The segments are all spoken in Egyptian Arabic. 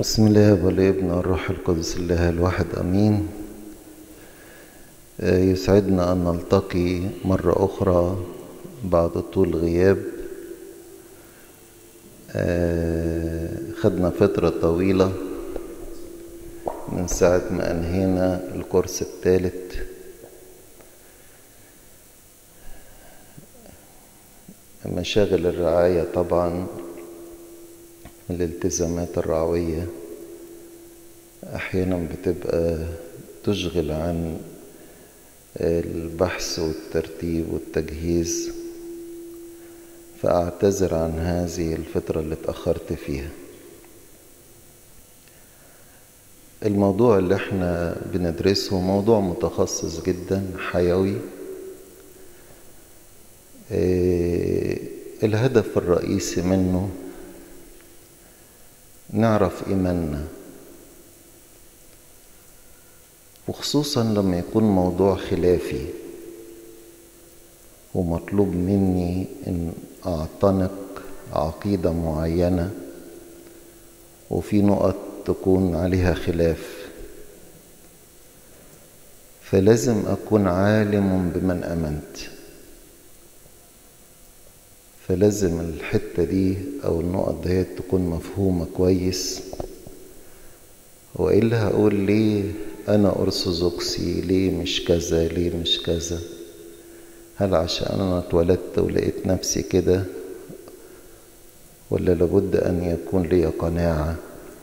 بسم الله والابن والروح القدس الله الواحد امين يسعدنا ان نلتقي مره اخرى بعد طول غياب خدنا فتره طويله من ساعه ما انهينا الكورس الثالث مشاغل الرعايه طبعا الالتزامات الرعوية أحيانا بتبقى تشغل عن البحث والترتيب والتجهيز فأعتذر عن هذه الفترة اللي اتأخرت فيها الموضوع اللي احنا بندرسه موضوع متخصص جدا حيوي الهدف الرئيسي منه نعرف إيماننا وخصوصا لما يكون موضوع خلافي ومطلوب مني أن أعتنق عقيدة معينة وفي نقط تكون عليها خلاف فلازم أكون عالم بمن أمنت فلازم الحتة دي أو النقط دي تكون مفهومة كويس وإلا هقول ليه أنا أرثوذكسي ليه مش كذا ليه مش كذا هل عشان أنا اتولدت ولقيت نفسي كده ولا لابد أن يكون لي قناعة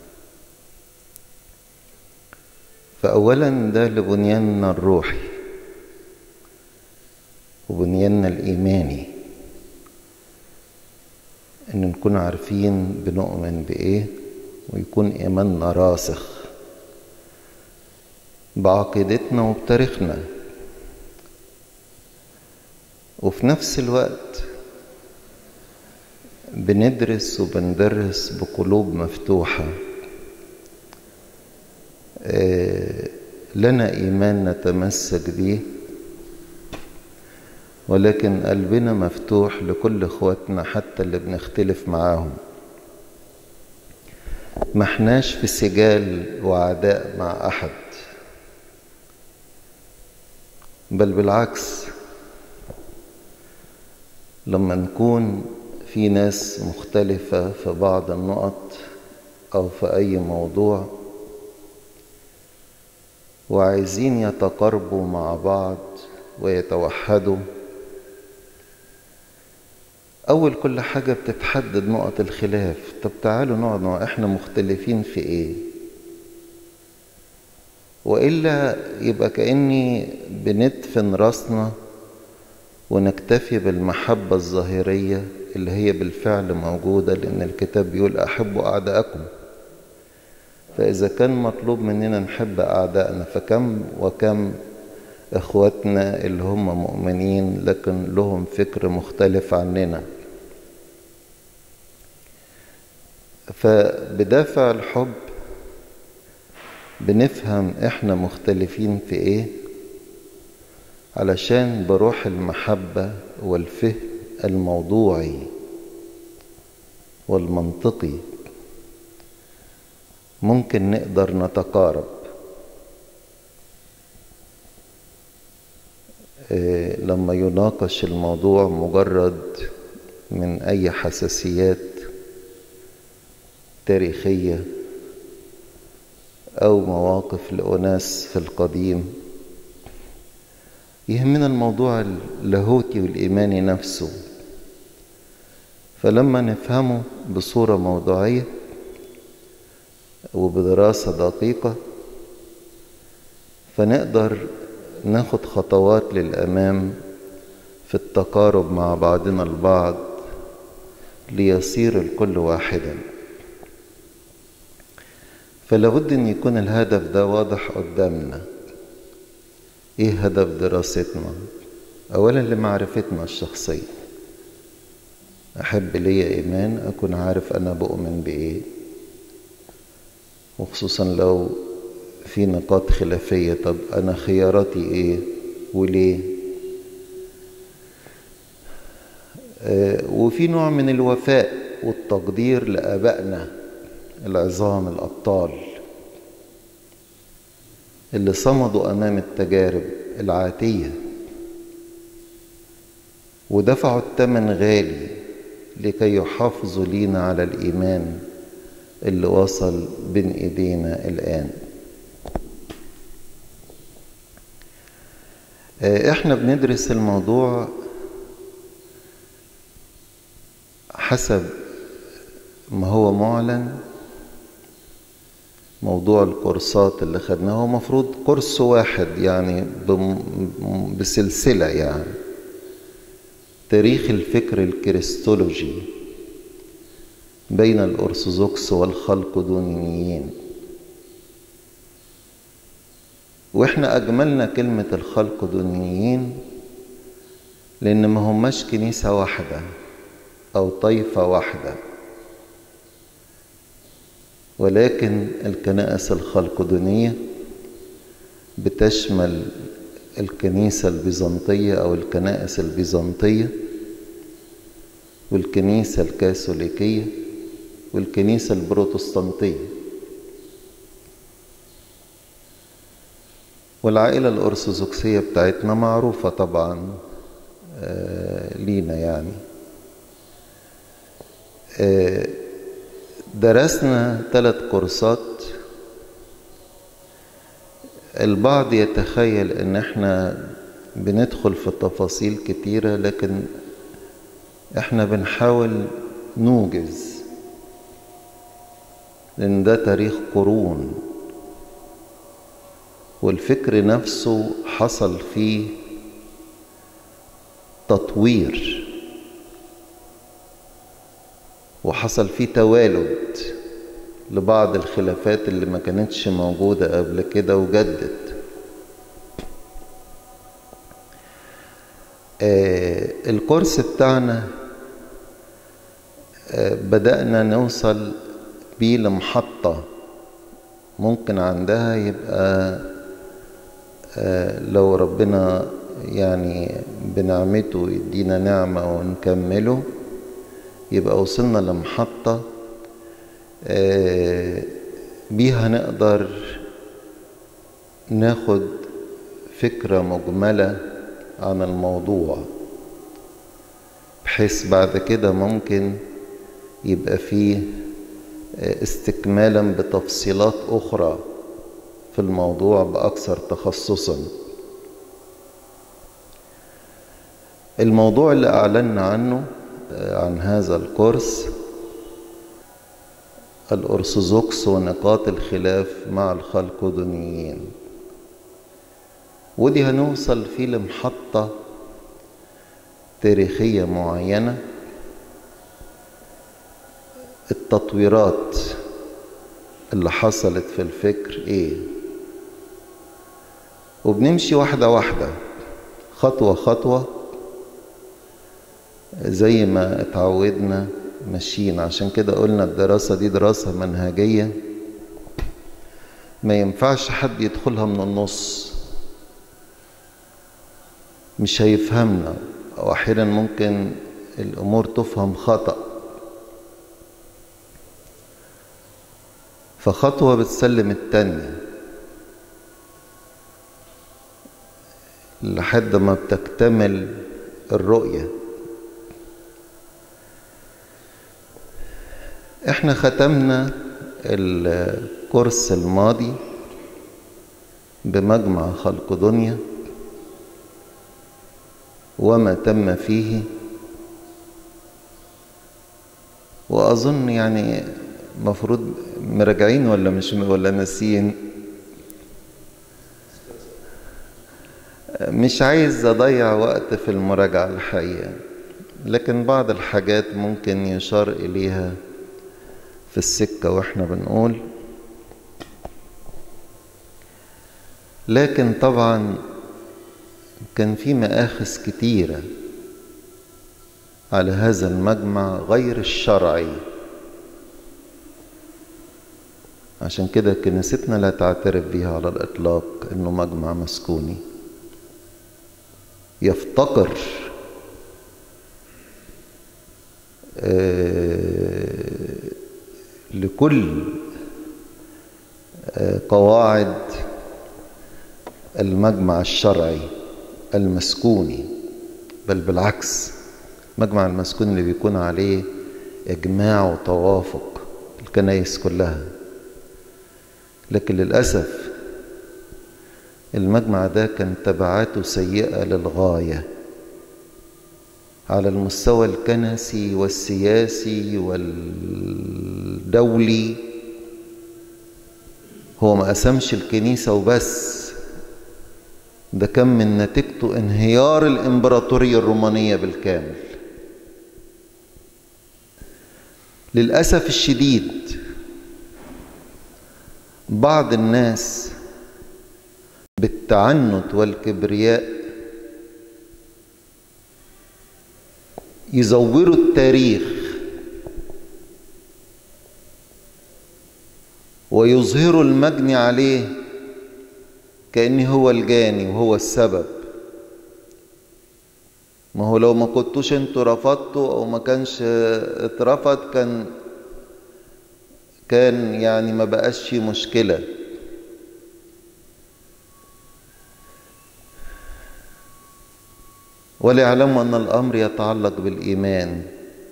فأولا ده لبنياننا الروحي وبنياننا الإيماني ان نكون عارفين بنؤمن بايه ويكون ايماننا راسخ بعقيدتنا وبتاريخنا وفي نفس الوقت بندرس وبندرس بقلوب مفتوحة لنا إيمان نتمسك به ولكن قلبنا مفتوح لكل اخواتنا حتى اللي بنختلف معاهم ما احناش في سجال وعداء مع احد بل بالعكس لما نكون في ناس مختلفة في بعض النقط أو في أي موضوع وعايزين يتقاربوا مع بعض ويتوحدوا أول كل حاجة بتتحدد نقط الخلاف طب تعالوا نقعد مع إحنا مختلفين في إيه وإلا يبقى كأني بندفن راسنا ونكتفي بالمحبة الظاهرية اللي هي بالفعل موجودة لأن الكتاب بيقول أحبوا أعداءكم فإذا كان مطلوب مننا نحب أعدائنا فكم وكم إخواتنا اللي هم مؤمنين لكن لهم فكر مختلف عننا فبدافع الحب بنفهم احنا مختلفين في ايه علشان بروح المحبة والفهم الموضوعي والمنطقي ممكن نقدر نتقارب لما يناقش الموضوع مجرد من أي حساسيات تاريخية أو مواقف لأناس في القديم يهمنا الموضوع اللاهوتي والإيماني نفسه فلما نفهمه بصورة موضوعية وبدراسة دقيقة فنقدر ناخد خطوات للأمام في التقارب مع بعضنا البعض ليصير الكل واحدا فلابد ان يكون الهدف ده واضح قدامنا ايه هدف دراستنا اولا لمعرفتنا الشخصيه احب ليا ايمان اكون عارف انا بؤمن بايه وخصوصا لو في نقاط خلافية طب أنا خياراتي إيه وليه آه وفي نوع من الوفاء والتقدير لآبائنا العظام الأبطال اللي صمدوا أمام التجارب العاتية ودفعوا الثمن غالي لكي يحافظوا لينا على الإيمان اللي وصل بين إيدينا الآن احنا بندرس الموضوع حسب ما هو معلن موضوع الكورسات اللي خدناها هو مفروض كورس واحد يعني بسلسلة يعني تاريخ الفكر الكريستولوجي بين الأرثوذكس والخلقدونيين واحنا أجملنا كلمة الخلقدونيين لأن ما هماش كنيسة واحدة أو طائفة واحدة ولكن الكنائس الخلقدونية بتشمل الكنيسة البيزنطية أو الكنائس البيزنطية والكنيسة الكاثوليكية والكنيسة البروتستانتية والعائلة الأرثوذكسية بتاعتنا معروفة طبعا لينا يعني درسنا ثلاث كورسات البعض يتخيل ان احنا بندخل في تفاصيل كتيرة لكن احنا بنحاول نوجز لان ده تاريخ قرون والفكر نفسه حصل فيه تطوير وحصل فيه توالد لبعض الخلافات اللي ما كانتش موجودة قبل كده وجدت آه الكورس بتاعنا آه بدأنا نوصل بيه لمحطة ممكن عندها يبقى آه لو ربنا يعني بنعمته يدينا نعمة ونكمله يبقى وصلنا لمحطة بيها نقدر ناخد فكرة مجملة عن الموضوع بحيث بعد كده ممكن يبقى فيه استكمالا بتفصيلات أخرى في الموضوع بأكثر تخصصا الموضوع اللي أعلنا عنه عن هذا الكورس الأرثوذكس ونقاط الخلاف مع الخلقدونيين ودي هنوصل فيه لمحطة تاريخية معينة التطويرات اللي حصلت في الفكر ايه وبنمشي واحدة واحدة خطوة خطوة زي ما اتعودنا ماشيين عشان كده قلنا الدراسة دي دراسة منهجية ما ينفعش حد يدخلها من النص مش هيفهمنا أو أحيانا ممكن الأمور تفهم خطأ فخطوة بتسلم التانية لحد ما بتكتمل الرؤيه احنا ختمنا الكورس الماضي بمجمع خلق دنيا وما تم فيه واظن يعني مفروض مراجعين ولا مش ولا ناسيين مش عايز اضيع وقت في المراجعه الحقيقه لكن بعض الحاجات ممكن يشار اليها في السكة واحنا بنقول لكن طبعا كان في مآخذ كتيرة على هذا المجمع غير الشرعي عشان كده كنيستنا لا تعترف بها على الإطلاق إنه مجمع مسكوني يفتقر لكل قواعد المجمع الشرعي المسكوني بل بالعكس المجمع المسكوني اللي بيكون عليه إجماع وتوافق الكنايس كلها لكن للأسف المجمع ده كان تبعاته سيئة للغاية على المستوى الكنسي والسياسي والدولي هو ما قسمش الكنيسة وبس ده كان من نتيجته انهيار الإمبراطورية الرومانية بالكامل للأسف الشديد بعض الناس بالتعنت والكبرياء يزوروا التاريخ ويظهروا المجني عليه كأنه هو الجاني وهو السبب ما هو لو ما كنتوش انتوا رفضتوا او ما كانش اترفض كان كان يعني ما بقاش في مشكله وليعلموا أن الأمر يتعلق بالإيمان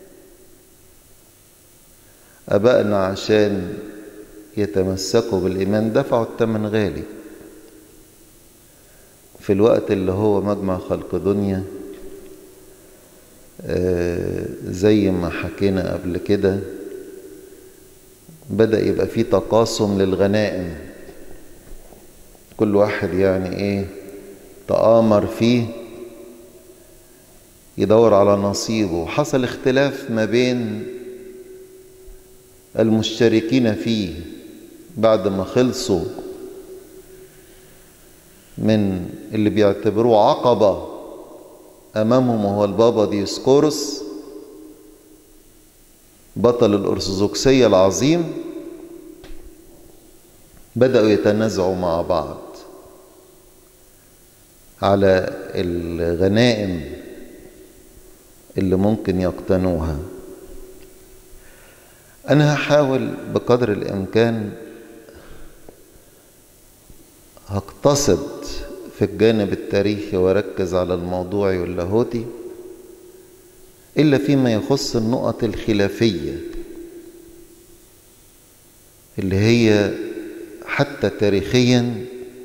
أبائنا عشان يتمسكوا بالإيمان دفعوا الثمن غالي في الوقت اللي هو مجمع خلق دنيا زي ما حكينا قبل كده بدأ يبقى فيه تقاسم للغنائم كل واحد يعني ايه تآمر فيه يدور على نصيبه حصل اختلاف ما بين المشتركين فيه بعد ما خلصوا من اللي بيعتبروه عقبة أمامهم وهو البابا ديسكورس بطل الأرثوذكسية العظيم بدأوا يتنازعوا مع بعض على الغنائم اللي ممكن يقتنوها أنا هحاول بقدر الإمكان هقتصد في الجانب التاريخي واركز على الموضوع واللاهوتي إلا فيما يخص النقط الخلافية اللي هي حتى تاريخيا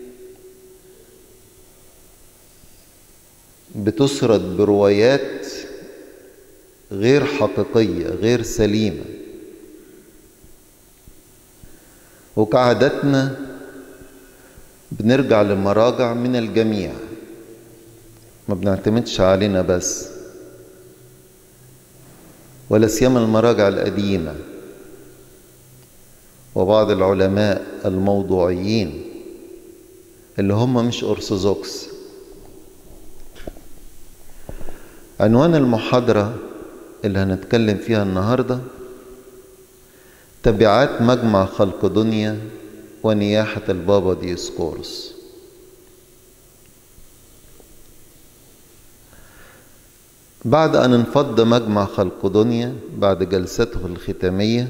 بتسرد بروايات غير حقيقية غير سليمة وكعادتنا بنرجع لمراجع من الجميع ما بنعتمدش علينا بس ولا سيما المراجع القديمة وبعض العلماء الموضوعيين اللي هم مش أرثوذكس عنوان المحاضرة اللي هنتكلم فيها النهاردة تبعات مجمع خلق دنيا ونياحة البابا ديسكورس بعد أن انفض مجمع خلق دنيا بعد جلسته الختامية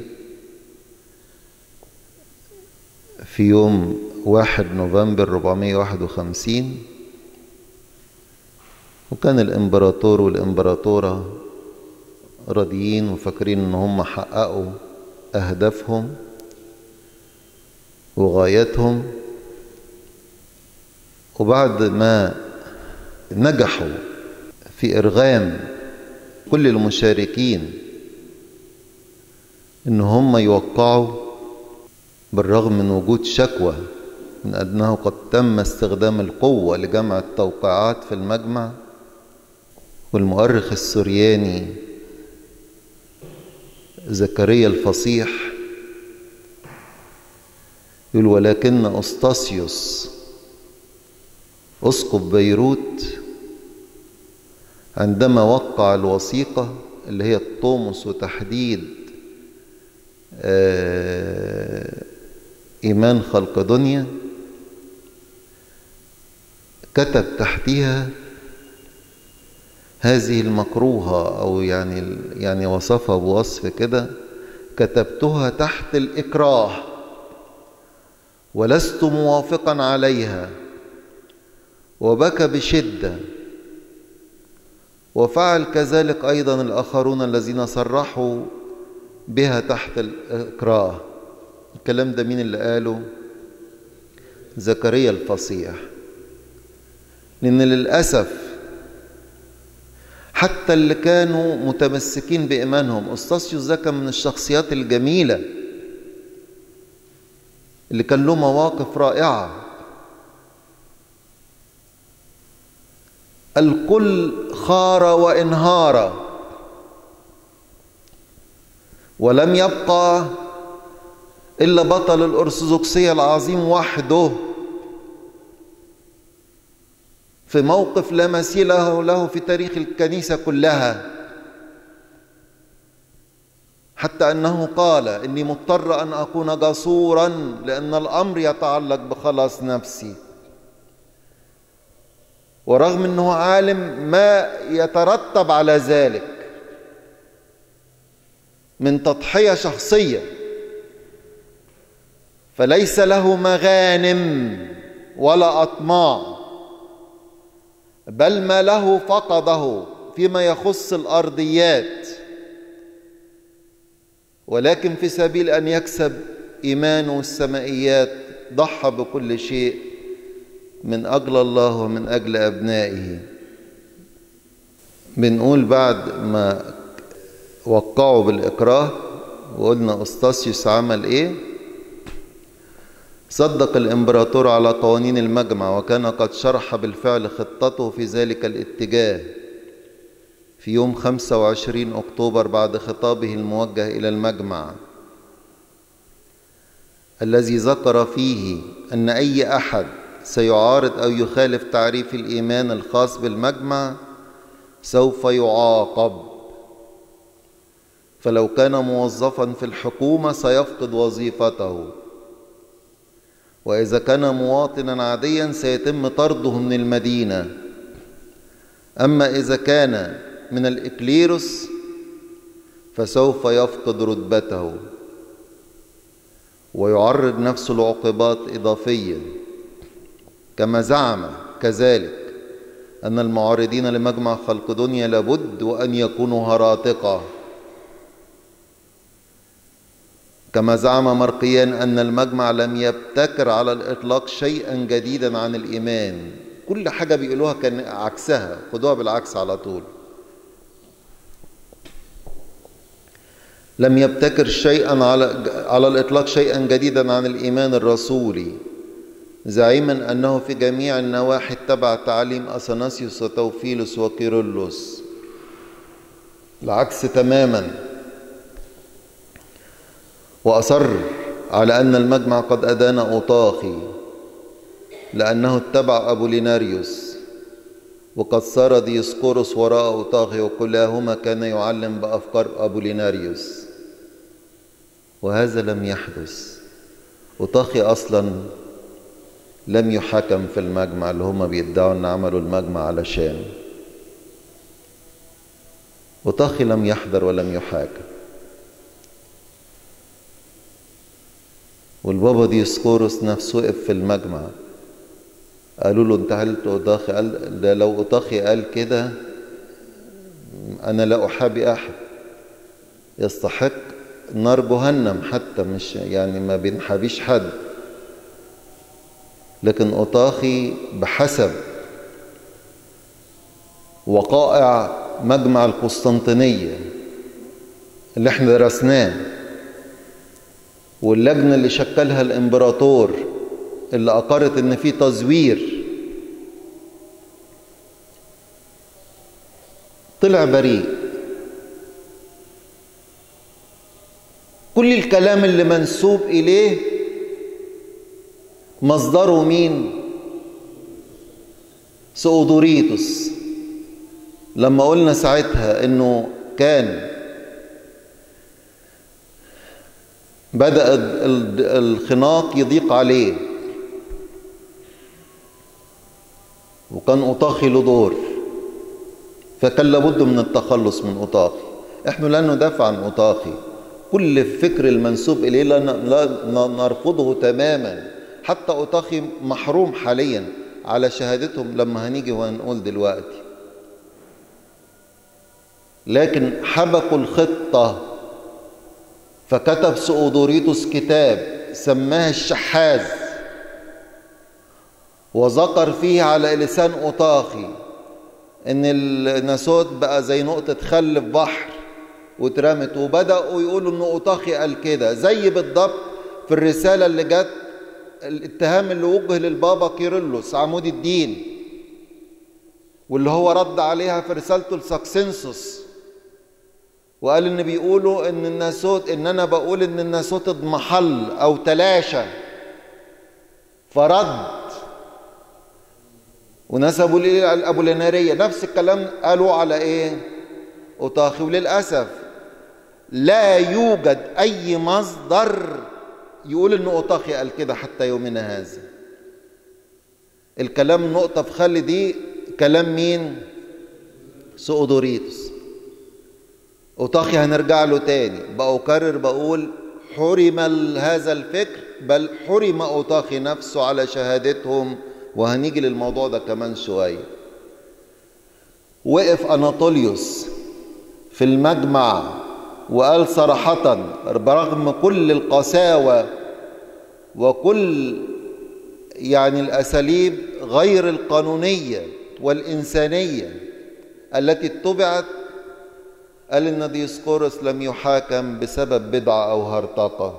في يوم واحد نوفمبر 451 وكان الإمبراطور والإمبراطورة راضيين وفاكرين إن هم حققوا أهدافهم وغايتهم وبعد ما نجحوا في إرغام كل المشاركين إن هم يوقعوا بالرغم من وجود شكوى من أنه قد تم استخدام القوة لجمع التوقيعات في المجمع والمؤرخ السورياني زكريا الفصيح يقول ولكن أسطاسيوس أسقف بيروت عندما وقع الوثيقة اللي هي الطومس وتحديد إيمان خلق دنيا كتب تحتها هذه المكروهة أو يعني يعني وصفها بوصف كده كتبتها تحت الإكراه ولست موافقا عليها وبكى بشدة وفعل كذلك أيضا الآخرون الذين صرحوا بها تحت الإكراه الكلام ده مين اللي قاله زكريا الفصيح لأن للأسف حتى اللي كانوا متمسكين بإيمانهم أستاسيوس ده كان من الشخصيات الجميلة اللي كان له مواقف رائعة الكل خار وانهار ولم يبقى إلا بطل الأرثوذكسية العظيم وحده في موقف لا مثيل له في تاريخ الكنيسة كلها حتى أنه قال إني مضطر أن أكون جسورا لأن الأمر يتعلق بخلاص نفسي ورغم أنه عالم ما يترتب على ذلك من تضحية شخصية فليس له مغانم ولا أطماع بل ما له فقده فيما يخص الأرضيات ولكن في سبيل أن يكسب إيمانه السمائيات ضحى بكل شيء من أجل الله ومن أجل أبنائه بنقول بعد ما وقعوا بالإكراه وقلنا أستاسيوس عمل إيه صدق الإمبراطور على قوانين المجمع وكان قد شرح بالفعل خطته في ذلك الاتجاه في يوم 25 أكتوبر بعد خطابه الموجه إلى المجمع الذي ذكر فيه أن أي أحد سيعارض أو يخالف تعريف الإيمان الخاص بالمجمع سوف يعاقب فلو كان موظفا في الحكومة سيفقد وظيفته وإذا كان مواطنا عاديا سيتم طرده من المدينة أما إذا كان من الإكليروس فسوف يفقد رتبته ويعرض نفسه لعقوبات إضافية كما زعم كذلك أن المعارضين لمجمع خلق دنيا لابد وأن يكونوا هراطقة كما زعم مرقيان أن المجمع لم يبتكر على الإطلاق شيئا جديدا عن الإيمان كل حاجة بيقولوها كان عكسها خدوها بالعكس على طول لم يبتكر شيئا على على الإطلاق شيئا جديدا عن الإيمان الرسولي زعيما أنه في جميع النواحي اتبع تعليم أثناسيوس وتوفيلوس وكيرلس العكس تماما وأصر على أن المجمع قد أدان أوطاخي لأنه اتبع أبوليناريوس وقد سار ديسقورس وراء أوطاخي وكلاهما كان يعلم بأفكار أبوليناريوس وهذا لم يحدث أوطاخي أصلا لم يحكم في المجمع اللي هما بيدعوا أن عملوا المجمع علشان أوطاخي لم يحضر ولم يحاكم والبابا ديسقورس نفسه وقف في المجمع قالوا له انت قلت أطاخي قال ده لو أطاخي قال كده أنا لا أحابي أحد يستحق نار جهنم حتى مش يعني ما بنحابيش حد لكن أطاخي بحسب وقائع مجمع القسطنطينية اللي احنا درسناه واللجنة اللي شكلها الإمبراطور اللي أقرت إن في تزوير طلع بريء كل الكلام اللي منسوب إليه مصدره مين سؤدوريتوس لما قلنا ساعتها انه كان بدأ الخناق يضيق عليه وكان أطاخي له دور فكان لابد من التخلص من أطاخي احنا لا ندافع عن أطاخي كل الفكر المنسوب إليه لا لا نرفضه تماما حتى أوطاخي محروم حاليا على شهادتهم لما هنيجي وهنقول دلوقتي لكن حبكوا الخطة فكتب سؤدوريتوس كتاب سماه الشحاذ وذكر فيه على لسان أوطاخي إن الناسوت بقى زي نقطة خل في بحر واترمت وبدأوا يقولوا إن أوطاخي قال كده زي بالضبط في الرسالة اللي جت الاتهام اللي وجه للبابا كيرلس عمود الدين واللي هو رد عليها في رسالته لساكسنسوس وقال ان بيقولوا ان الناسوت ان انا بقول ان الناسوت اضمحل او تلاشى فرد ونسبوا ليه الابوليناريه نفس الكلام قالوا على ايه اوطاخي وللاسف لا يوجد اي مصدر يقول ان اوطاخي قال كده حتى يومنا هذا الكلام نقطه في خل دي كلام مين سؤدوريتوس اوطاخي هنرجع له تاني بأكرر بقول حرم هذا الفكر بل حرم اوطاخي نفسه على شهادتهم وهنيجي للموضوع ده كمان شويه وقف اناطوليوس في المجمع وقال صراحة برغم كل القساوة وكل يعني الأساليب غير القانونية والإنسانية التي اتبعت قال إن ديسقورس لم يحاكم بسبب بدعة أو هرطقة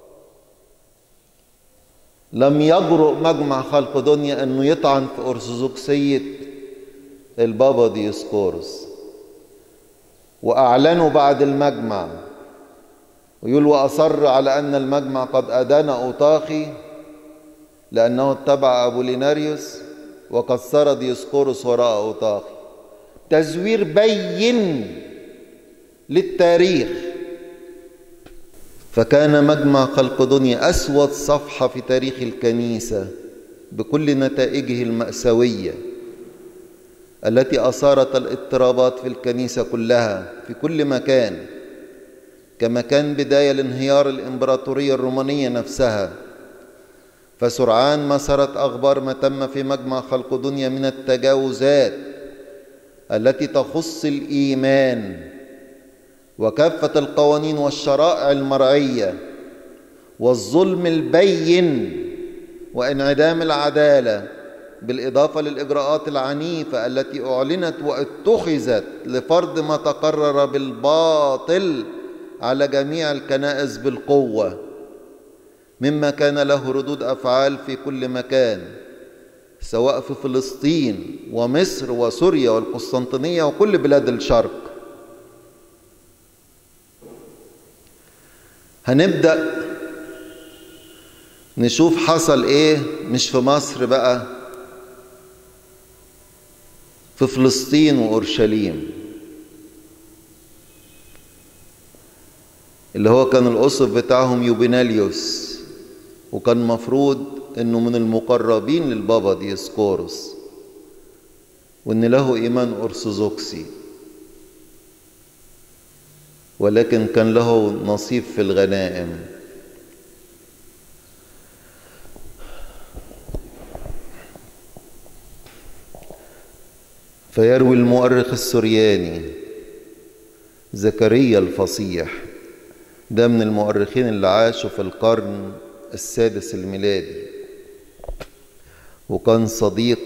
لم يجرؤ مجمع خلق دنيا أنه يطعن في أرثوذكسية البابا ديسقورس وأعلنوا بعد المجمع ويقول وأصر على أن المجمع قد أدان أوطاخي لأنه اتبع أبوليناريوس وقد سار ديسقورس وراء أوطاخي تزوير بين للتاريخ فكان مجمع خلق دنيا أسود صفحة في تاريخ الكنيسة بكل نتائجه المأساوية التي أثارت الاضطرابات في الكنيسة كلها في كل مكان كما كان بداية لانهيار الإمبراطورية الرومانية نفسها فسرعان ما سرت أخبار ما تم في مجمع خلق دنيا من التجاوزات التي تخص الإيمان وكافة القوانين والشرائع المرعية والظلم البين وانعدام العدالة بالإضافة للإجراءات العنيفة التي أعلنت واتخذت لفرض ما تقرر بالباطل على جميع الكنائس بالقوة مما كان له ردود أفعال في كل مكان سواء في فلسطين ومصر وسوريا والقسطنطينية وكل بلاد الشرق هنبدأ نشوف حصل ايه مش في مصر بقى في فلسطين وأورشليم اللي هو كان الأسف بتاعهم يوبيناليوس وكان مفروض انه من المقربين للبابا ديسكوروس وان له ايمان ارثوذكسي ولكن كان له نصيب في الغنائم فيروي المؤرخ السرياني زكريا الفصيح ده من المؤرخين اللي عاشوا في القرن السادس الميلادي وكان صديق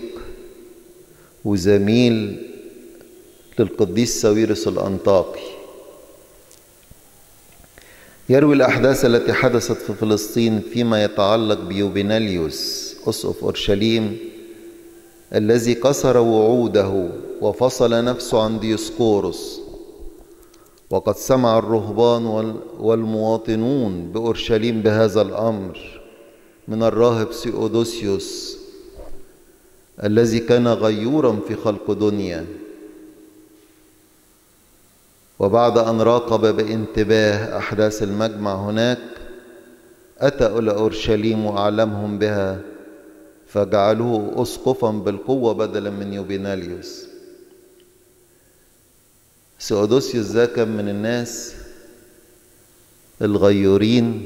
وزميل للقديس ساويرس الأنطاكي يروي الأحداث التي حدثت في فلسطين فيما يتعلق بيوبيناليوس أسقف أورشليم الذي كسر وعوده وفصل نفسه عن ديسقورس وقد سمع الرهبان والمواطنون بأورشليم بهذا الأمر من الراهب سيودوسيوس الذي كان غيورا في خلق دنيا وبعد أن راقب بانتباه أحداث المجمع هناك أتى إلى أورشليم وأعلمهم بها فجعلوه أسقفا بالقوة بدلا من يوبيناليوس سيودوسيوس ده كان من الناس الغيورين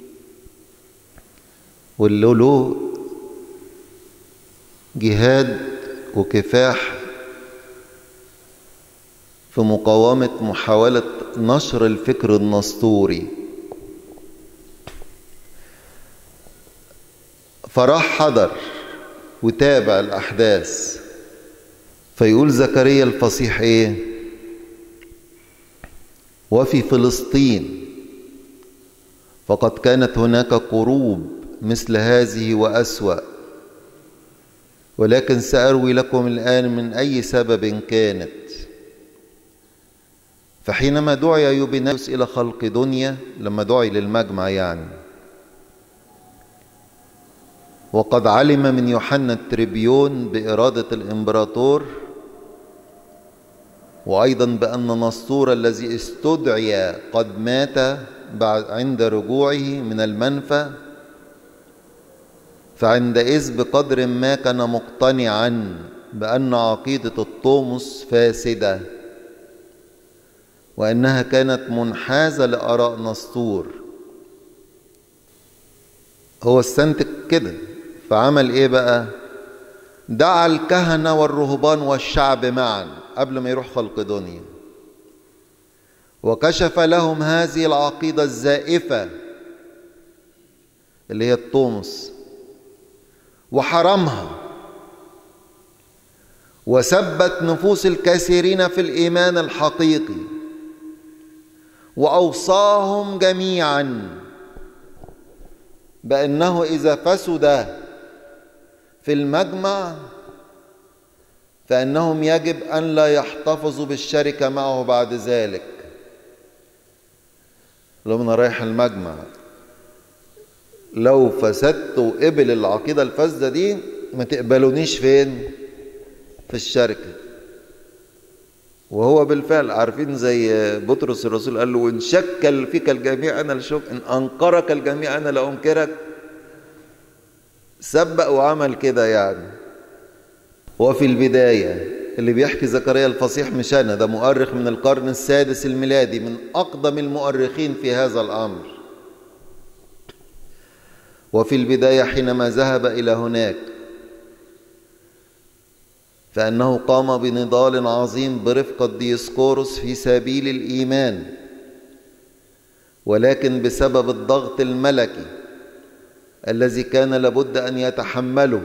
واللي له جهاد وكفاح في مقاومة محاولة نشر الفكر النسطوري فراح حضر وتابع الأحداث فيقول زكريا الفصيح إيه وفي فلسطين فقد كانت هناك قروب مثل هذه وأسوأ ولكن سأروي لكم الآن من أي سبب كانت فحينما دعي يوبيناوس إلى خلق دنيا لما دعي للمجمع يعني وقد علم من يوحنا التريبيون بإرادة الإمبراطور وأيضا بأن نسطور الذي استدعي قد مات بعد عند رجوعه من المنفى فعندئذ بقدر ما كان مقتنعا بأن عقيدة الطومس فاسدة وأنها كانت منحازة لآراء نسطور هو استنتج كده فعمل ايه بقى دعا الكهنة والرهبان والشعب معا قبل ما يروح خلق دنيا وكشف لهم هذه العقيدة الزائفة اللي هي الطومس وحرمها وثبت نفوس الكثيرين في الإيمان الحقيقي وأوصاهم جميعا بأنه إذا فسد في المجمع فإنهم يجب أن لا يحتفظوا بالشركة معه بعد ذلك لو أنا رايح المجمع لو فسدت وقبل العقيدة الفاسدة دي ما تقبلونيش فين في الشركة وهو بالفعل عارفين زي بطرس الرسول قال له وإن شك فيك الجميع أنا لشك إن أنكرك الجميع أنا لأنكرك سبق وعمل كده يعني وفي البداية اللي بيحكي زكريا الفصيح مش أنا ده مؤرخ من القرن السادس الميلادي من أقدم المؤرخين في هذا الأمر وفي البداية حينما ذهب إلى هناك فأنه قام بنضال عظيم برفقة ديسكوروس في سبيل الإيمان ولكن بسبب الضغط الملكي الذي كان لابد أن يتحمله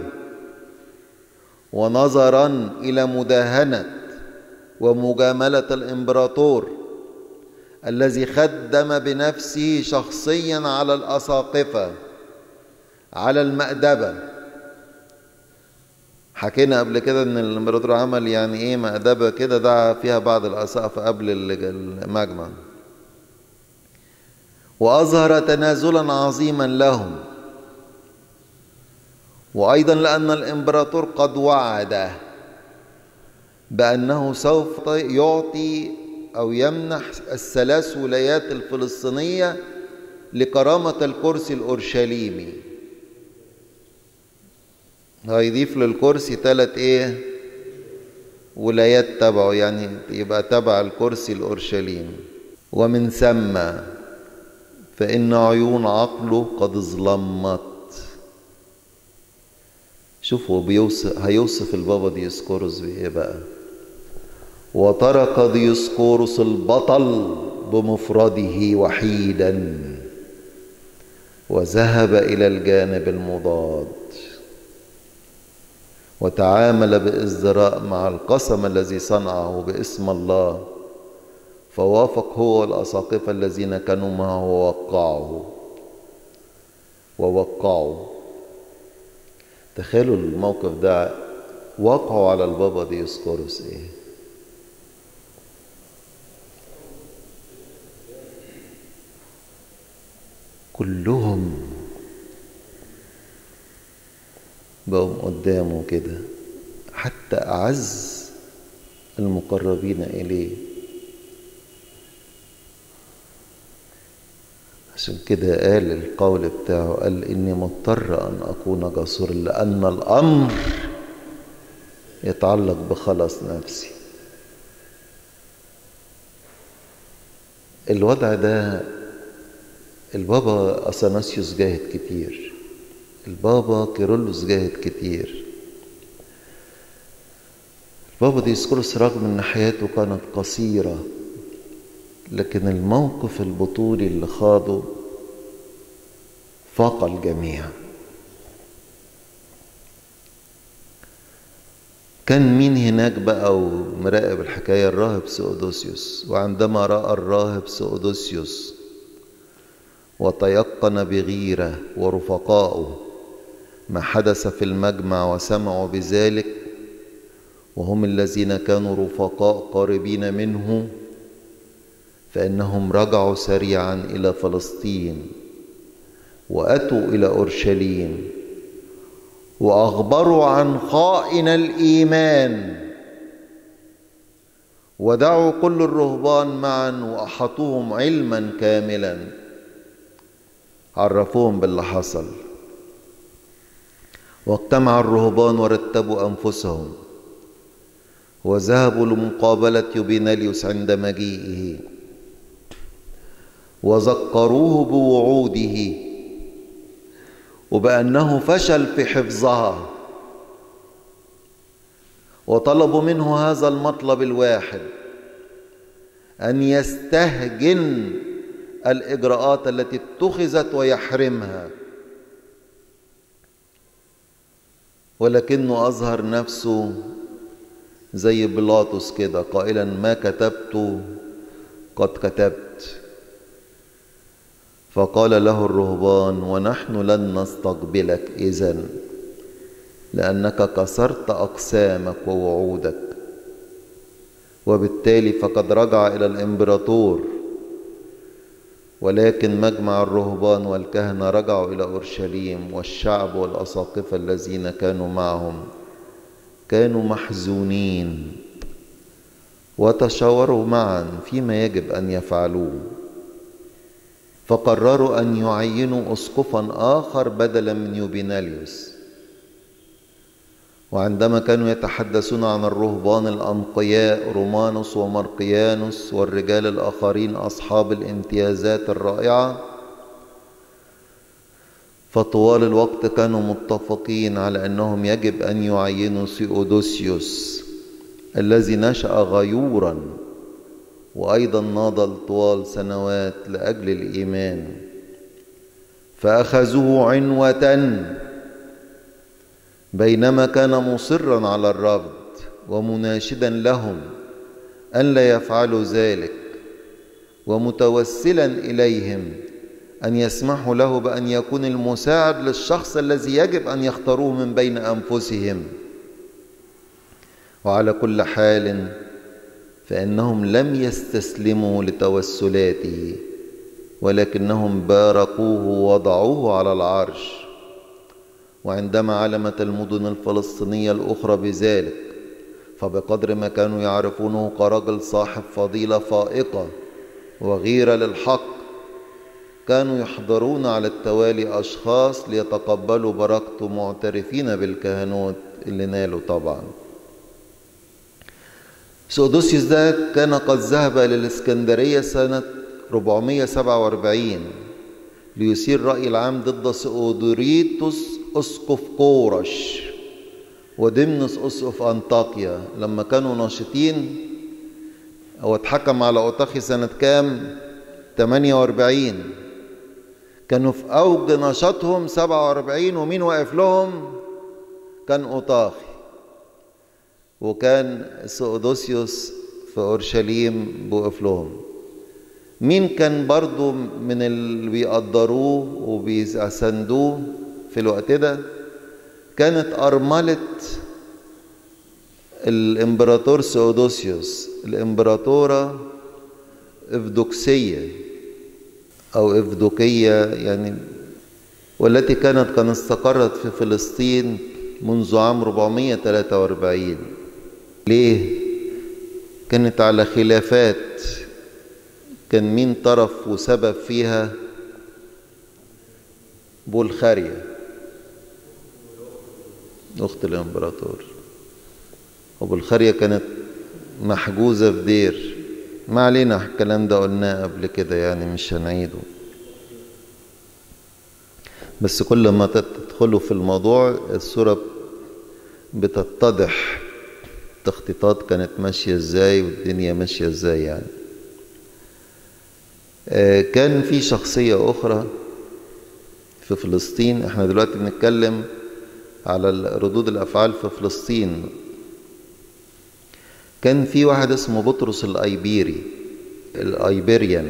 ونظرا إلى مداهنة ومجاملة الإمبراطور الذي خدم بنفسه شخصيا على الأساقفة على المأدبة حكينا قبل كده ان الامبراطور عمل يعني ايه مأدبة كده دعا فيها بعض الأساقفة قبل المجمع وأظهر تنازلا عظيما لهم وأيضا لأن الإمبراطور قد وعد بأنه سوف يعطي أو يمنح الثلاث ولايات الفلسطينية لكرامة الكرسي الأورشليمي هيضيف للكرسي ثلاث ايه ولايات تبعه يعني يبقى تبع الكرسي الأورشليمي ومن ثم فإن عيون عقله قد ظلمت شوفوا بيوصف هيوصف البابا ديسكورس بإيه بقى وترك ديسكورس البطل بمفرده وحيدا وذهب إلى الجانب المضاد وتعامل بازدراء مع القسم الذي صنعه باسم الله فوافق هو والأساقفة الذين كانوا معه ووقعوا ووقعوا تخيلوا الموقف ده وقعوا على البابا ديسكورس ايه كلهم بقوا قدامه كده حتى أعز المقربين إليه عشان كده قال القول بتاعه قال إني مضطر أن أكون جسور لأن الأمر يتعلق بخلص نفسي الوضع ده البابا أثناسيوس جاهد كتير البابا كيرلس جاهد كتير البابا ديسكورس رغم ان حياته كانت قصيرة لكن الموقف البطولي اللي خاضه فاق الجميع كان مين هناك بقى ومراقب الحكاية الراهب سؤدوسيوس وعندما رأى الراهب سؤدوسيوس وتيقن بغيرة ورفقائه ما حدث في المجمع وسمعوا بذلك وهم الذين كانوا رفقاء قريبين منه فإنهم رجعوا سريعا إلى فلسطين وأتوا إلى أورشليم وأخبروا عن خائن الإيمان ودعوا كل الرهبان معا وأحاطوهم علما كاملا عرفوهم باللي حصل واجتمع الرهبان ورتبوا أنفسهم وذهبوا لمقابلة يوبيناليوس عند مجيئه وذكروه بوعوده وبأنه فشل في حفظها وطلبوا منه هذا المطلب الواحد أن يستهجن الإجراءات التي اتخذت ويحرمها ولكنه أظهر نفسه زي بيلاطس كده قائلا ما كتبت قد كتبت فقال له الرهبان ونحن لن نستقبلك إذن لأنك كسرت أقسامك ووعودك وبالتالي فقد رجع إلى الإمبراطور ولكن مجمع الرهبان والكهنة رجعوا إلى أورشليم والشعب والأساقفة الذين كانوا معهم كانوا محزونين وتشاوروا معا فيما يجب أن يفعلوه فقرروا أن يعينوا أسقفا آخر بدلا من يوبيناليوس وعندما كانوا يتحدثون عن الرهبان الأنقياء رومانوس ومرقيانوس والرجال الآخرين أصحاب الامتيازات الرائعة فطوال الوقت كانوا متفقين على أنهم يجب أن يعينوا سيودوسيوس الذي نشأ غيورا وأيضا ناضل طوال سنوات لأجل الإيمان فأخذوه عنوة بينما كان مصرا على الرفض ومناشدا لهم أن لا يفعلوا ذلك ومتوسلا إليهم أن يسمحوا له بأن يكون المساعد للشخص الذي يجب أن يختاروه من بين أنفسهم وعلى كل حال فإنهم لم يستسلموا لتوسلاته ولكنهم باركوه ووضعوه على العرش وعندما علمت المدن الفلسطينية الأخرى بذلك فبقدر ما كانوا يعرفونه كرجل صاحب فضيلة فائقة وغيرة للحق كانوا يحضرون على التوالي أشخاص ليتقبلوا بركته معترفين بالكهنوت اللي نالوا طبعا سودوسيوس ده كان قد ذهب إلى الإسكندرية سنة 447 ليثير رأي العام ضد سؤدوريتوس أسقف قورش ودمنس أسقف أنطاكيا لما كانوا ناشطين هو اتحكم على أوطاخي سنة كام 48 كانوا في أوج نشاطهم 47 ومين واقف لهم كان أوطاخي وكان سؤدوسيوس في أورشليم بوقف لهم مين كان برضو من اللي بيقدروه وبيساندوه في الوقت ده كانت أرملة الإمبراطور سؤدوسيوس الإمبراطورة إفدوكسية أو إفدوكية يعني والتي كانت قد استقرت في فلسطين منذ عام 443 ليه؟ كانت على خلافات كان مين طرف وسبب فيها بولخاريا أخت الإمبراطور وبولخاريا كانت محجوزة في دير ما علينا الكلام ده قلناه قبل كده يعني مش هنعيده بس كل ما تدخلوا في الموضوع الصورة بتتضح التخطيطات كانت ماشية ازاي والدنيا ماشية ازاي يعني كان في شخصية أخرى في فلسطين احنا دلوقتي بنتكلم على ردود الأفعال في فلسطين كان في واحد اسمه بطرس الأيبيري الأيبيريان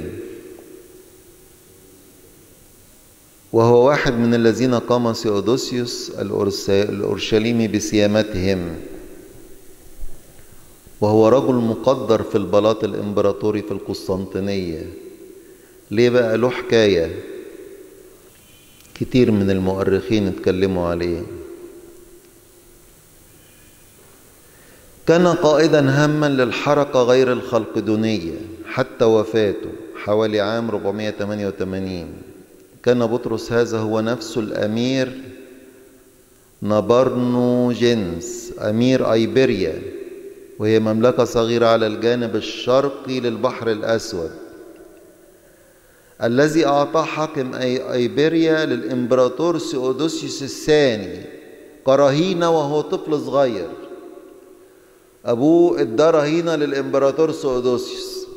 وهو واحد من الذين قام سيودوسيوس الأورشليمي بسيامتهم وهو رجل مقدر في البلاط الإمبراطوري في القسطنطينية ليه بقى له حكاية كتير من المؤرخين اتكلموا عليه كان قائدا هاما للحركة غير الخلقدونية حتى وفاته حوالي عام 488 كان بطرس هذا هو نفسه الأمير نبرنو جنس أمير أيبيريا وهي مملكة صغيرة على الجانب الشرقي للبحر الأسود الذي أعطاه حاكم أي أيبيريا للإمبراطور سيودوسيوس الثاني كرهينة وهو طفل صغير أبوه ادى رهينة للإمبراطور سيودوسيوس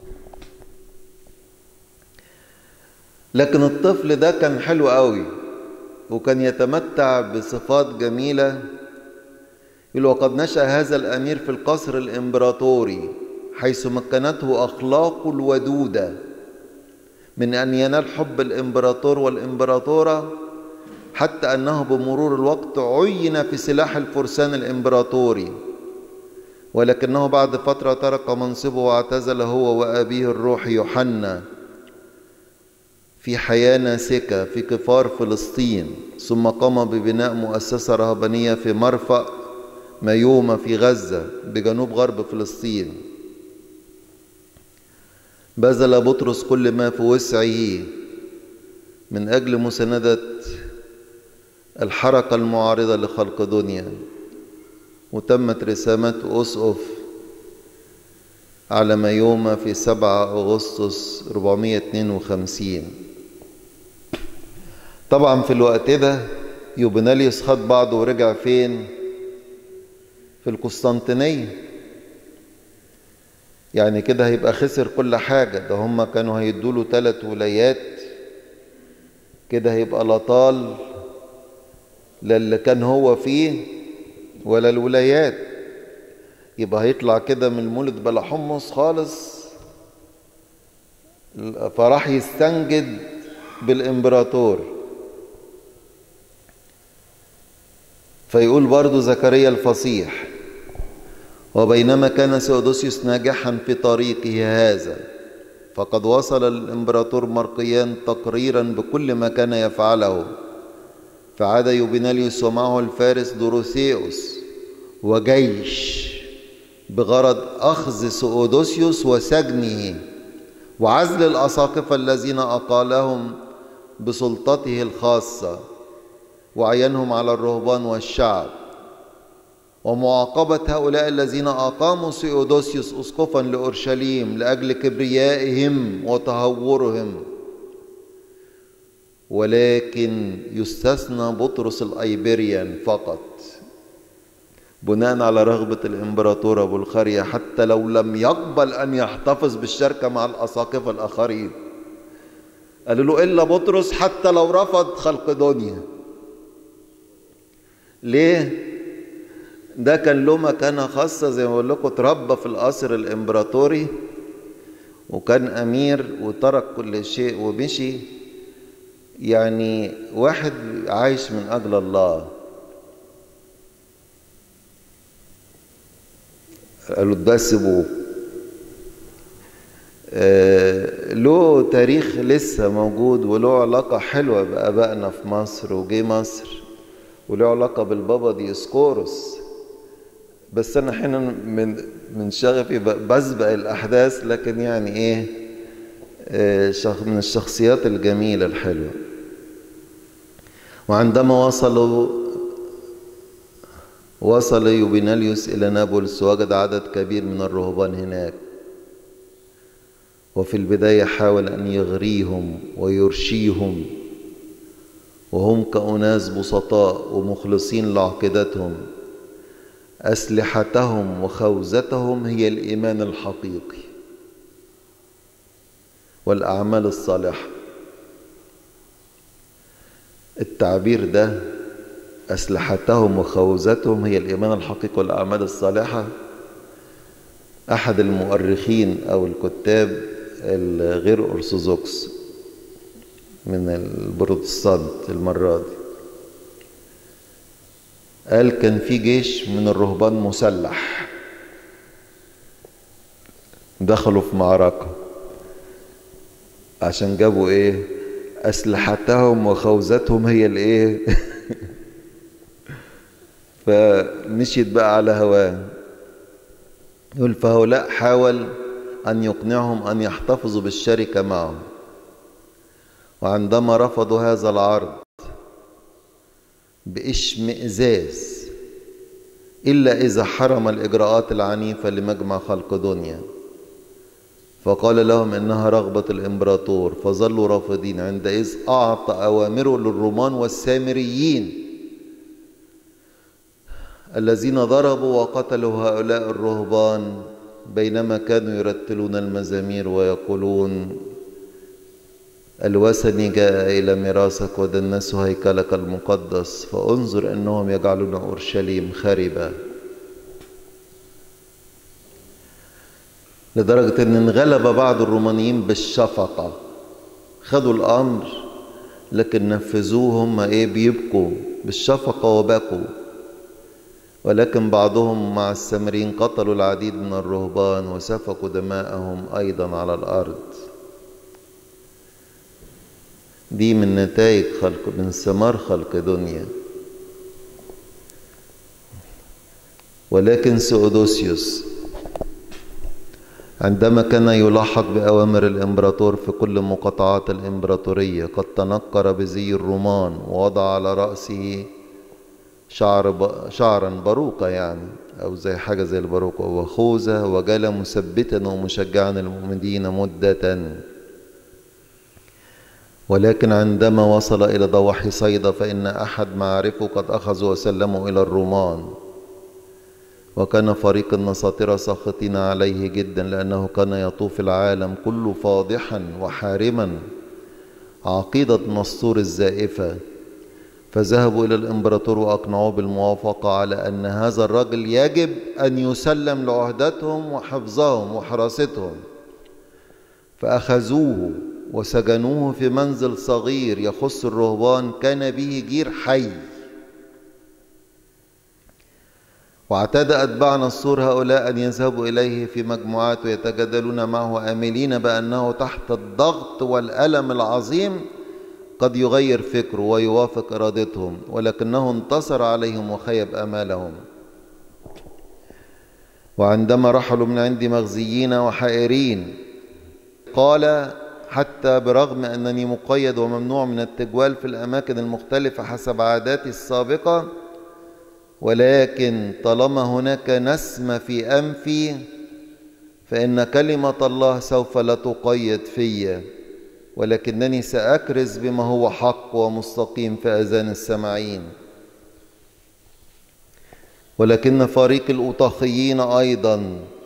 لكن الطفل ده كان حلو قوي وكان يتمتع بصفات جميلة يقول وقد نشأ هذا الأمير في القصر الإمبراطوري حيث مكنته أخلاقه الودودة من أن ينال حب الإمبراطور والإمبراطورة حتى أنه بمرور الوقت عين في سلاح الفرسان الإمبراطوري ولكنه بعد فترة ترك منصبه واعتزل هو وأبيه الروح يوحنا في حياة ناسكة في كفار فلسطين ثم قام ببناء مؤسسة رهبانية في مرفأ ميومة في غزة بجنوب غرب فلسطين بذل بطرس كل ما في وسعه من أجل مساندة الحركة المعارضة لخلق دنيا وتمت رسامة أسقف على ميومة في 7 أغسطس 452 طبعا في الوقت ده يوبناليوس خد بعضه ورجع فين في القسطنطينية يعني كده هيبقى خسر كل حاجة ده هم كانوا هيدوله ثلاث ولايات كده هيبقى لا طال للي كان هو فيه ولا الولايات يبقى هيطلع كده من المولد بلا حمص خالص فراح يستنجد بالإمبراطور فيقول برضو زكريا الفصيح وبينما كان سيودوسيوس ناجحا في طريقه هذا فقد وصل الإمبراطور مرقيان تقريرا بكل ما كان يفعله فعاد يوبيناليوس ومعه الفارس دروثيوس وجيش بغرض أخذ سؤودوسيوس وسجنه وعزل الأساقفة الذين أقالهم بسلطته الخاصة وعينهم على الرهبان والشعب ومعاقبة هؤلاء الذين أقاموا سيودوسيوس أسقفا لأورشليم لأجل كبريائهم وتهورهم ولكن يستثنى بطرس الأيبريان فقط بناء على رغبة الإمبراطور أبو الخرية حتى لو لم يقبل أن يحتفظ بالشركة مع الأساقفة الآخرين قالوا له إلا بطرس حتى لو رفض خلق دنيا ليه؟ ده كان له مكانة خاصة زي ما بقول لكم اتربى في القصر الإمبراطوري وكان أمير وترك كل شيء ومشي يعني واحد عايش من أجل الله قالوا ده سيبوه آه له تاريخ لسه موجود وله علاقة حلوة بآبائنا في مصر وجي مصر وله علاقة بالبابا ديسكورس بس أنا أحيانا من من شغفي بسبق الأحداث لكن يعني إيه آه من الشخصيات الجميلة الحلوة وعندما وصلوا وصل يوبيناليوس إلى نابلس وجد عدد كبير من الرهبان هناك وفي البداية حاول أن يغريهم ويرشيهم وهم كأناس بسطاء ومخلصين لعقيدتهم أسلحتهم وخوذتهم هي الإيمان الحقيقي والأعمال الصالحة التعبير ده أسلحتهم وخوذتهم هي الإيمان الحقيقي والأعمال الصالحة أحد المؤرخين أو الكتاب الغير أرثوذكس من البروتستانت المرة دي قال كان في جيش من الرهبان مسلح دخلوا في معركة عشان جابوا ايه أسلحتهم وخوذتهم هي الايه فمشيت بقى على هواه يقول فهؤلاء حاول أن يقنعهم أن يحتفظوا بالشركة معهم وعندما رفضوا هذا العرض باشمئزاز إلا إذا حرم الإجراءات العنيفة لمجمع خلق دنيا فقال لهم إنها رغبة الإمبراطور فظلوا رافضين عندئذ أعطى أوامره للرومان والسامريين الذين ضربوا وقتلوا هؤلاء الرهبان بينما كانوا يرتلون المزامير ويقولون الوثني جاء إلى ميراثك ودنسوا هيكلك المقدس فانظر أنهم يجعلون أورشليم خربة لدرجة أن انغلب بعض الرومانيين بالشفقة خدوا الأمر لكن نفذوه هم إيه بيبكوا بالشفقة وبكوا ولكن بعضهم مع السامريين قتلوا العديد من الرهبان وسفكوا دماءهم أيضا على الأرض دي من نتائج خلق من ثمار خلق دنيا ولكن سؤدوسيوس عندما كان يلاحق بأوامر الإمبراطور في كل مقاطعات الإمبراطورية قد تنكر بزي الرومان ووضع على رأسه شعر ب... شعرا باروكة يعني أو زي حاجة زي الباروكة وخوذة وجال مثبتا ومشجعا المؤمنين مدة ولكن عندما وصل إلى ضواحي صيدا فإن أحد معارفه قد أخذوا وسلموا إلى الرومان وكان فريق النساطرة ساخطين عليه جدا لأنه كان يطوف العالم كله فاضحا وحارما عقيدة نسطور الزائفة فذهبوا إلى الإمبراطور وأقنعوه بالموافقة على أن هذا الرجل يجب أن يسلم لعهدتهم وحفظهم وحراستهم فأخذوه وسجنوه في منزل صغير يخص الرهبان كان به جير حي واعتاد أتباع نصور هؤلاء أن يذهبوا إليه في مجموعات ويتجادلون معه آملين بأنه تحت الضغط والألم العظيم قد يغير فكره ويوافق إرادتهم ولكنه انتصر عليهم وخيب أمالهم وعندما رحلوا من عندي مغزيين وحائرين قال حتى برغم أنني مقيد وممنوع من التجوال في الأماكن المختلفة حسب عاداتي السابقة ولكن طالما هناك نسمة في أنفي فإن كلمة الله سوف لا تقيد في ولكنني سأكرز بما هو حق ومستقيم في أذان السامعين ولكن فريق الأوطاخيين أيضا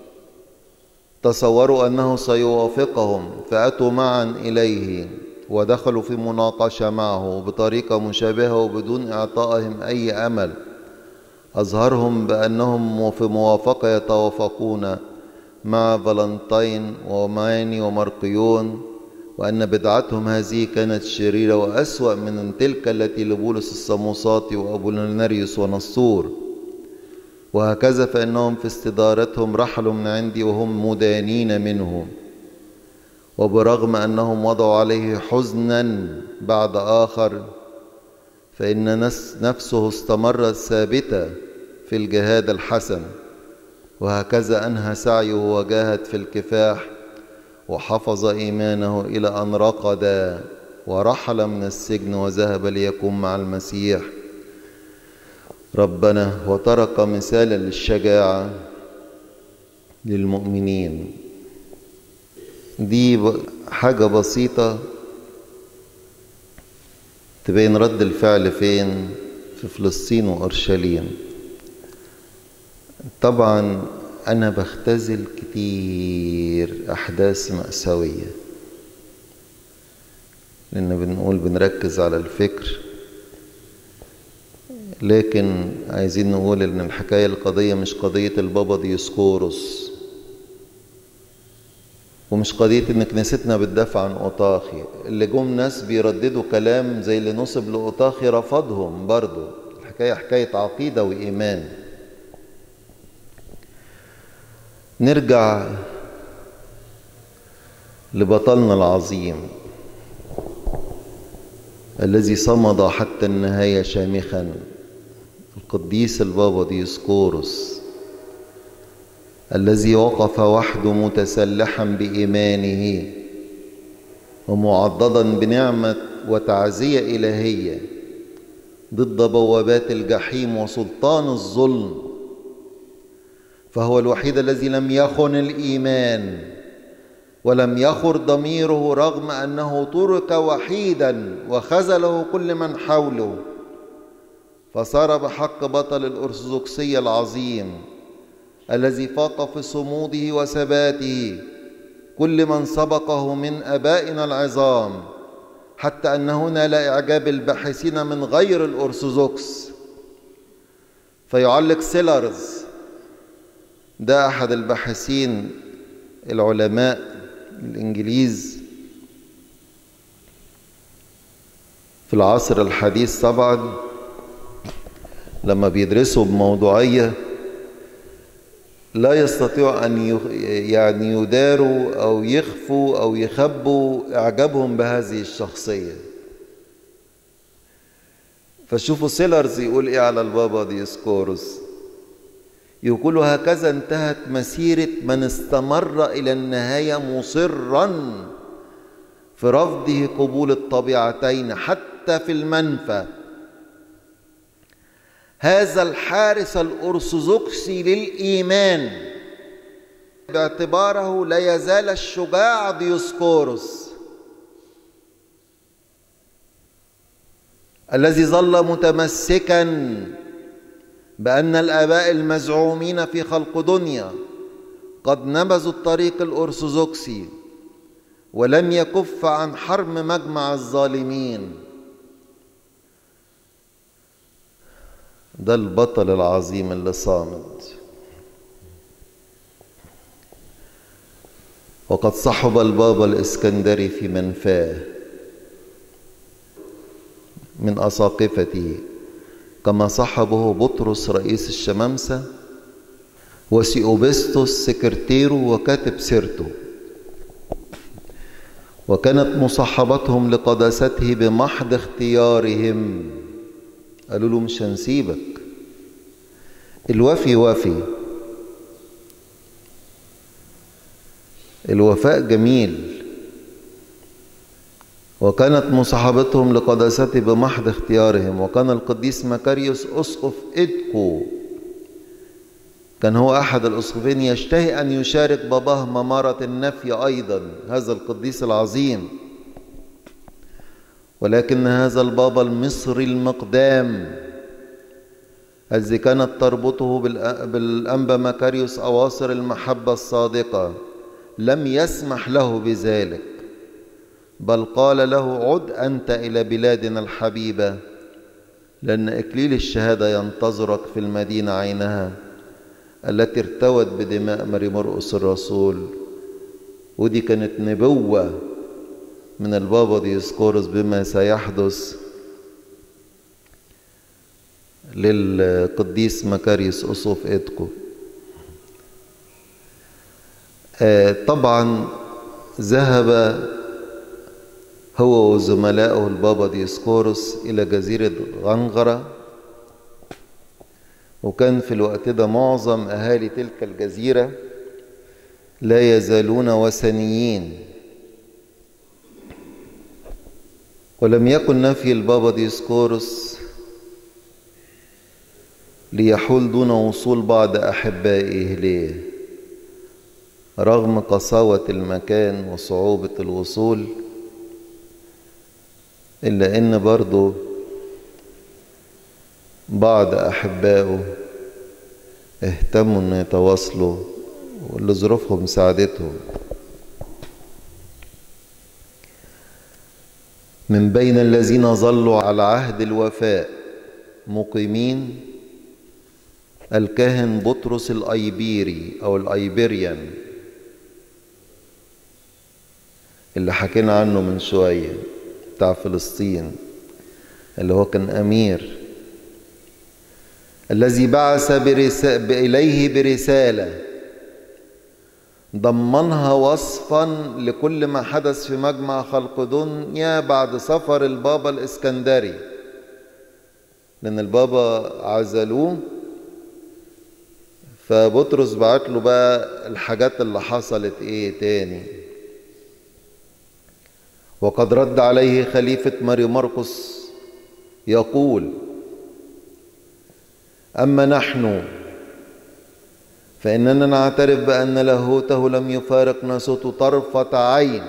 تصوروا أنه سيوافقهم فأتوا معا إليه ودخلوا في مناقشة معه بطريقة مشابهة وبدون إعطائهم أي أمل أظهرهم بأنهم في موافقة يتوافقون مع فالنتين وماني ومرقيون وأن بدعتهم هذه كانت شريرة وأسوأ من تلك التي لبولس الصموساطي وأبولوناريوس ونصور وهكذا فإنهم في استدارتهم رحلوا من عندي وهم مدانين منه وبرغم أنهم وضعوا عليه حزنا بعد آخر فإن نفسه استمرت ثابتة في الجهاد الحسن وهكذا أنهى سعيه وجاهد في الكفاح وحفظ إيمانه إلى أن رقد ورحل من السجن وذهب ليكون مع المسيح ربنا وترك مثالا للشجاعة للمؤمنين دي حاجة بسيطة تبين رد الفعل فين في فلسطين وأورشليم طبعا أنا بختزل كتير أحداث مأساوية لأن بنقول بنركز على الفكر لكن عايزين نقول إن الحكاية القضية مش قضية البابا ديسكورس ومش قضية إن كنيستنا بتدافع عن أوطاخي اللي جم ناس بيرددوا كلام زي اللي نصب لأوطاخي رفضهم برضو الحكاية حكاية عقيدة وإيمان نرجع لبطلنا العظيم الذي صمد حتى النهاية شامخا القديس البابا ديسكورس الذي وقف وحده متسلحا بإيمانه ومعضدا بنعمة وتعزية إلهية ضد بوابات الجحيم وسلطان الظلم فهو الوحيد الذي لم يخن الإيمان ولم يخر ضميره رغم أنه ترك وحيدا وخذله كل من حوله فصار بحق بطل الأرثوذكسية العظيم الذي فاق في صموده وثباته كل من سبقه من ابائنا العظام حتى ان هنا لا اعجاب الباحثين من غير الارثوذكس فيعلق سيلرز ده احد الباحثين العلماء الانجليز في العصر الحديث طبعا لما بيدرسوا بموضوعيه لا يستطيع أن يعني يداروا أو يخفوا أو يخبوا إعجابهم بهذه الشخصية فشوفوا سيلرز يقول إيه على البابا ديسكورس يقول هكذا انتهت مسيرة من استمر إلى النهاية مصرا في رفضه قبول الطبيعتين حتى في المنفى هذا الحارس الأرثوذكسي للإيمان باعتباره لا يزال الشجاع ديوسكورس الذي ظل متمسكا بأن الآباء المزعومين في خلق دنيا قد نبذوا الطريق الأرثوذكسي ولم يكف عن حرم مجمع الظالمين ده البطل العظيم اللي صامد وقد صحب البابا الإسكندري في منفاه من أساقفته كما صحبه بطرس رئيس الشمامسة وسيوبستوس سكرتيره وكاتب سيرته وكانت مصاحبتهم لقداسته بمحض اختيارهم قالوا له مش هنسيبك الوفي وفي الوفاء جميل وكانت مصاحبتهم لقداسته بمحض اختيارهم وكان القديس مكاريوس أسقف إدكو كان هو أحد الأسقفين يشتهي أن يشارك باباه ممارة النفي أيضا هذا القديس العظيم ولكن هذا البابا المصري المقدام الذي كانت تربطه بالأنبا مكاريوس أواصر المحبة الصادقة لم يسمح له بذلك بل قال له عد أنت إلى بلادنا الحبيبة لأن إكليل الشهادة ينتظرك في المدينة عينها التي ارتوت بدماء ماري مرقس الرسول ودي كانت نبوة من البابا ديسكورس بما سيحدث للقديس مكاريوس أصوف إدكو طبعا ذهب هو وزملائه البابا ديسكورس إلى جزيرة غنغرة وكان في الوقت ده معظم أهالي تلك الجزيرة لا يزالون وثنيين ولم يكن نفي البابا ديسكورس ليحول دون وصول بعض أحبائه إليه رغم قساوة المكان وصعوبة الوصول إلا إن برضو بعض أحبائه اهتموا إن يتواصلوا واللي ظروفهم ساعدتهم من بين الذين ظلوا على عهد الوفاء مقيمين الكاهن بطرس الأيبيري أو الأيبيريان اللي حكينا عنه من شوية بتاع فلسطين اللي هو كان أمير الذي بعث برسا... إليه برسالة ضمنها وصفا لكل ما حدث في مجمع خلق دنيا بعد سفر البابا الإسكندري لأن البابا عزلوه فبطرس بعت له بقى الحاجات اللي حصلت ايه تاني وقد رد عليه خليفة ماري مرقس يقول أما نحن فإننا نعترف بأن لاهوته لم يفارق ناسوته طرفة عين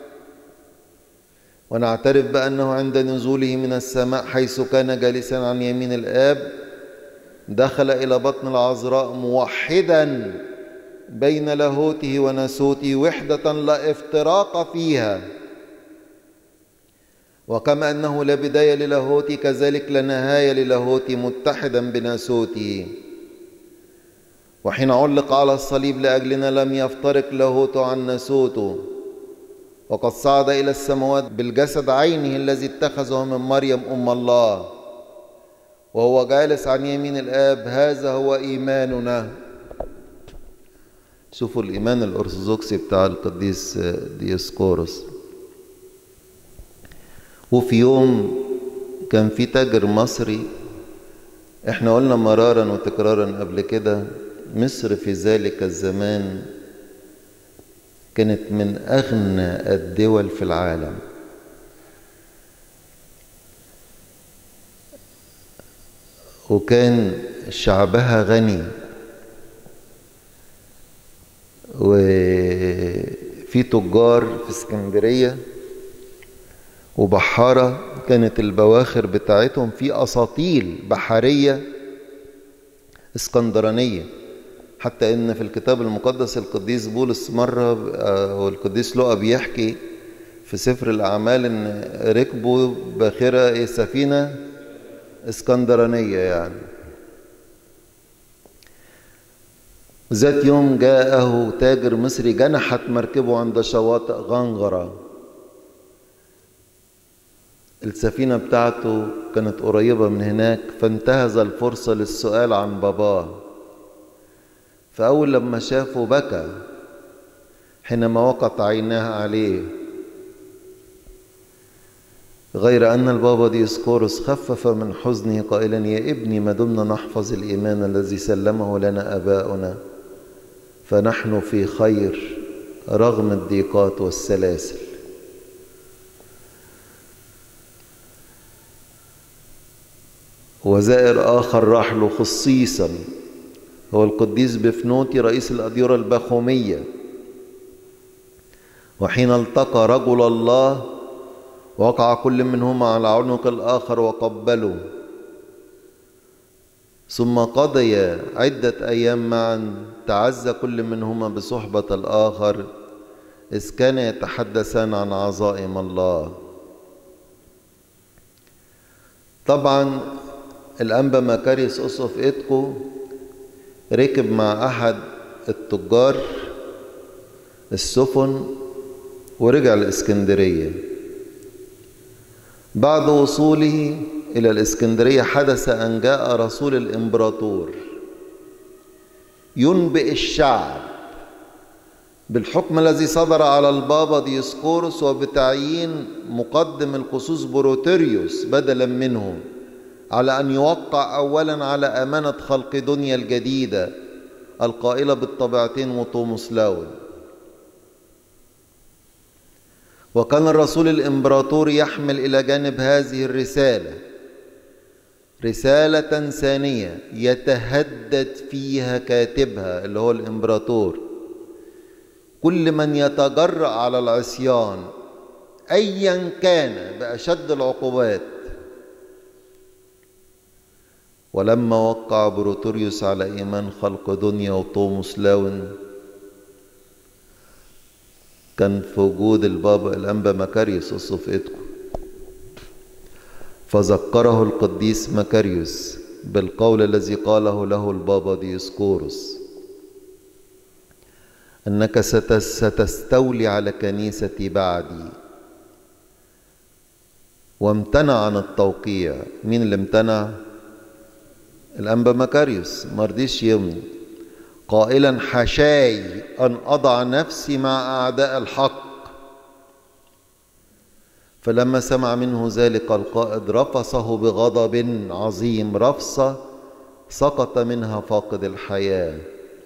ونعترف بأنه عند نزوله من السماء حيث كان جالسا عن يمين الآب دخل إلى بطن العذراء موحدا بين لاهوته وناسوته وحدة لا افتراق فيها وكما أنه لا بداية للاهوتي كذلك لا نهاية للاهوتي متحدا بناسوته وحين علق على الصليب لأجلنا لم يفترق لاهوته عن ناسوته وقد صعد إلى السماوات بالجسد عينه الذي اتخذه من مريم أم الله وهو جالس عن يمين الآب هذا هو إيماننا شوفوا الإيمان الأرثوذكسي بتاع القديس ديسكورس وفي يوم كان في تاجر مصري احنا قلنا مرارا وتكرارا قبل كده مصر في ذلك الزمان كانت من أغنى الدول في العالم وكان شعبها غني وفي تجار في اسكندرية وبحارة كانت البواخر بتاعتهم في أساطيل بحرية اسكندرانية حتى ان في الكتاب المقدس القديس بولس مرة والقديس لقى بيحكي في سفر الأعمال ان ركبوا باخرة سفينة اسكندرانية يعني ذات يوم جاءه تاجر مصري جنحت مركبه عند شواطئ غنغرة السفينة بتاعته كانت قريبة من هناك فانتهز الفرصة للسؤال عن باباه فأول لما شافه بكى حينما وقت عيناه عليه غير أن البابا ديسكورس خفف من حزنه قائلا يا ابني ما دمنا نحفظ الإيمان الذي سلمه لنا آباؤنا فنحن في خير رغم الضيقات والسلاسل وزائر آخر راح له خصيصا هو القديس بفنوتي رئيس الأديرة الباخومية وحين التقى رجل الله وقع كل منهما على عنق الآخر وقبله ثم قضيا عدة أيام معا تعزى كل منهما بصحبة الآخر إذ كان يتحدثان عن عظائم الله طبعا الأنبا مكاريس أسقف إيدكو ركب مع أحد التجار السفن ورجع الإسكندرية بعد وصوله إلى الإسكندرية حدث أن جاء رسول الإمبراطور ينبئ الشعب بالحكم الذي صدر على البابا ديسكورس وبتعيين مقدم القصوص بروتيريوس بدلا منه على أن يوقع أولا على أمانة خلق دنيا الجديدة القائلة بالطبيعتين وطوموس لاود وكان الرسول الإمبراطور يحمل إلى جانب هذه الرسالة رسالة ثانية يتهدد فيها كاتبها اللي هو الإمبراطور كل من يتجرأ على العصيان ايا كان باشد العقوبات ولما وقع بروتوريوس على ايمان خلق دنيا وطوموس لاون كان في وجود البابا الانبا مكاريوس الصفئتكم فذكره القديس مكاريوس بالقول الذي قاله له البابا ديسكوروس انك ستستولي على كنيستي بعدي وامتنع عن التوقيع مين اللي امتنع الانبا مكاريوس مرضيش يمضي قائلا حشاي ان اضع نفسي مع اعداء الحق فلما سمع منه ذلك القائد رفصه بغضب عظيم رفصه سقط منها فاقد الحياه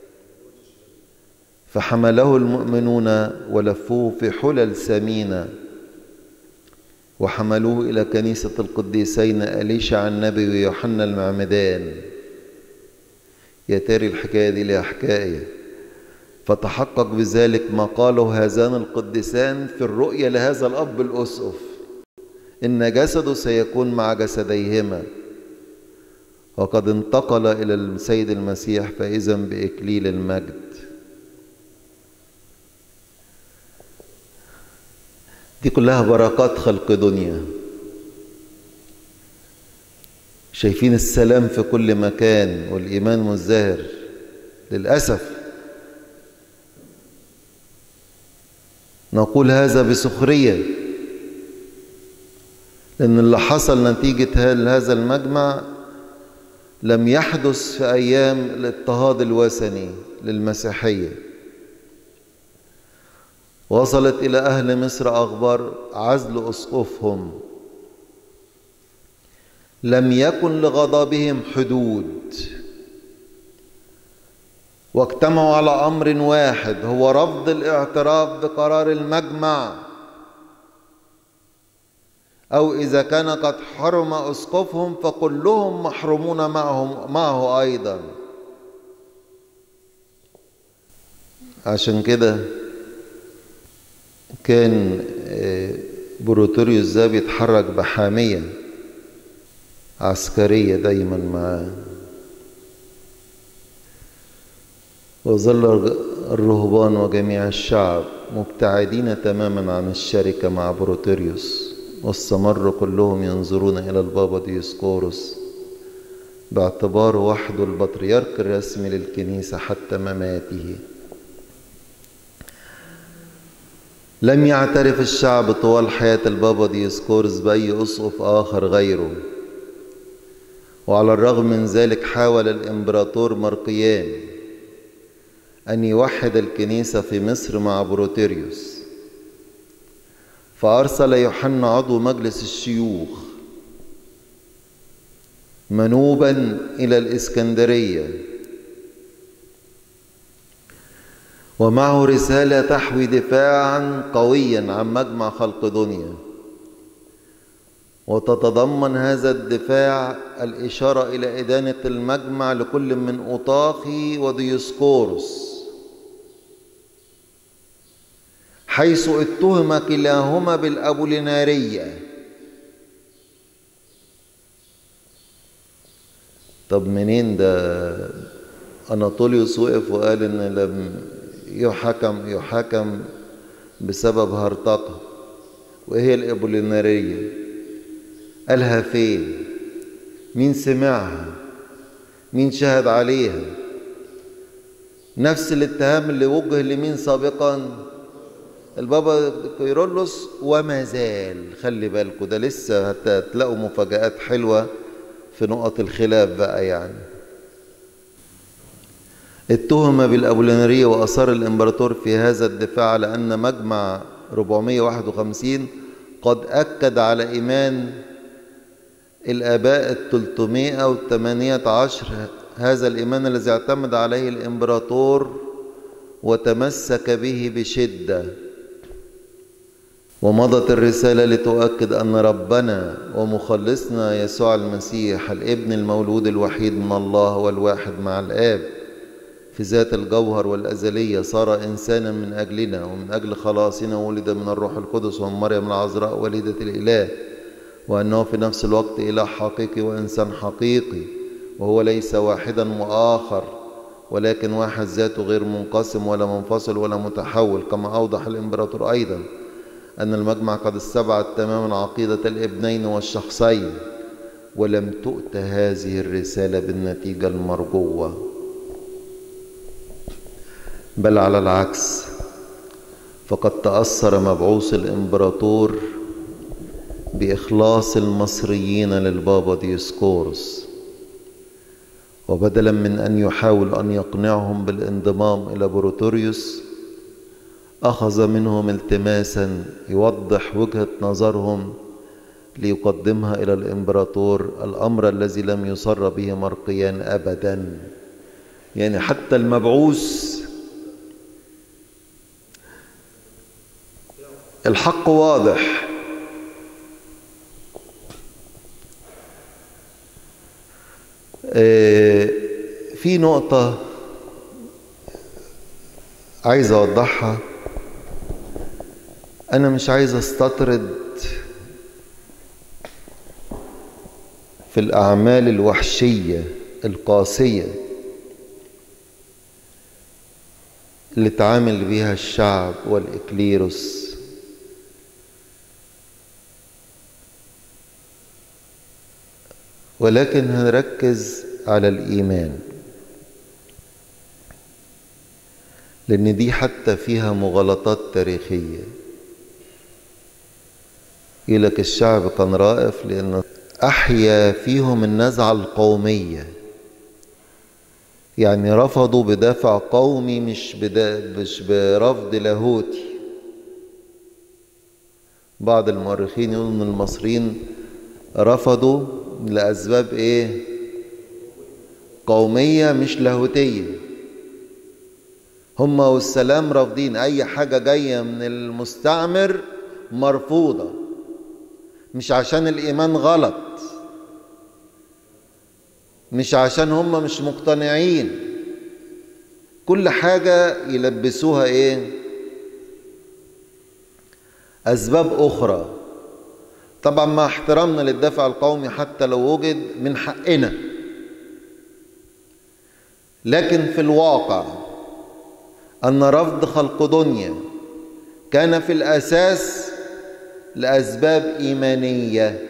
فحمله المؤمنون ولفوه في حلل ثمينه وحملوه إلى كنيسة القديسين أليشع النبي ويوحنا المعمدان يا تاري الحكاية دي ليها حكاية فتحقق بذلك ما قاله هذان القديسان في الرؤية لهذا الأب الأسقف إن جسده سيكون مع جسديهما وقد انتقل إلى السيد المسيح فإذا بإكليل المجد دي كلها بركات خلق دنيا شايفين السلام في كل مكان والإيمان مزدهر للأسف نقول هذا بسخرية لأن اللي حصل نتيجة هذا المجمع لم يحدث في أيام الاضطهاد الوثني للمسيحية وصلت إلى أهل مصر أخبار عزل أسقفهم لم يكن لغضبهم حدود واجتمعوا على أمر واحد هو رفض الاعتراف بقرار المجمع أو إذا كان قد حرم أسقفهم فكلهم محرومون معهم معه أيضا عشان كده كان بروتوريوس ده بيتحرك بحامية عسكرية دايما معاه وظل الرهبان وجميع الشعب مبتعدين تماما عن الشركة مع بروتوريوس واستمروا كلهم ينظرون إلى البابا ديسكوروس باعتباره وحده البطريرك الرسمي للكنيسة حتى مماته لم يعترف الشعب طوال حياة البابا ديسكورس بأي أسقف آخر غيره وعلى الرغم من ذلك حاول الإمبراطور مرقيان أن يوحد الكنيسة في مصر مع بروتيريوس فأرسل يوحنا عضو مجلس الشيوخ منوبا إلى الإسكندرية ومعه رسالة تحوي دفاعا قويا عن مجمع خلق دنيا وتتضمن هذا الدفاع الإشارة إلى إدانة المجمع لكل من أوطاخي وديسكورس حيث اتهم كلاهما بالأبولينارية طب منين ده أناطوليوس وقف وقال إن لم يحكم يحكم بسبب هرطقة وهي الأبولينارية قالها فين مين سمعها مين شهد عليها نفس الاتهام اللي وجه لمين سابقا البابا كيرلس وما زال خلي بالكم ده لسه هتلاقوا مفاجآت حلوة في نقط الخلاف بقى يعني اتهم بالأبولينارية وأصر الإمبراطور في هذا الدفاع على أن مجمع 451 قد أكد على إيمان الآباء التلتمائة والثمانية عشر هذا الإيمان الذي اعتمد عليه الإمبراطور وتمسك به بشدة ومضت الرسالة لتؤكد أن ربنا ومخلصنا يسوع المسيح الابن المولود الوحيد من الله والواحد مع الآب في ذات الجوهر والأزلية صار إنسانا من أجلنا ومن أجل خلاصنا ولد من الروح القدس ومن مريم العذراء والدة الإله وأنه في نفس الوقت إله حقيقي وإنسان حقيقي وهو ليس واحدا وآخر ولكن واحد ذاته غير منقسم ولا منفصل ولا متحول كما أوضح الإمبراطور أيضا أن المجمع قد استبعد تماما عقيدة الابنين والشخصين ولم تؤت هذه الرسالة بالنتيجة المرجوة بل على العكس فقد تأثر مبعوث الإمبراطور بإخلاص المصريين للبابا ديسكورس وبدلا من أن يحاول أن يقنعهم بالانضمام إلى بروتوريوس أخذ منهم التماسا يوضح وجهة نظرهم ليقدمها إلى الإمبراطور الأمر الذي لم يصر به مرقيان أبدا يعني حتى المبعوث الحق واضح في نقطة عايز أوضحها أنا مش عايز أستطرد في الأعمال الوحشية القاسية اللي تعامل بها الشعب والإكليروس ولكن هنركز على الإيمان لأن دي حتى فيها مغالطات تاريخية يقولك الشعب كان رائف لأنه أحيا فيهم النزعة القومية يعني رفضوا بدافع قومي مش, بدا مش برفض لاهوتي بعض المؤرخين يقولوا ان المصريين رفضوا لأسباب إيه؟ قومية مش لاهوتية هم والسلام رافضين أي حاجة جاية من المستعمر مرفوضة مش عشان الإيمان غلط مش عشان هم مش مقتنعين كل حاجة يلبسوها إيه؟ أسباب أخرى طبعا مع احترامنا للدافع القومي حتى لو وجد من حقنا لكن في الواقع أن رفض خلق دنيا كان في الأساس لأسباب إيمانية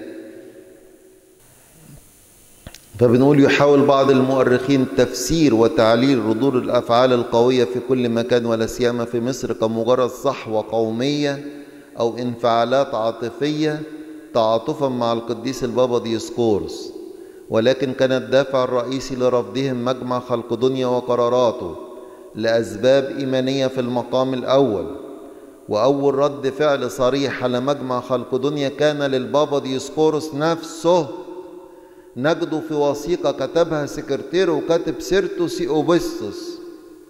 فبنقول يحاول بعض المؤرخين تفسير وتعليل ردود الأفعال القوية في كل مكان ولا سيما في مصر كمجرد صحوة قومية أو انفعالات عاطفية تعاطفا مع القديس البابا ديسكورس ولكن كان الدافع الرئيسي لرفضهم مجمع خلق دنيا وقراراته لأسباب إيمانية في المقام الأول وأول رد فعل صريح على مجمع خلق دنيا كان للبابا ديسكورس نفسه نجده في وثيقة كتبها سكرتير وكاتب سيرتو سيوبستوس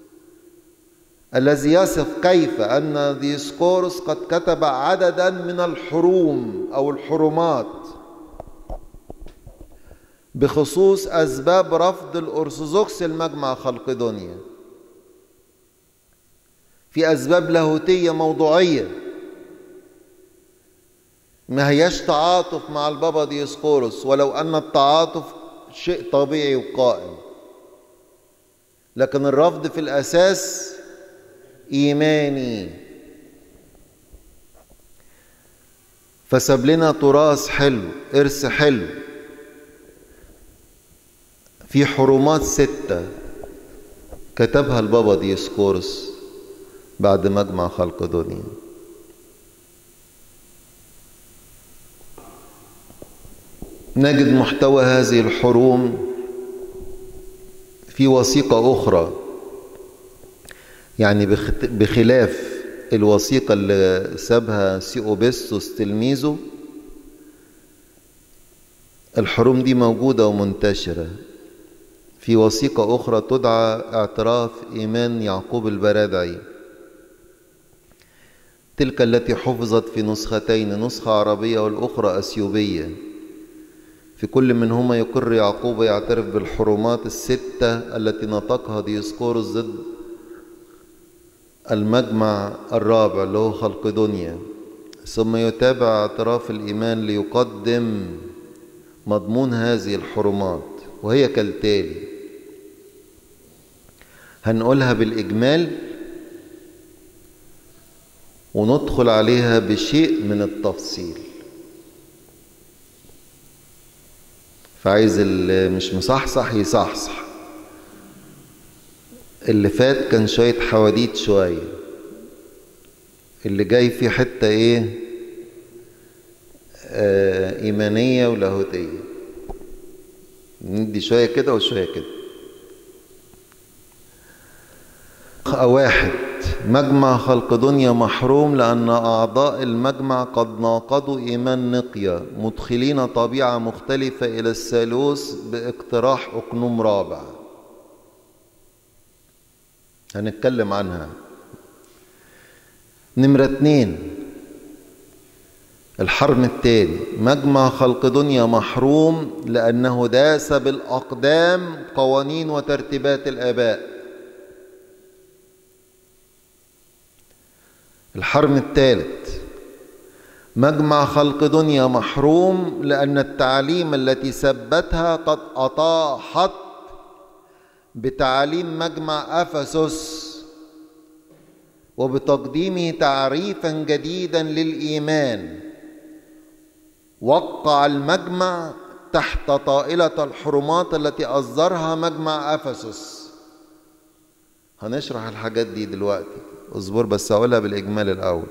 الذي يصف كيف أن ديسكورس قد كتب عددا من الحروم أو الحرمات بخصوص أسباب رفض الأرثوذكس المجمع خلق دنيا في أسباب لاهوتية موضوعية ما هياش تعاطف مع البابا ديسقورس ولو أن التعاطف شيء طبيعي وقائم لكن الرفض في الأساس إيماني فساب لنا تراث حلو إرث حلو في حرمات ستة كتبها البابا ديسكورس بعد مجمع خلق دنيا نجد محتوى هذه الحروم في وثيقة أخرى يعني بخلاف الوثيقة اللي سابها سيوبستوس تلميذه الحروم دي موجودة ومنتشرة في وثيقة أخرى تدعى اعتراف إيمان يعقوب البرادعي تلك التي حفظت في نسختين نسخة عربية والأخرى أثيوبية في كل منهما يقر يعقوب يعترف بالحرمات الستة التي نطقها ديسقورس ضد المجمع الرابع اللي هو خلق دنيا ثم يتابع اعتراف الإيمان ليقدم مضمون هذه الحرمات وهي كالتالي هنقولها بالإجمال وندخل عليها بشيء من التفصيل فعايز اللي مش مصحصح يصحصح اللي فات كان شوية حواديت شوية اللي جاي في حتة ايه آه إيمانية ولاهوتية ندي شوية كده وشوية كده واحد مجمع خلق دنيا محروم لأن أعضاء المجمع قد ناقضوا إيمان نقية مدخلين طبيعة مختلفة إلى الثالوث باقتراح أقنوم رابع هنتكلم عنها نمرة اتنين الحرم التاني مجمع خلق دنيا محروم لأنه داس بالأقدام قوانين وترتيبات الآباء الحرم الثالث مجمع خلق دنيا محروم لأن التعاليم التي ثبتها قد أطاحت بتعاليم مجمع أفسس وبتقديمه تعريفا جديدا للإيمان وقع المجمع تحت طائلة الحرمات التي أصدرها مجمع أفسس هنشرح الحاجات دي دلوقتي اصبر بس هقولها بالإجمال الأول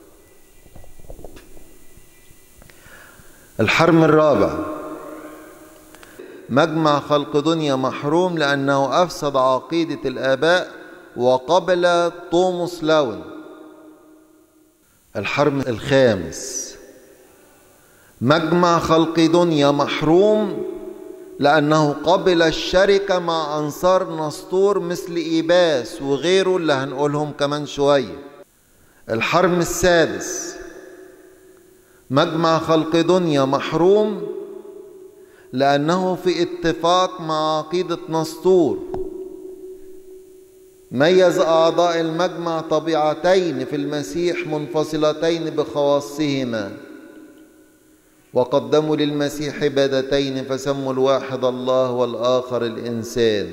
الحرم الرابع مجمع خلق دنيا محروم لأنه أفسد عقيدة الآباء وقبل توموس لاون الحرم الخامس مجمع خلق دنيا محروم لأنه قبل الشركة مع أنصار نسطور مثل إيباس وغيره اللي هنقولهم كمان شوية الحرم السادس مجمع خلق دنيا محروم لأنه في اتفاق مع عقيدة نسطور ميز أعضاء المجمع طبيعتين في المسيح منفصلتين بخواصهما وقدموا للمسيح عبادتين فسموا الواحد الله والآخر الإنسان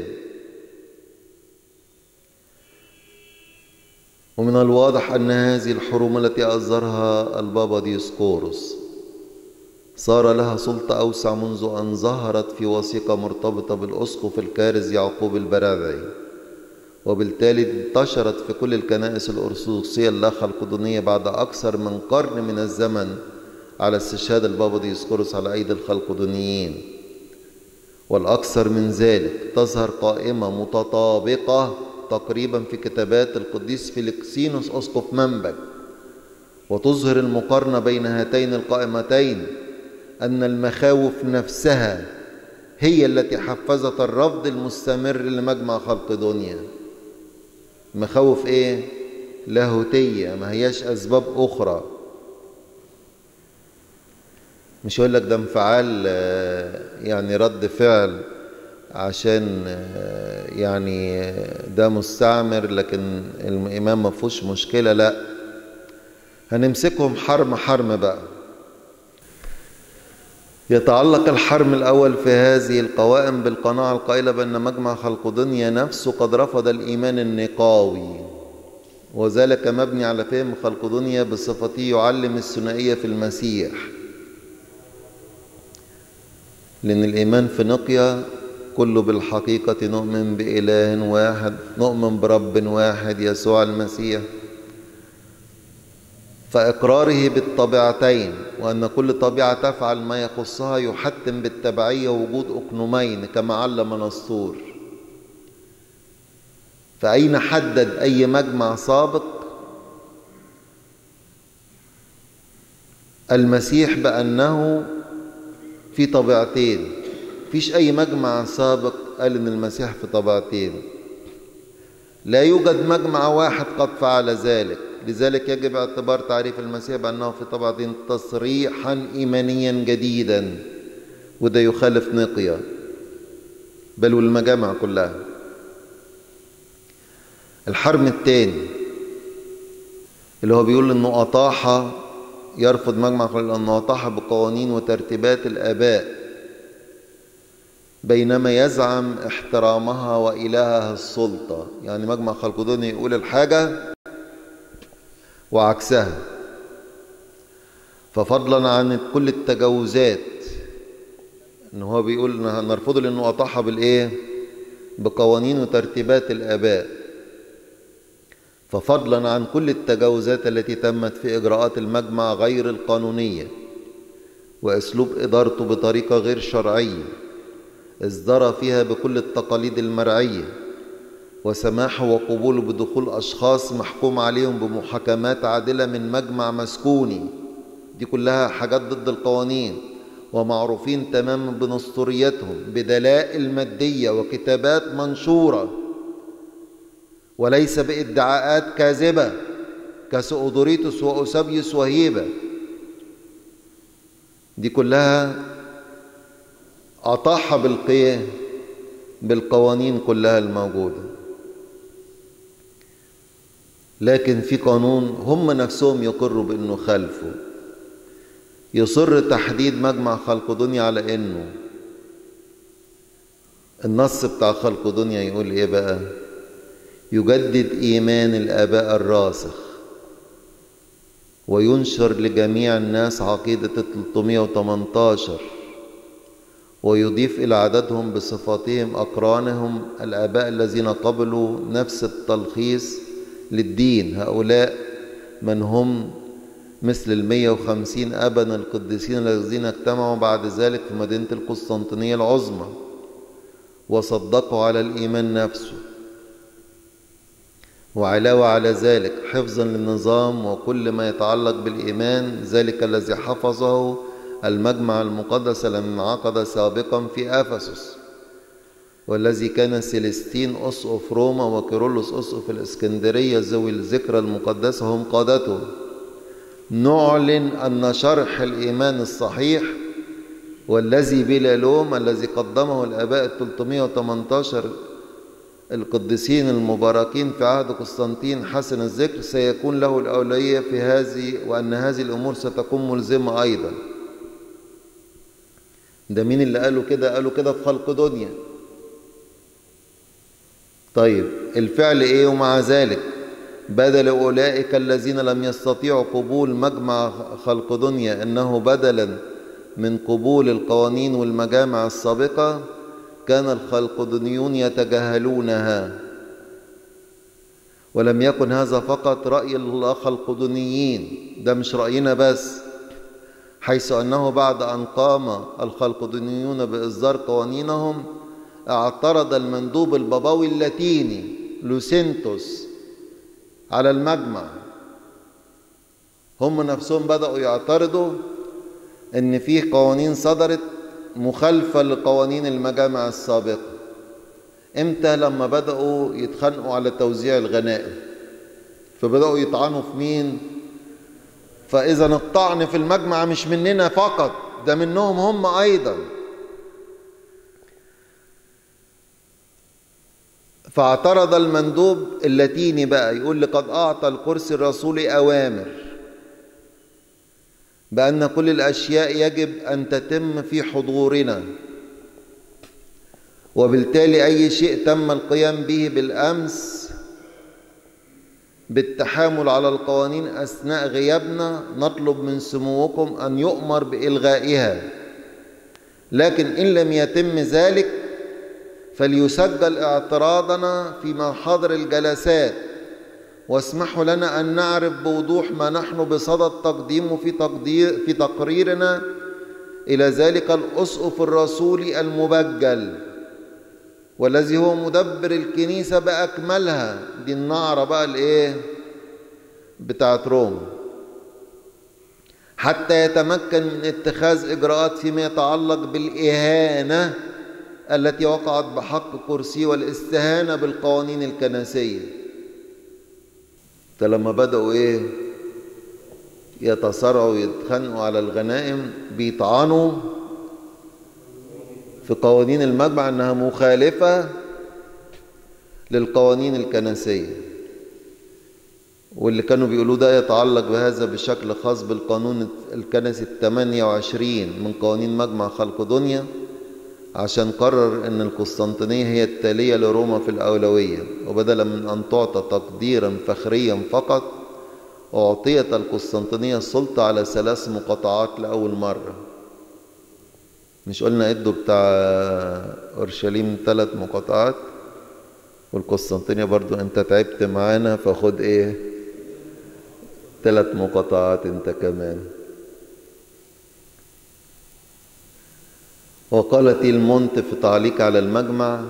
ومن الواضح أن هذه الحروم التي أصدرها البابا ديسقورس صار لها سلطة أوسع منذ أن ظهرت في وثيقة مرتبطة بالأسقف الكارز يعقوب البرادعي وبالتالي انتشرت في كل الكنائس الأرثوذكسية اللاخلقدونية بعد أكثر من قرن من الزمن على استشهاد البابا ديسقورس على أيدي الخلقدونيين والأكثر من ذلك تظهر قائمة متطابقة تقريبا في كتابات القديس فيليكسينوس أسقف منبج وتظهر المقارنة بين هاتين القائمتين أن المخاوف نفسها هي التي حفزت الرفض المستمر لمجمع خلق دنيا مخاوف ايه لاهوتية ما هياش أسباب أخرى مش يقول لك ده انفعال يعني رد فعل عشان يعني ده مستعمر لكن الإمام ما فيهوش مشكلة لا هنمسكهم حرم حرم بقى يتعلق الحرم الأول في هذه القوائم بالقناعة القائلة بأن مجمع خلق دنيا نفسه قد رفض الإيمان النقاوي وذلك مبني على فهم خلق دنيا بصفته يعلم الثنائية في المسيح لأن الإيمان في نقية كله بالحقيقة نؤمن بإله واحد نؤمن برب واحد يسوع المسيح فإقراره بالطبيعتين وأن كل طبيعة تفعل ما يخصها يحتم بالتبعية وجود أقنومين كما علم نسطور فأين حدد أي مجمع سابق المسيح بأنه في طبيعتين فيش أي مجمع سابق قال إن المسيح في طبيعتين لا يوجد مجمع واحد قد فعل ذلك لذلك يجب اعتبار تعريف المسيح بأنه في طبيعتين تصريحا إيمانيا جديدا وده يخالف نقيا بل والمجامع كلها الحرم الثاني اللي هو بيقول انه اطاح يرفض مجمع لانه اطاح بقوانين وترتيبات الاباء بينما يزعم احترامها والهها السلطه يعني مجمع خلقدوني يقول الحاجه وعكسها ففضلا عن كل التجاوزات ان هو بيقول نرفضه لانه اطاح بالايه بقوانين وترتيبات الاباء ففضلا عن كل التجاوزات التي تمت في اجراءات المجمع غير القانونيه واسلوب ادارته بطريقه غير شرعيه ازدرى فيها بكل التقاليد المرعيه وسماحه وقبوله بدخول اشخاص محكوم عليهم بمحاكمات عادله من مجمع مسكوني دي كلها حاجات ضد القوانين ومعروفين تماما بنسطوريتهم بدلائل ماديه وكتابات منشوره وليس بادعاءات كاذبه كسؤدوريتوس واوسابيوس وهيبه دي كلها اطاح بالقيام بالقوانين كلها الموجوده لكن في قانون هم نفسهم يقروا بانه خالفه يصر تحديد مجمع خلق دنيا على انه النص بتاع خلق دنيا يقول ايه بقى يجدد ايمان الاباء الراسخ وينشر لجميع الناس عقيده 318 ويضيف الى عددهم بصفاتهم اقرانهم الاباء الذين قبلوا نفس التلخيص للدين هؤلاء من هم مثل المية وخمسين أبا القديسين الذين اجتمعوا بعد ذلك في مدينة القسطنطينية العظمى وصدقوا على الإيمان نفسه وعلاوة على ذلك حفظا للنظام وكل ما يتعلق بالإيمان ذلك الذي حفظه المجمع المقدس الذي انعقد سابقا في أفسس والذي كان سيلستين أسقف روما وكيرلس أسقف الإسكندرية ذوي الذكرى المقدسة هم قادته نعلن أن شرح الإيمان الصحيح والذي بلا لوم الذي قدمه الآباء ال 318 القديسين المباركين في عهد قسطنطين حسن الذكر سيكون له الأولوية في هذه وأن هذه الأمور ستكون ملزمة أيضا ده مين اللي قالوا كده قالوا كده في خلق دنيا طيب الفعل ايه ومع ذلك بدل أولئك الذين لم يستطيعوا قبول مجمع خلق دنيا أنه بدلا من قبول القوانين والمجامع السابقة كان الخلقدنيون يتجاهلونها ولم يكن هذا فقط رأي الخلقدنيين ده مش رأينا بس حيث أنه بعد أن قام الخلقدنيون بإصدار قوانينهم اعترض المندوب البابوي اللاتيني لوسينتوس على المجمع هم نفسهم بدأوا يعترضوا ان في قوانين صدرت مخالفة لقوانين المجامع السابقة امتى لما بدأوا يتخانقوا على توزيع الغنائم فبدأوا يطعنوا في مين فإذا الطعن في المجمع مش مننا فقط ده منهم هم أيضا فاعترض المندوب اللاتيني بقى يقول لقد أعطى الكرسي الرسولي أوامر بأن كل الأشياء يجب أن تتم في حضورنا وبالتالي أي شيء تم القيام به بالأمس بالتحامل على القوانين أثناء غيابنا نطلب من سموكم أن يؤمر بإلغائها لكن إن لم يتم ذلك فليسجل اعتراضنا في محاضر الجلسات واسمحوا لنا أن نعرف بوضوح ما نحن بصدد تقديمه في, تقدير في تقريرنا إلى ذلك الأسقف الرسولي المبجل والذي هو مدبر الكنيسة بأكملها دي النعرة بقى الإيه بتاعت روما حتى يتمكن من اتخاذ إجراءات فيما يتعلق بالإهانة التي وقعت بحق كرسي والاستهانة بالقوانين الكنسية فلما بدأوا إيه يتصارعوا ويتخانقوا على الغنائم بيطعنوا في قوانين المجمع أنها مخالفة للقوانين الكنسية واللي كانوا بيقولوا ده يتعلق بهذا بشكل خاص بالقانون الكنسي الثمانية وعشرين من قوانين مجمع خلق دنيا عشان قرر ان القسطنطينية هي التالية لروما في الأولوية وبدلا من أن تعطى تقديرا فخريا فقط أعطيت القسطنطينية السلطة على ثلاث مقاطعات لأول مرة مش قلنا ادوا بتاع أورشليم ثلاث مقاطعات والقسطنطينية برضو انت تعبت معانا فخد ايه ثلاث مقاطعات انت كمان وقال تيلمونت في تعليق على المجمع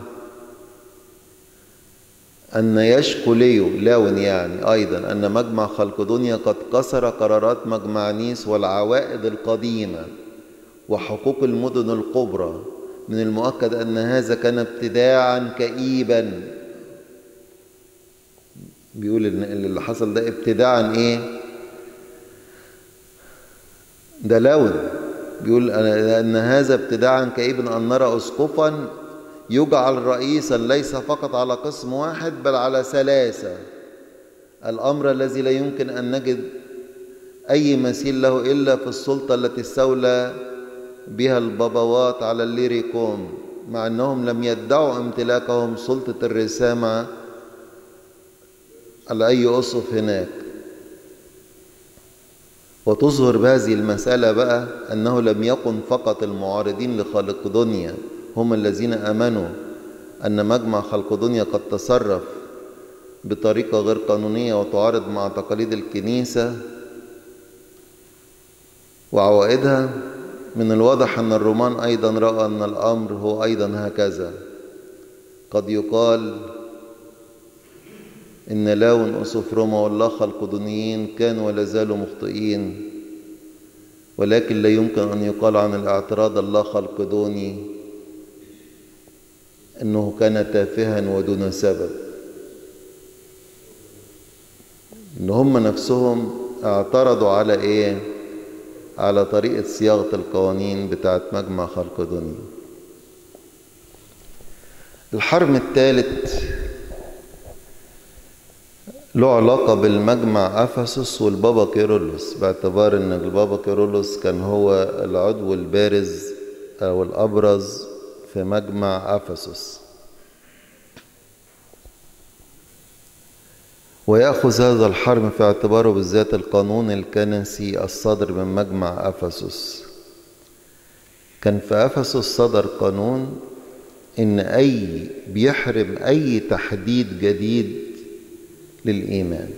أن يشكليو لاون يعني أيضا أن مجمع خلق دنيا قد كسر قرارات مجمع نيس والعوائد القديمة وحقوق المدن الكبرى من المؤكد أن هذا كان ابتداعا كئيبا بيقول ان اللي حصل ده ابتداعا ايه ده لون بيقول ان هذا ابتداعا كئيبا ان نرى اسقفا يجعل رئيسا ليس فقط على قسم واحد بل على ثلاثه الامر الذي لا يمكن ان نجد اي مثيل له الا في السلطه التي استولى بها البابوات على الليريكوم مع انهم لم يدعوا امتلاكهم سلطه الرسامه على أي أسقف هناك وتظهر بهذه المسألة بقى أنه لم يكن فقط المعارضين لخالق دنيا هم الذين آمنوا أن مجمع خلق دنيا قد تصرف بطريقة غير قانونية وتعارض مع تقاليد الكنيسة وعوائدها من الواضح أن الرومان أيضا رأى أن الأمر هو أيضا هكذا قد يقال إن لاون أسف روما والله القدونيين كانوا ولا زالوا مخطئين ولكن لا يمكن أن يقال عن الاعتراض الله القدوني أنه كان تافها ودون سبب إن هم نفسهم اعترضوا على إيه؟ على طريقة صياغة القوانين بتاعت مجمع خلق دنيا الحرم الثالث له علاقة بالمجمع أفسس والبابا كيرلس باعتبار أن البابا كيرلس كان هو العضو البارز أو الأبرز في مجمع أفسس ويأخذ هذا الحرم في اعتباره بالذات القانون الكنسي الصادر من مجمع أفسس كان في أفسس صدر قانون إن أي بيحرم أي تحديد جديد للإيمان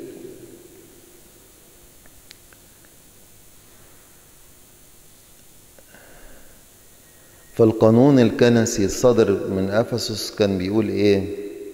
فالقانون الكنسي الصادر من أفسس كان بيقول إيه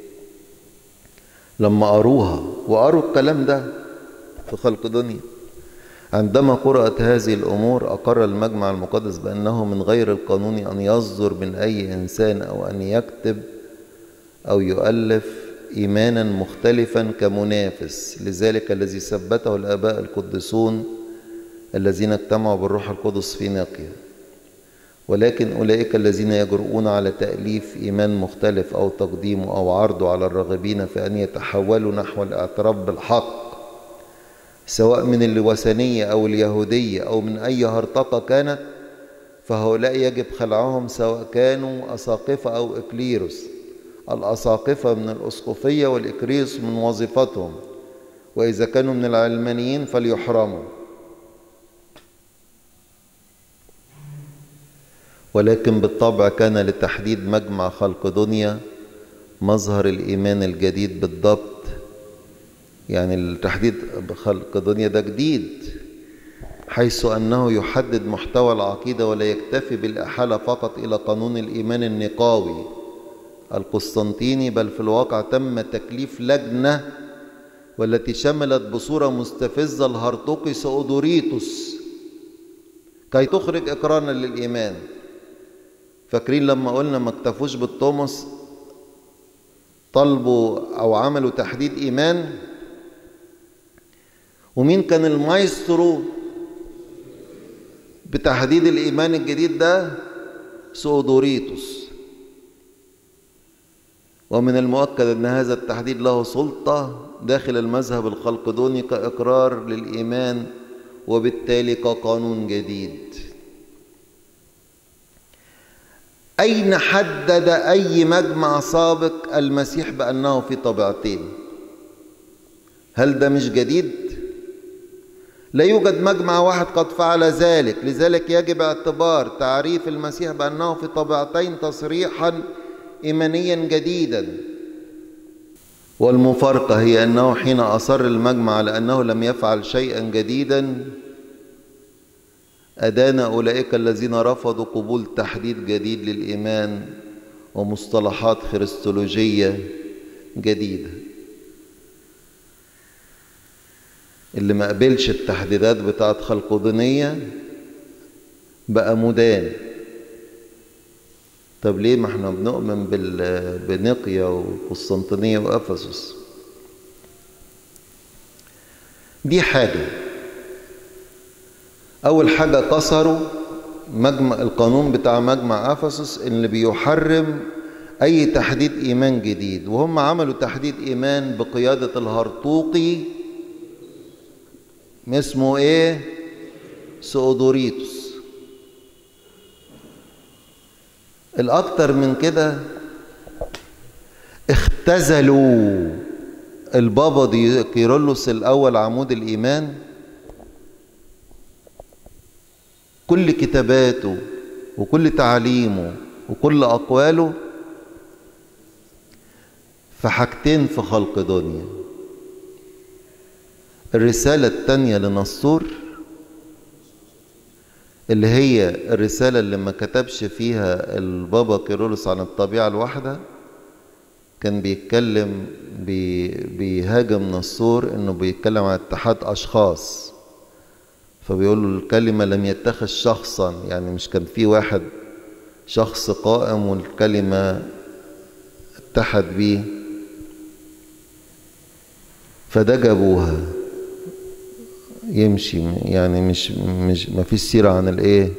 لما قروها وقروا الكلام ده في خلق دنيا عندما قرأت هذه الأمور أقر المجمع المقدس بأنه من غير القانون أن يصدر من أي إنسان أو أن يكتب أو يؤلف إيمانا مختلفا كمنافس لذلك الذي ثبته الآباء القدسون الذين اجتمعوا بالروح القدس في نقيا ولكن أولئك الذين يجرؤون على تأليف إيمان مختلف أو تقديمه أو عرضه على الراغبين في أن يتحولوا نحو الاعتراف بالحق سواء من الوثنية أو اليهودية أو من أي هرطقة كانت فهؤلاء يجب خلعهم سواء كانوا أساقفة أو إكليروس الأساقفة من الأسقفية والإكريس من وظيفتهم وإذا كانوا من العلمانيين فليحرموا ولكن بالطبع كان لتحديد مجمع خلق دنيا مظهر الإيمان الجديد بالضبط يعني التحديد خلق دنيا ده جديد حيث أنه يحدد محتوى العقيدة ولا يكتفي بالإحالة فقط إلى قانون الإيمان النقاوي القسطنطيني بل في الواقع تم تكليف لجنة والتي شملت بصورة مستفزة الهرطوقي سؤدوريتوس كي تخرج إقرارا للإيمان فاكرين لما قلنا ما اكتفوش بالتوماس طلبوا أو عملوا تحديد إيمان ومين كان المايسترو بتحديد الإيمان الجديد ده سؤدوريتوس ومن المؤكد أن هذا التحديد له سلطة داخل المذهب الخلقدوني كإقرار للإيمان وبالتالي كقانون جديد أين حدد أي مجمع سابق المسيح بأنه في طبيعتين هل ده مش جديد لا يوجد مجمع واحد قد فعل ذلك لذلك يجب اعتبار تعريف المسيح بأنه في طبيعتين تصريحا إيمانيا جديدا والمفارقة هي أنه حين أصر المجمع على أنه لم يفعل شيئا جديدا أدان أولئك الذين رفضوا قبول تحديد جديد للإيمان ومصطلحات خريستولوجية جديدة اللي ما قبلش التحديدات بتاعت خلقودنية بقى مدان طب ليه ما احنا بنؤمن بنقيا وقسطنطينية وأفسس دي حاجة أول حاجة كسروا مجمع القانون بتاع مجمع أفسس اللي بيحرم أي تحديد إيمان جديد وهم عملوا تحديد إيمان بقيادة الهرطوقي اسمه إيه؟ سؤدوريتوس الأكتر من كده اختزلوا البابا دي كيرلس الأول عمود الإيمان كل كتاباته وكل تعليمه وكل أقواله في حاجتين في خلق دنيا الرسالة التانية لنسطور اللي هي الرسالة اللي ما كتبش فيها البابا كيرلس عن الطبيعة الواحدة كان بيتكلم بي بيهاجم نصور انه بيتكلم عن اتحاد اشخاص فبيقول له الكلمة لم يتخذ شخصا يعني مش كان في واحد شخص قائم والكلمة اتحد بيه فده جابوها يمشي يعني مش مش ما فيش سيرة عن الايه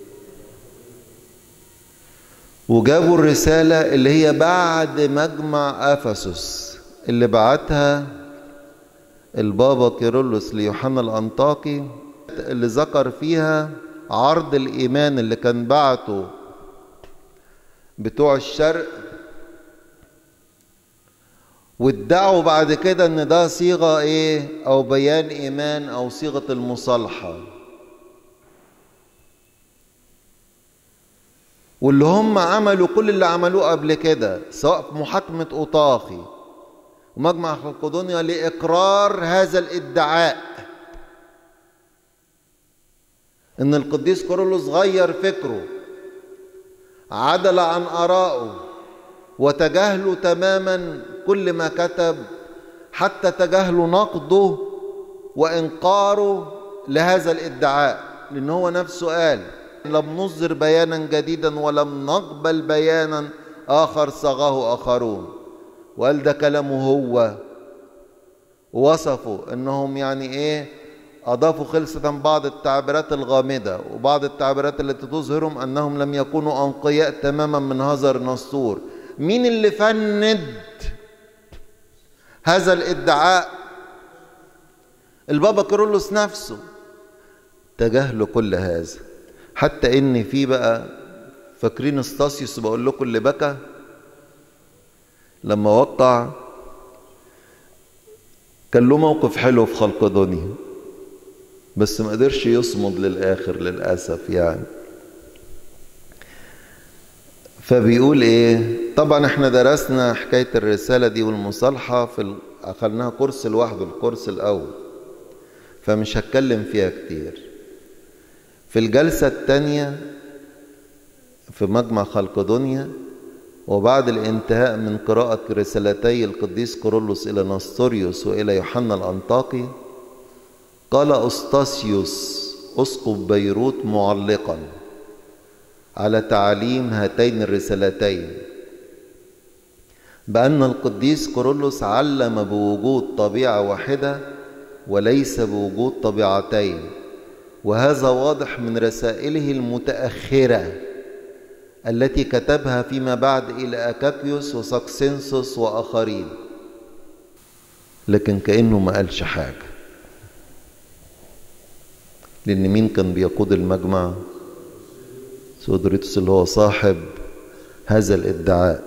وجابوا الرسالة اللي هي بعد مجمع أفسس اللي بعتها البابا كيرلس ليوحنا الأنطاكي اللي ذكر فيها عرض الإيمان اللي كان بعته بتوع الشرق وادعوا بعد كده ان ده صيغه ايه او بيان ايمان او صيغه المصالحه واللي هم عملوا كل اللي عملوه قبل كده سواء في محاكمه اوطاخي ومجمع خلقدونيا لاقرار هذا الادعاء ان القديس كورولوس غير فكره عدل عن ارائه وتجاهلوا تماما كل ما كتب حتى تجاهلوا نقده وانكاره لهذا الادعاء لان هو نفسه قال لم نصدر بيانا جديدا ولم نقبل بيانا اخر صاغه اخرون وقال ده كلامه هو وصفوا انهم يعني ايه اضافوا خلصة بعض التعبيرات الغامضة وبعض التعبيرات التي تظهرهم انهم لم يكونوا انقياء تماما من هذا النسطور مين اللي فند هذا الادعاء البابا كيرلس نفسه تجاهلوا كل هذا حتى ان في بقى فاكرين استاسيوس بقول لكم اللي بكى لما وقع كان له موقف حلو في خلق دنيا بس ما قدرش يصمد للاخر للاسف يعني فبيقول ايه طبعا احنا درسنا حكايه الرساله دي والمصالحه في ال... اخذناها كورس لوحده الكورس الاول فمش هتكلم فيها كتير في الجلسه الثانيه في مجمع خلق دنيا وبعد الانتهاء من قراءة رسالتي القديس كورولوس إلى نستوريوس وإلى يوحنا الأنطاكي قال أستاسيوس أسقف بيروت معلقا على تعاليم هاتين الرسالتين بأن القديس كورولوس علم بوجود طبيعة واحدة وليس بوجود طبيعتين وهذا واضح من رسائله المتأخرة التي كتبها فيما بعد إلى أكاكيوس وساكسينسوس وآخرين لكن كأنه ما قالش حاجة لأن مين كان بيقود المجمع سودريتوس اللي هو صاحب هذا الادعاء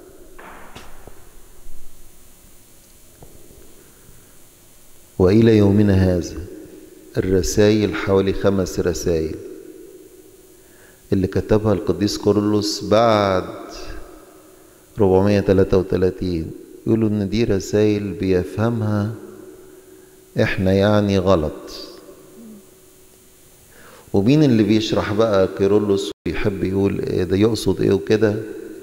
وإلى يومنا هذا الرسائل حوالي خمس رسائل اللي كتبها القديس كورلوس بعد 433 يقولوا ان دي رسائل بيفهمها احنا يعني غلط ومين اللي بيشرح بقى كيرلس ويحب يقول إيه ده يقصد ايه وكده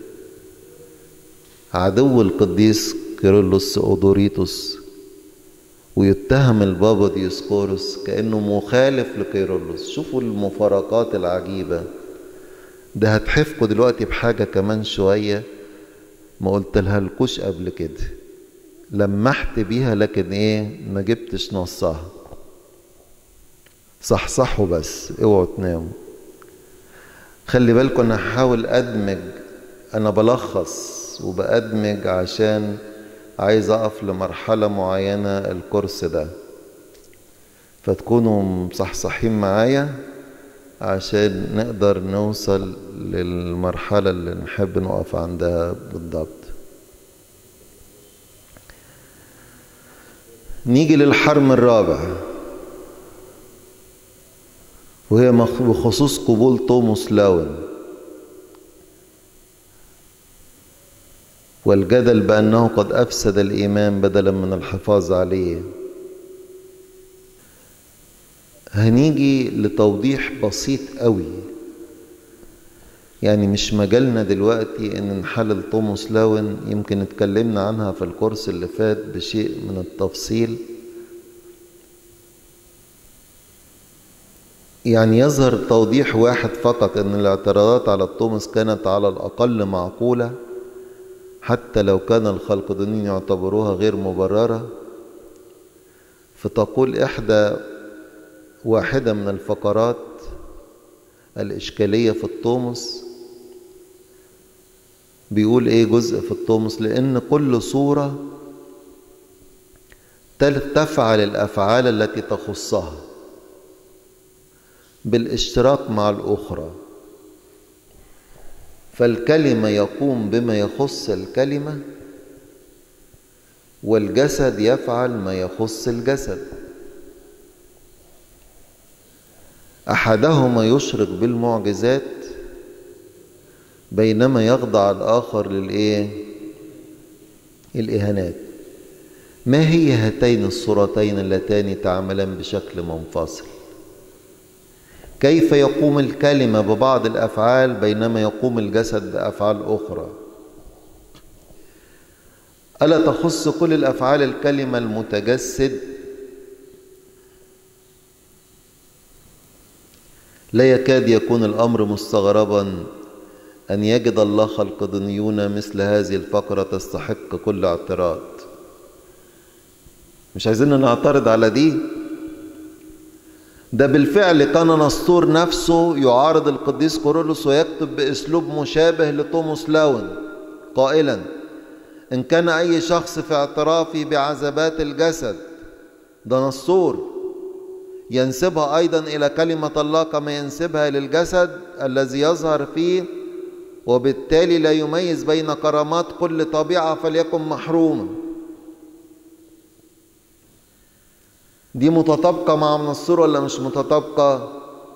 عدو القديس كيرلس اودوريتوس ويتهم البابا ديسقورس كانه مخالف لكيرلس شوفوا المفارقات العجيبه ده هتحفكوا دلوقتي بحاجه كمان شويه ما قلت لها لكوش قبل كده لمحت بيها لكن ايه ما جبتش نصها صحصحوا بس اوعوا تناموا خلي بالكم انا هحاول ادمج انا بلخص وبأدمج عشان عايز اقف لمرحلة معينة الكورس ده فتكونوا مصحصحين معايا عشان نقدر نوصل للمرحلة اللي نحب نقف عندها بالضبط نيجي للحرم الرابع وهي بخصوص قبول توماس لاون والجدل بأنه قد أفسد الإيمان بدلا من الحفاظ عليه هنيجي لتوضيح بسيط قوي يعني مش مجالنا دلوقتي ان نحلل توماس لاون يمكن اتكلمنا عنها في الكورس اللي فات بشيء من التفصيل يعني يظهر توضيح واحد فقط ان الاعتراضات على توماس كانت على الاقل معقوله حتى لو كان الخلقدونيين يعتبروها غير مبرره فتقول احدى واحده من الفقرات الاشكاليه في الطومس بيقول ايه جزء في الطومس لان كل صوره تفعل الافعال التي تخصها بالاشتراك مع الاخرى فالكلمه يقوم بما يخص الكلمه والجسد يفعل ما يخص الجسد احدهما يشرق بالمعجزات بينما يخضع الاخر للايه الاهانات ما هي هاتين الصورتين اللتان تعملان بشكل منفصل كيف يقوم الكلمه ببعض الافعال بينما يقوم الجسد بافعال اخرى الا تخص كل الافعال الكلمه المتجسد لا يكاد يكون الامر مستغربا ان يجد الله خلقدنيون مثل هذه الفقره تستحق كل اعتراض مش عايزين نعترض على دي ده بالفعل كان نسطور نفسه يعارض القديس كورولوس ويكتب باسلوب مشابه لتوماس لاون قائلا ان كان اي شخص في اعترافه بعذابات الجسد ده نسطور ينسبها ايضا الى كلمه الله كما ينسبها للجسد الذي يظهر فيه وبالتالي لا يميز بين كرامات كل طبيعه فليكن محروما دي متطابقه مع منصور ولا مش متطابقه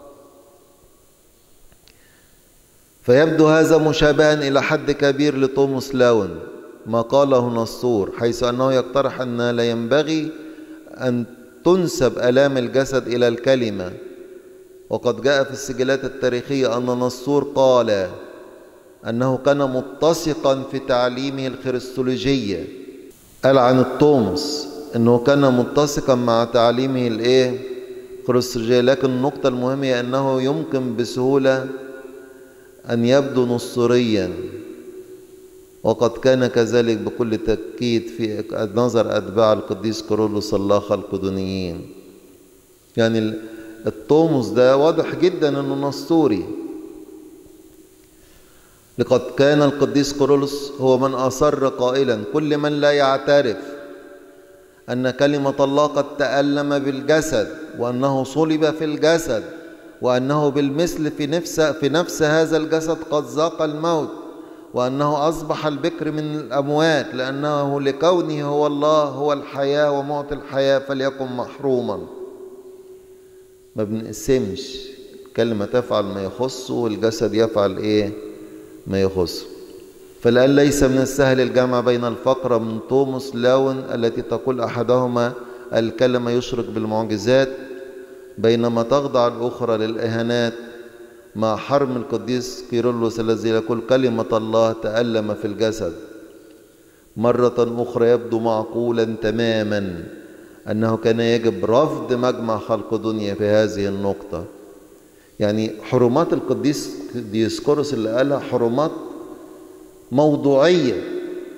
فيبدو هذا مشابها الى حد كبير لتوماس لاون ما قاله نصور حيث انه يقترح ان لا ينبغي ان تنسب الام الجسد الى الكلمه وقد جاء في السجلات التاريخيه ان نصور قال انه كان متسقا في تعليمه الخريستولوجيه قال عن الطومس انه كان متسقا مع تعليمه الايه الخريستولوجيه لكن النقطه المهمه هي انه يمكن بسهوله ان يبدو نصوريا وقد كان كذلك بكل تأكيد في نظر أتباع القديس كيرلس الله القدونيين يعني الطومس ده واضح جدا انه نسطوري لقد كان القديس كورولوس هو من أصر قائلا كل من لا يعترف أن كلمة الله قد تألم بالجسد وأنه صلب في الجسد وأنه بالمثل في نفس في نفس هذا الجسد قد ذاق الموت وأنه أصبح البكر من الأموات لأنه لكونه هو الله هو الحياة ومعطي الحياة فليكن محروما ما بنقسمش كلمة تفعل ما يخصه والجسد يفعل إيه ما يخصه فالآن ليس من السهل الجمع بين الفقرة من تومس لاون التي تقول أحدهما الكلمة يشرك بالمعجزات بينما تخضع الأخرى للإهانات مع حرم القديس كيرلس الذي يقول كلمة الله تألم في الجسد مرة أخرى يبدو معقولا تماما أنه كان يجب رفض مجمع خلق دنيا في هذه النقطة يعني حرمات القديس ديسكورس اللي قالها حرمات موضوعية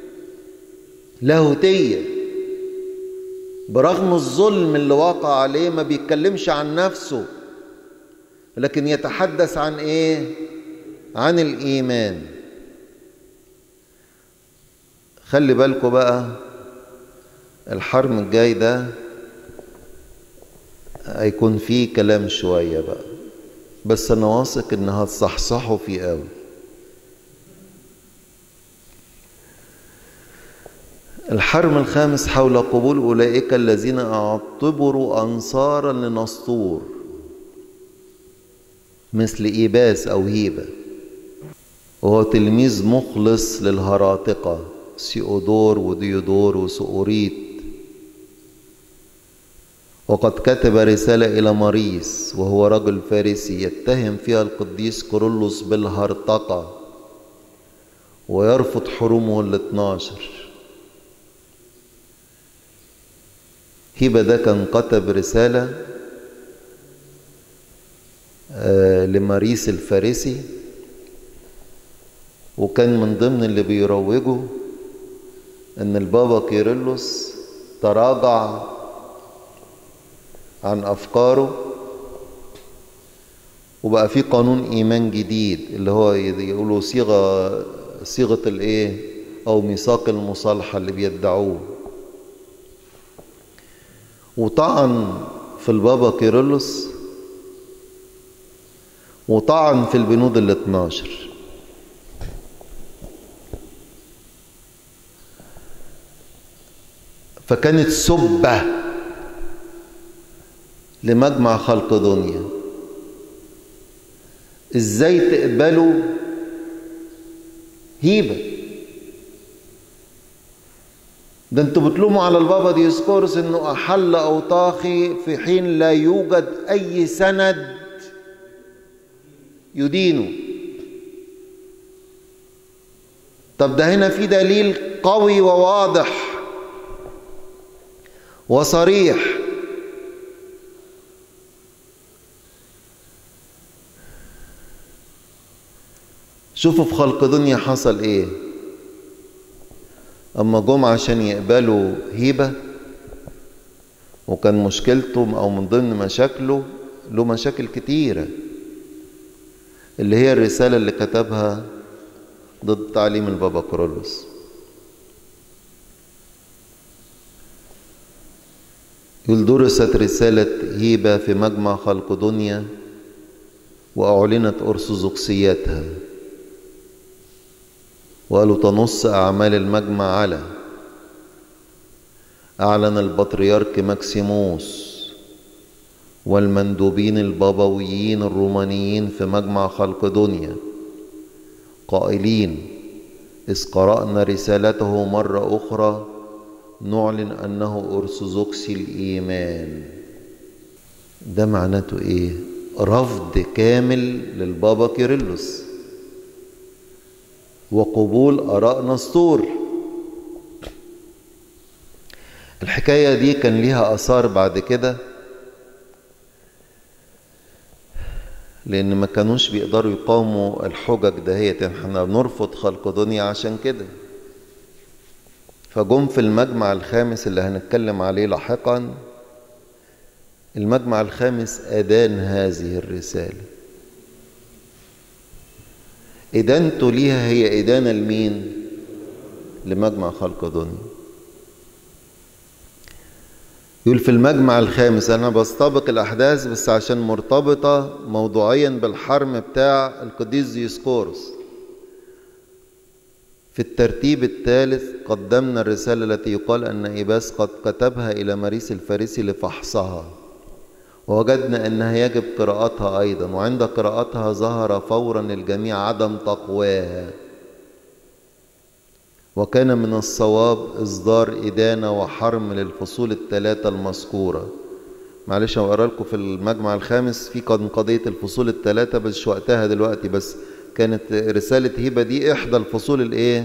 لاهوتية برغم الظلم اللي واقع عليه ما بيتكلمش عن نفسه لكن يتحدث عن ايه عن الايمان خلي بالكم بقى الحرم الجاي ده هيكون فيه كلام شوية بقى بس انا واثق ان هتصحصحوا فيه قوي الحرم الخامس حول قبول أولئك الذين اعتبروا أنصارا لنسطور مثل إيباس أو هيبة وهو تلميذ مخلص للهراطقة سيودور وديودور وسؤوريت وقد كتب رسالة إلى ماريس وهو رجل فارسي يتهم فيها القديس كورولوس بالهرطقة ويرفض حرومه الاثناشر هيبة ده كان كتب رسالة لماريس الفارسي وكان من ضمن اللي بيروجوا ان البابا كيرلس تراجع عن افكاره وبقى في قانون ايمان جديد اللي هو يقولوا صيغه صيغه الايه او ميثاق المصالحه اللي بيدعوه وطعن في البابا كيرلس وطعن في البنود ال 12 فكانت سبة لمجمع خلق دنيا ازاي تقبلوا هيبة ده انتوا بتلوموا على البابا ديسكورس انه احل اوطاخي في حين لا يوجد اي سند يدينه طب ده هنا في دليل قوي وواضح وصريح شوفوا في خلق دنيا حصل ايه اما جم عشان يقبلوا هيبه وكان مشكلته او من ضمن مشاكله له مشاكل كتيره اللي هي الرسالة اللي كتبها ضد تعليم البابا كرولوس يقول درست رسالة هيبة في مجمع خلق دنيا وأعلنت أرثوذكسيتها وقالوا تنص أعمال المجمع على أعلن البطريرك ماكسيموس والمندوبين البابويين الرومانيين في مجمع خلق دنيا قائلين إذ قرأنا رسالته مرة أخرى نعلن أنه أرثوذكسي الإيمان ده معناته إيه؟ رفض كامل للبابا كيرلس وقبول آراء نسطور الحكاية دي كان ليها آثار بعد كده لان ما كانوش بيقدروا يقاوموا الحجج دهيت احنا بنرفض خلق دنيا عشان كده فجم في المجمع الخامس اللي هنتكلم عليه لاحقا المجمع الخامس أدان هذه الرسالة إدانته ليها هي إدانة لمين لمجمع خلق دنيا يقول في المجمع الخامس أنا بستبق الأحداث بس عشان مرتبطة موضوعيا بالحرم بتاع القديس ديسقورس في الترتيب الثالث قدمنا الرسالة التي يقال أن إيباس قد كتبها إلى مريس الفارسي لفحصها ووجدنا أنها يجب قراءتها أيضا وعند قراءتها ظهر فورا للجميع عدم تقواها وكان من الصواب إصدار إدانة وحرم للفصول الثلاثة المذكورة معلش هقرا لكم في المجمع الخامس في كان قضية الفصول الثلاثة بس مش وقتها دلوقتي بس كانت رسالة هبة دي إحدى الفصول الإيه؟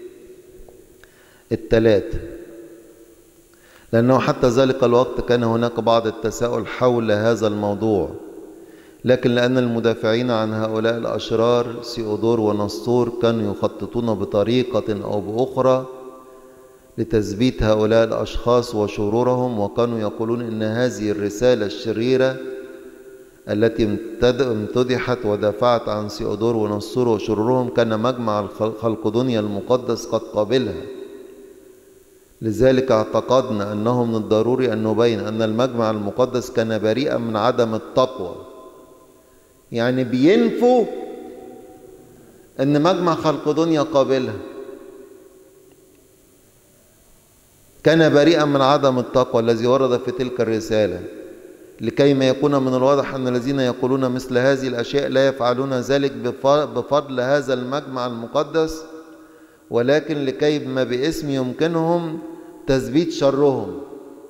الثلاثة لأنه حتى ذلك الوقت كان هناك بعض التساؤل حول هذا الموضوع لكن لأن المدافعين عن هؤلاء الأشرار سيودور ونسطور كانوا يخططون بطريقة أو بأخرى لتثبيت هؤلاء الأشخاص وشرورهم وكانوا يقولون إن هذه الرسالة الشريرة التي امتدحت ودافعت عن سيودور ونسطور وشرورهم كان مجمع الخلقدونيا المقدس قد قابلها لذلك اعتقدنا أنه من الضروري أن نبين أن المجمع المقدس كان بريئا من عدم التقوى يعني بينفوا ان مجمع خلق دنيا قابلها كان بريئا من عدم التقوى الذي ورد في تلك الرسالة لكي ما يكون من الواضح أن الذين يقولون مثل هذه الأشياء لا يفعلون ذلك بفضل هذا المجمع المقدس ولكن لكي ما باسم يمكنهم تثبيت شرهم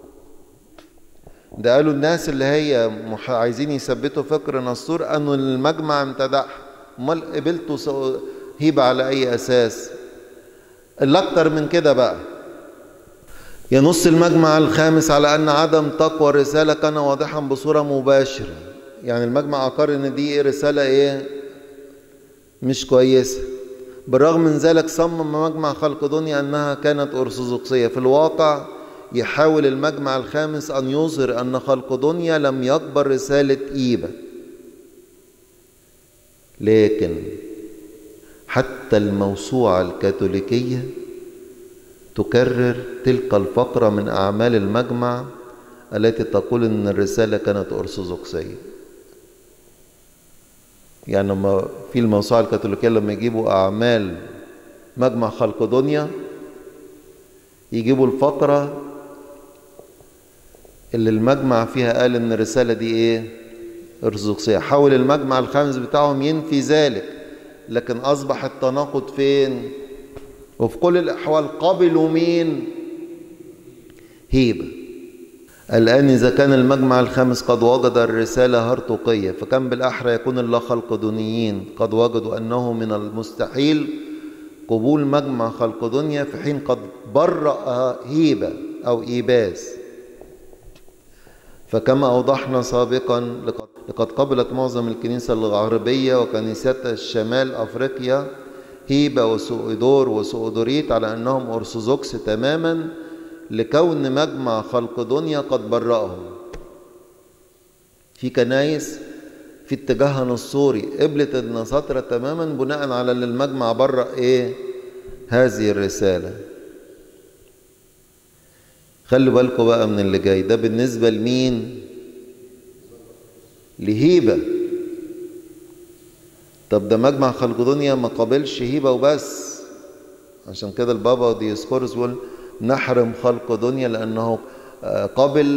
ده قالوا الناس اللي هي مح... عايزين يثبتوا فكر نسطور انه المجمع امتدح امال قبلتوا هيبة على اي اساس اللي اكتر من كده بقى ينص المجمع الخامس على ان عدم تقوى الرسالة كان واضحا بصورة مباشرة يعني المجمع اقر ان دي رسالة ايه مش كويسة بالرغم من ذلك صمم مجمع خلق دنيا انها كانت ارثوذكسية في الواقع يحاول المجمع الخامس أن يظهر أن خلق دنيا لم يقبل رسالة إيبا لكن حتى الموسوعة الكاثوليكية تكرر تلك الفقرة من أعمال المجمع التي تقول أن الرسالة كانت أرثوذكسية يعني لما في الموسوعة الكاثوليكية لما يجيبوا أعمال مجمع خلق دنيا يجيبوا الفقرة اللي المجمع فيها قال ان الرسالة دي ايه ارثوذكسية حاول المجمع الخامس بتاعهم ينفي ذلك لكن اصبح التناقض فين وفي كل الاحوال قبلوا مين هيبة الآن إذا كان المجمع الخامس قد وجد الرسالة هرطوقية فكم بالأحرى يكون الله خلق دنيين قد وجدوا أنه من المستحيل قبول مجمع خلق دنيا في حين قد برأ هيبة أو إيباس فكما أوضحنا سابقا لقد قبلت معظم الكنيسة الغربية وكنيسات الشمال أفريقيا هيبة وسؤدور وسؤدوريت على أنهم أرثوذكس تماما لكون مجمع خلق دنيا قد برأهم في كنايس في اتجاهها نصوري قبلت النصارى تماما بناء على اللي المجمع برأ ايه هذه الرساله خلوا بالكم بقى من اللي جاي ده بالنسبة لمين لهيبة طب ده مجمع خلق دنيا ما قابلش هيبة وبس عشان كده البابا ديسكورس بيقول نحرم خلق دنيا لأنه قبل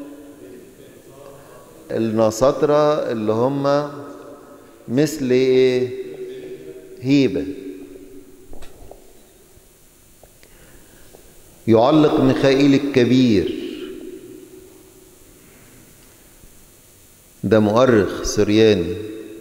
النصاترة اللي هم مثل ايه هيبه يعلق ميخائيل الكبير ده مؤرخ سرياني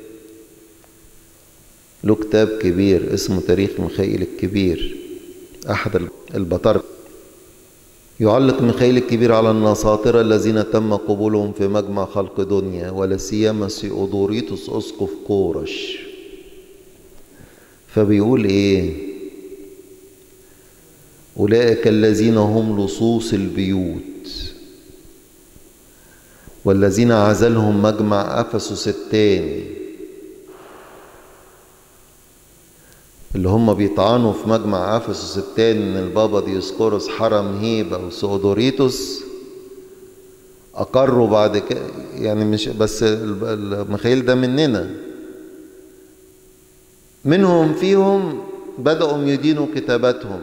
له كتاب كبير اسمه تاريخ ميخائيل الكبير أحد البطاركة يعلق ميخائيل الكبير على النساطرة الذين تم قبولهم في مجمع خلق دنيا ولا سيما سيودوريتوس أسقف قورش فبيقول إيه أولئك الذين هم لصوص البيوت والذين عزلهم مجمع أفسس الثاني اللي هم بيطعنوا في مجمع افسس الثاني ان البابا ديسقورس حرم هيبه وسودوريتوس اقروا بعد كده يعني مش بس المخيل ده مننا منهم فيهم بدأوا يدينوا كتاباتهم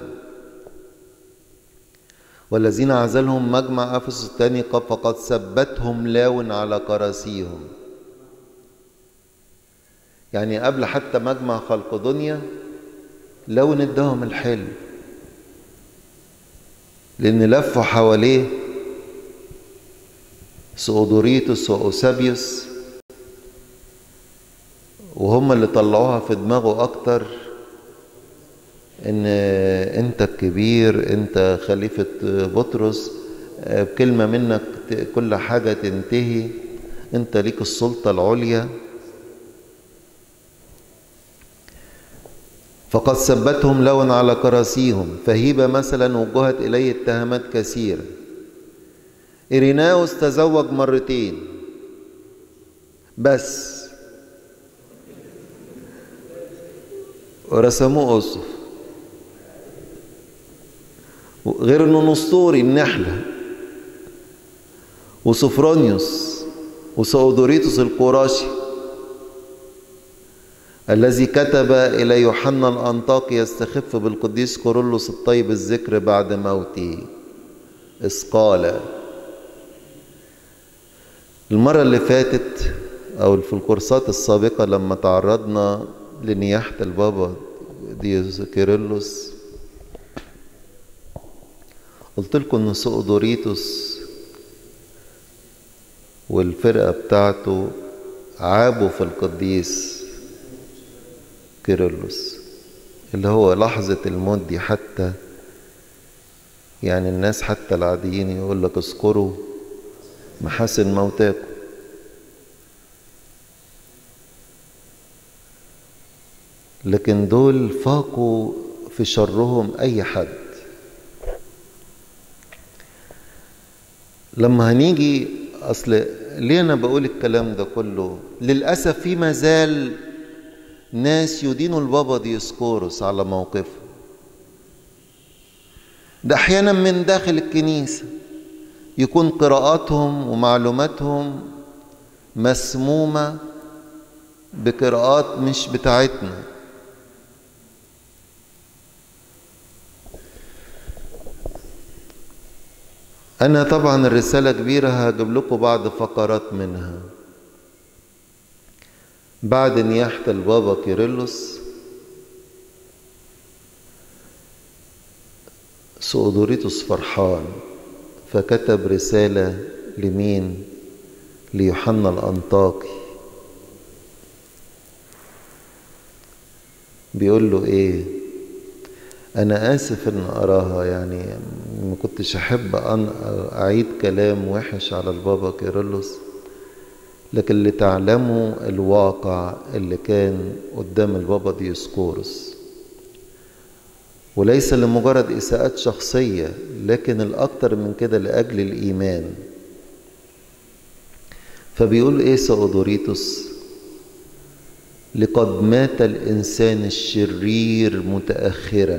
والذين عزلهم مجمع أفسس الثاني فقد ثبتهم لاون على كراسيهم يعني قبل حتى مجمع خلق دنيا لون اداهم الحلم لأن لفوا حواليه سؤدوريتوس وأوسابيوس وهم اللي طلعوها في دماغه أكتر إن أنت الكبير أنت خليفة بطرس بكلمة منك كل حاجة تنتهي أنت ليك السلطة العليا فقد ثبتهم لون على كراسيهم فهيبة مثلا وجهت إليه اتهامات كثيرة إيريناوس تزوج مرتين بس ورسموه أسف غير انه نسطوري النحلة وسفرونيوس وسودوريتوس القراشي الذي كتب إلى يوحنا الأنطاكي يستخف بالقديس كورولوس الطيب الذكر بعد موته إذ قال المرة اللي فاتت أو في الكورسات السابقة لما تعرضنا لنياحة البابا ديوس كيرلس قلت لكم ان سؤدوريتوس والفرقة بتاعته عابوا في القديس كيرلس اللي هو لحظة الموت دي حتى يعني الناس حتى العاديين يقول لك اذكروا محاسن موتاكم لكن دول فاقوا في شرهم اي حد لما هنيجي اصل ليه انا بقول الكلام ده كله للاسف في مازال ناس يدينوا البابا ديسكورس على موقفه ده احيانا من داخل الكنيسه يكون قراءاتهم ومعلوماتهم مسمومه بقراءات مش بتاعتنا أنا طبعا الرسالة كبيرة هجيب لكم بعض فقرات منها بعد نياحة البابا كيرلس سؤدوريتوس فرحان فكتب رسالة لمين ليوحنا الأنطاكي بيقول له ايه انا اسف ان اراها يعني ما كنتش احب ان اعيد كلام وحش على البابا كيرلس لكن لتعلموا الواقع اللي كان قدام البابا ديسكورس وليس لمجرد اساءات شخصيه لكن الاكثر من كده لاجل الايمان فبيقول ايه سؤدوريتوس لقد مات الانسان الشرير متاخرا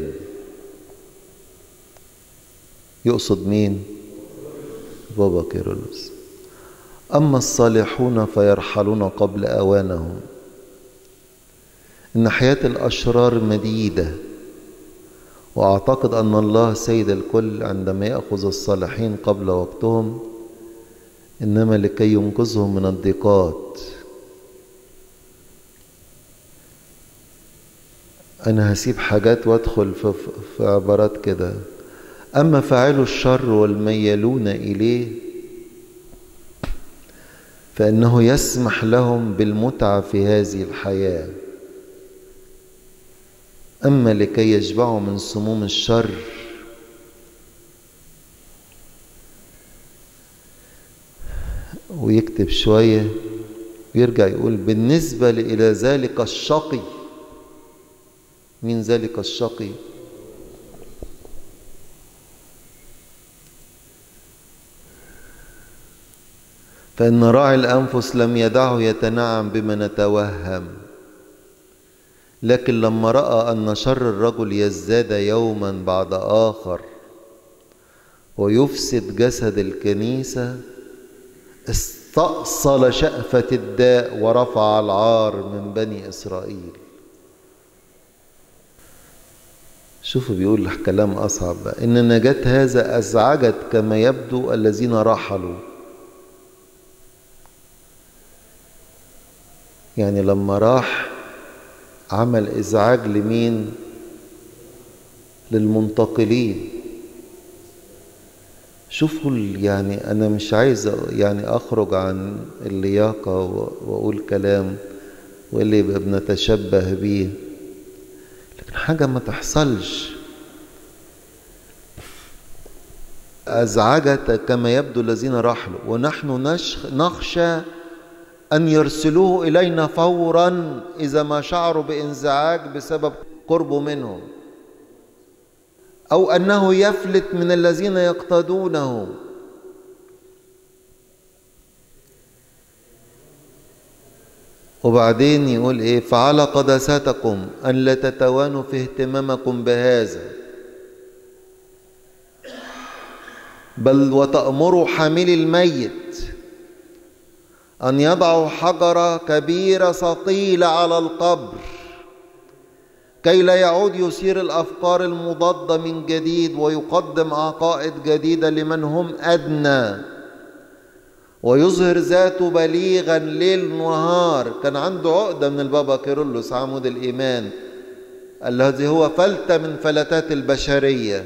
يقصد مين بابا كيرلس اما الصالحون فيرحلون قبل اوانهم ان حياه الاشرار مديده واعتقد ان الله سيد الكل عندما ياخذ الصالحين قبل وقتهم انما لكي ينقذهم من الضيقات انا هسيب حاجات وادخل في, في عبارات كده اما فاعلو الشر والميالون اليه فانه يسمح لهم بالمتعه في هذه الحياه اما لكي يشبعوا من سموم الشر ويكتب شويه ويرجع يقول بالنسبه الى ذلك الشقي من ذلك الشقي فإن راعي الأنفس لم يدعه يتنعم بما نتوهم لكن لما راى ان شر الرجل يزداد يوما بعد اخر ويفسد جسد الكنيسه استأصل شأفة الداء ورفع العار من بني إسرائيل شوفوا بيقول كلام أصعب بقى إن نجاة هذا أزعجت كما يبدو الذين رحلوا يعني لما راح عمل إزعاج لمين للمنتقلين شوفوا يعني أنا مش عايز يعني أخرج عن اللياقة وأقول كلام واللي يبقى بنتشبه بيه لكن حاجة ما تحصلش أزعجت كما يبدو الذين رحلوا ونحن نخشى أن يرسلوه إلينا فورا إذا ما شعروا بانزعاج بسبب قربه منهم أو أنه يفلت من الذين يقتدونه وبعدين يقول إيه فعلى قداستكم أن لا تتوانوا في اهتمامكم بهذا بل وتأمروا حاملي الميت أن يضعوا حجرة كبيرة ثقيلة على القبر كي لا يعود يثير الافكار المضاده من جديد ويقدم عقائد جديده لمن هم ادنى ويظهر ذاته بليغا ليل نهار كان عنده عقده من البابا كيرلس عمود الايمان الذي هو فلته من فلتات البشريه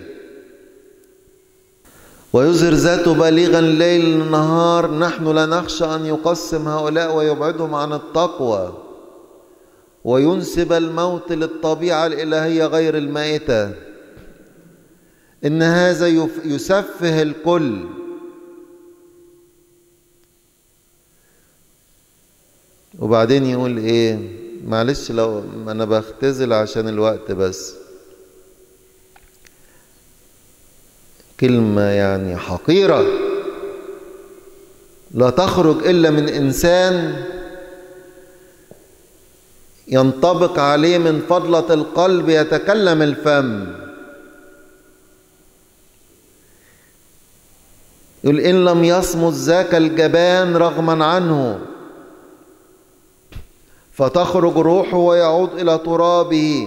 ويظهر ذاته بليغا ليل نهار نحن لا نخشى ان يقسم هؤلاء ويبعدهم عن التقوى وينسب الموت للطبيعة الإلهية غير المائتة إن هذا يسفه الكل وبعدين يقول إيه معلش لو أنا بختزل عشان الوقت بس كلمة يعني حقيرة لا تخرج إلا من إنسان ينطبق عليه من فضلة القلب يتكلم الفم يقول إن لم يصمت ذاك الجبان رغما عنه فتخرج روحه ويعود إلى ترابه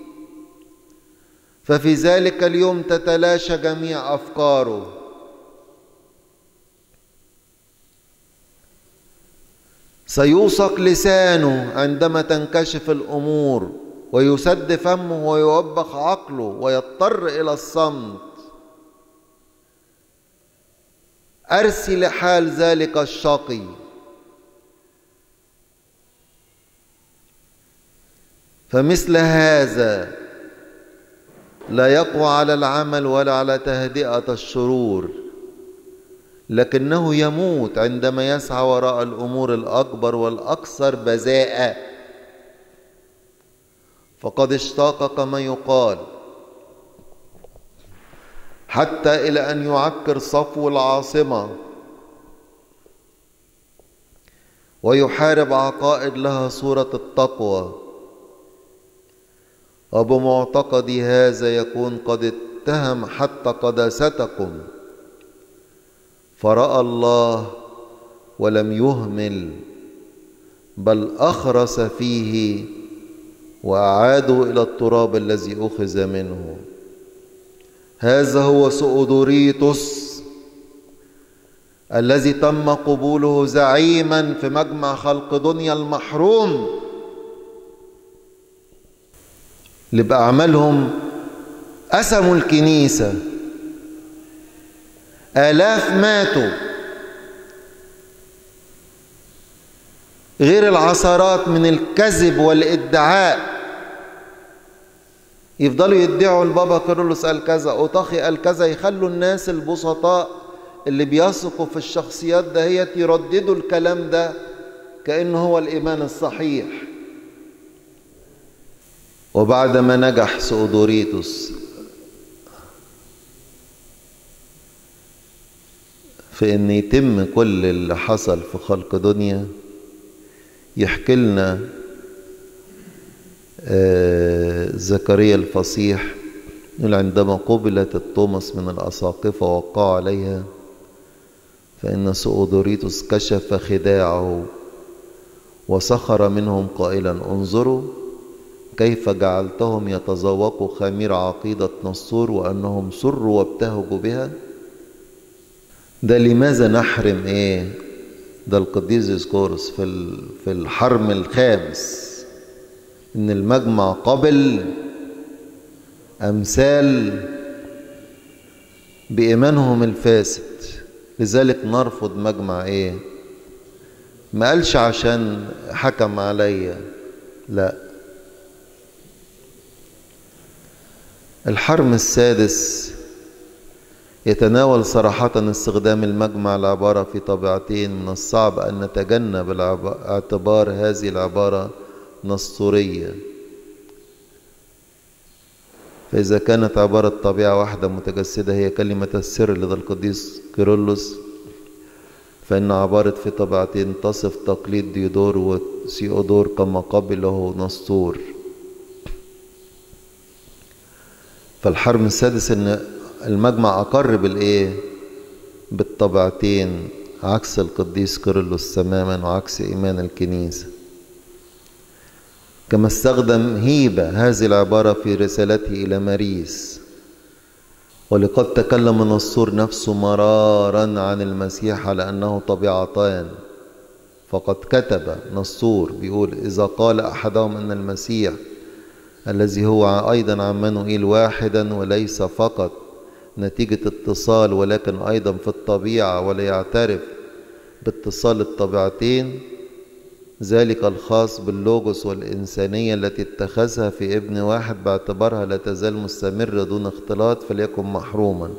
ففي ذلك اليوم تتلاشى جميع أفكاره سيوثق لسانه عندما تنكشف الامور ويسد فمه ويوبخ عقله ويضطر الى الصمت ارسي لحال ذلك الشقي فمثل هذا لا يقوى على العمل ولا على تهدئه الشرور لكنه يموت عندما يسعى وراء الامور الاكبر والاكثر بذاءه فقد اشتاق كما يقال حتى الى ان يعكر صفو العاصمه ويحارب عقائد لها صوره التقوى وبمعتقدي هذا يكون قد اتهم حتى قداستكم فراى الله ولم يهمل بل اخرس فيه واعادوا الى التراب الذي اخذ منه هذا هو سؤدوريتوس الذي تم قبوله زعيما في مجمع خلق دنيا المحروم اللي بأعمالهم قسموا الكنيسة آلاف ماتوا غير العثرات من الكذب والادعاء يفضلوا يدعوا البابا كيرلس قال كذا اوطاخي قال كذا يخلوا الناس البسطاء اللي بيثقوا في الشخصيات دهيت يرددوا الكلام ده كأنه هو الإيمان الصحيح وبعد ما نجح سؤدوريتوس في ان يتم كل اللي حصل في خلق دنيا يحكي لنا آه زكريا الفصيح يقول عندما قبلت الطمس من الأساقفة وقع عليها فإن سؤدوريتوس كشف خداعه وسخر منهم قائلا انظروا كيف جعلتهم يتذوقوا خمير عقيدة نصور وأنهم سروا وابتهجوا بها ده لماذا نحرم ايه ده القديس يذكرس في في الحرم الخامس ان المجمع قبل امثال بايمانهم الفاسد لذلك نرفض مجمع ايه ما قالش عشان حكم عليا لا الحرم السادس يتناول صراحة استخدام المجمع العبارة في طبيعتين من الصعب أن نتجنب اعتبار هذه العبارة نسطورية فإذا كانت عبارة طبيعة واحدة متجسدة هي كلمة السر لدى القديس كيرلس فإن عبارة في طبيعتين تصف تقليد ديودور وسيودور كما قبله نسطور فالحرم السادس ان المجمع اقر بالايه بالطبيعتين عكس القديس كيرلس تماما وعكس ايمان الكنيسه كما استخدم هيبه هذه العباره في رسالته الى ماريس ولقد تكلم نصور نفسه مرارا عن المسيح على انه طبيعتان فقد كتب نصور بيقول اذا قال احدهم ان المسيح الذي هو أيضا عمانوئيل واحدا وليس فقط نتيجة اتصال ولكن أيضا في الطبيعة ولا يعترف باتصال الطبيعتين ذلك الخاص باللوجوس والإنسانية التي اتخذها في ابن واحد باعتبارها لا تزال مستمرة دون اختلاط فليكن محروما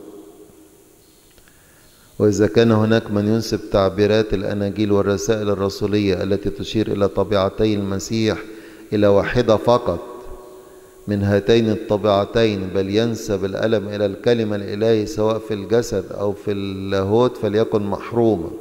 وإذا كان هناك من ينسب تعبيرات الأناجيل والرسائل الرسولية التي تشير إلى طبيعتي المسيح إلى واحدة فقط من هاتين الطبيعتين بل ينسب الألم إلى الكلمة الإلهي سواء في الجسد أو في اللاهوت فليكن محروما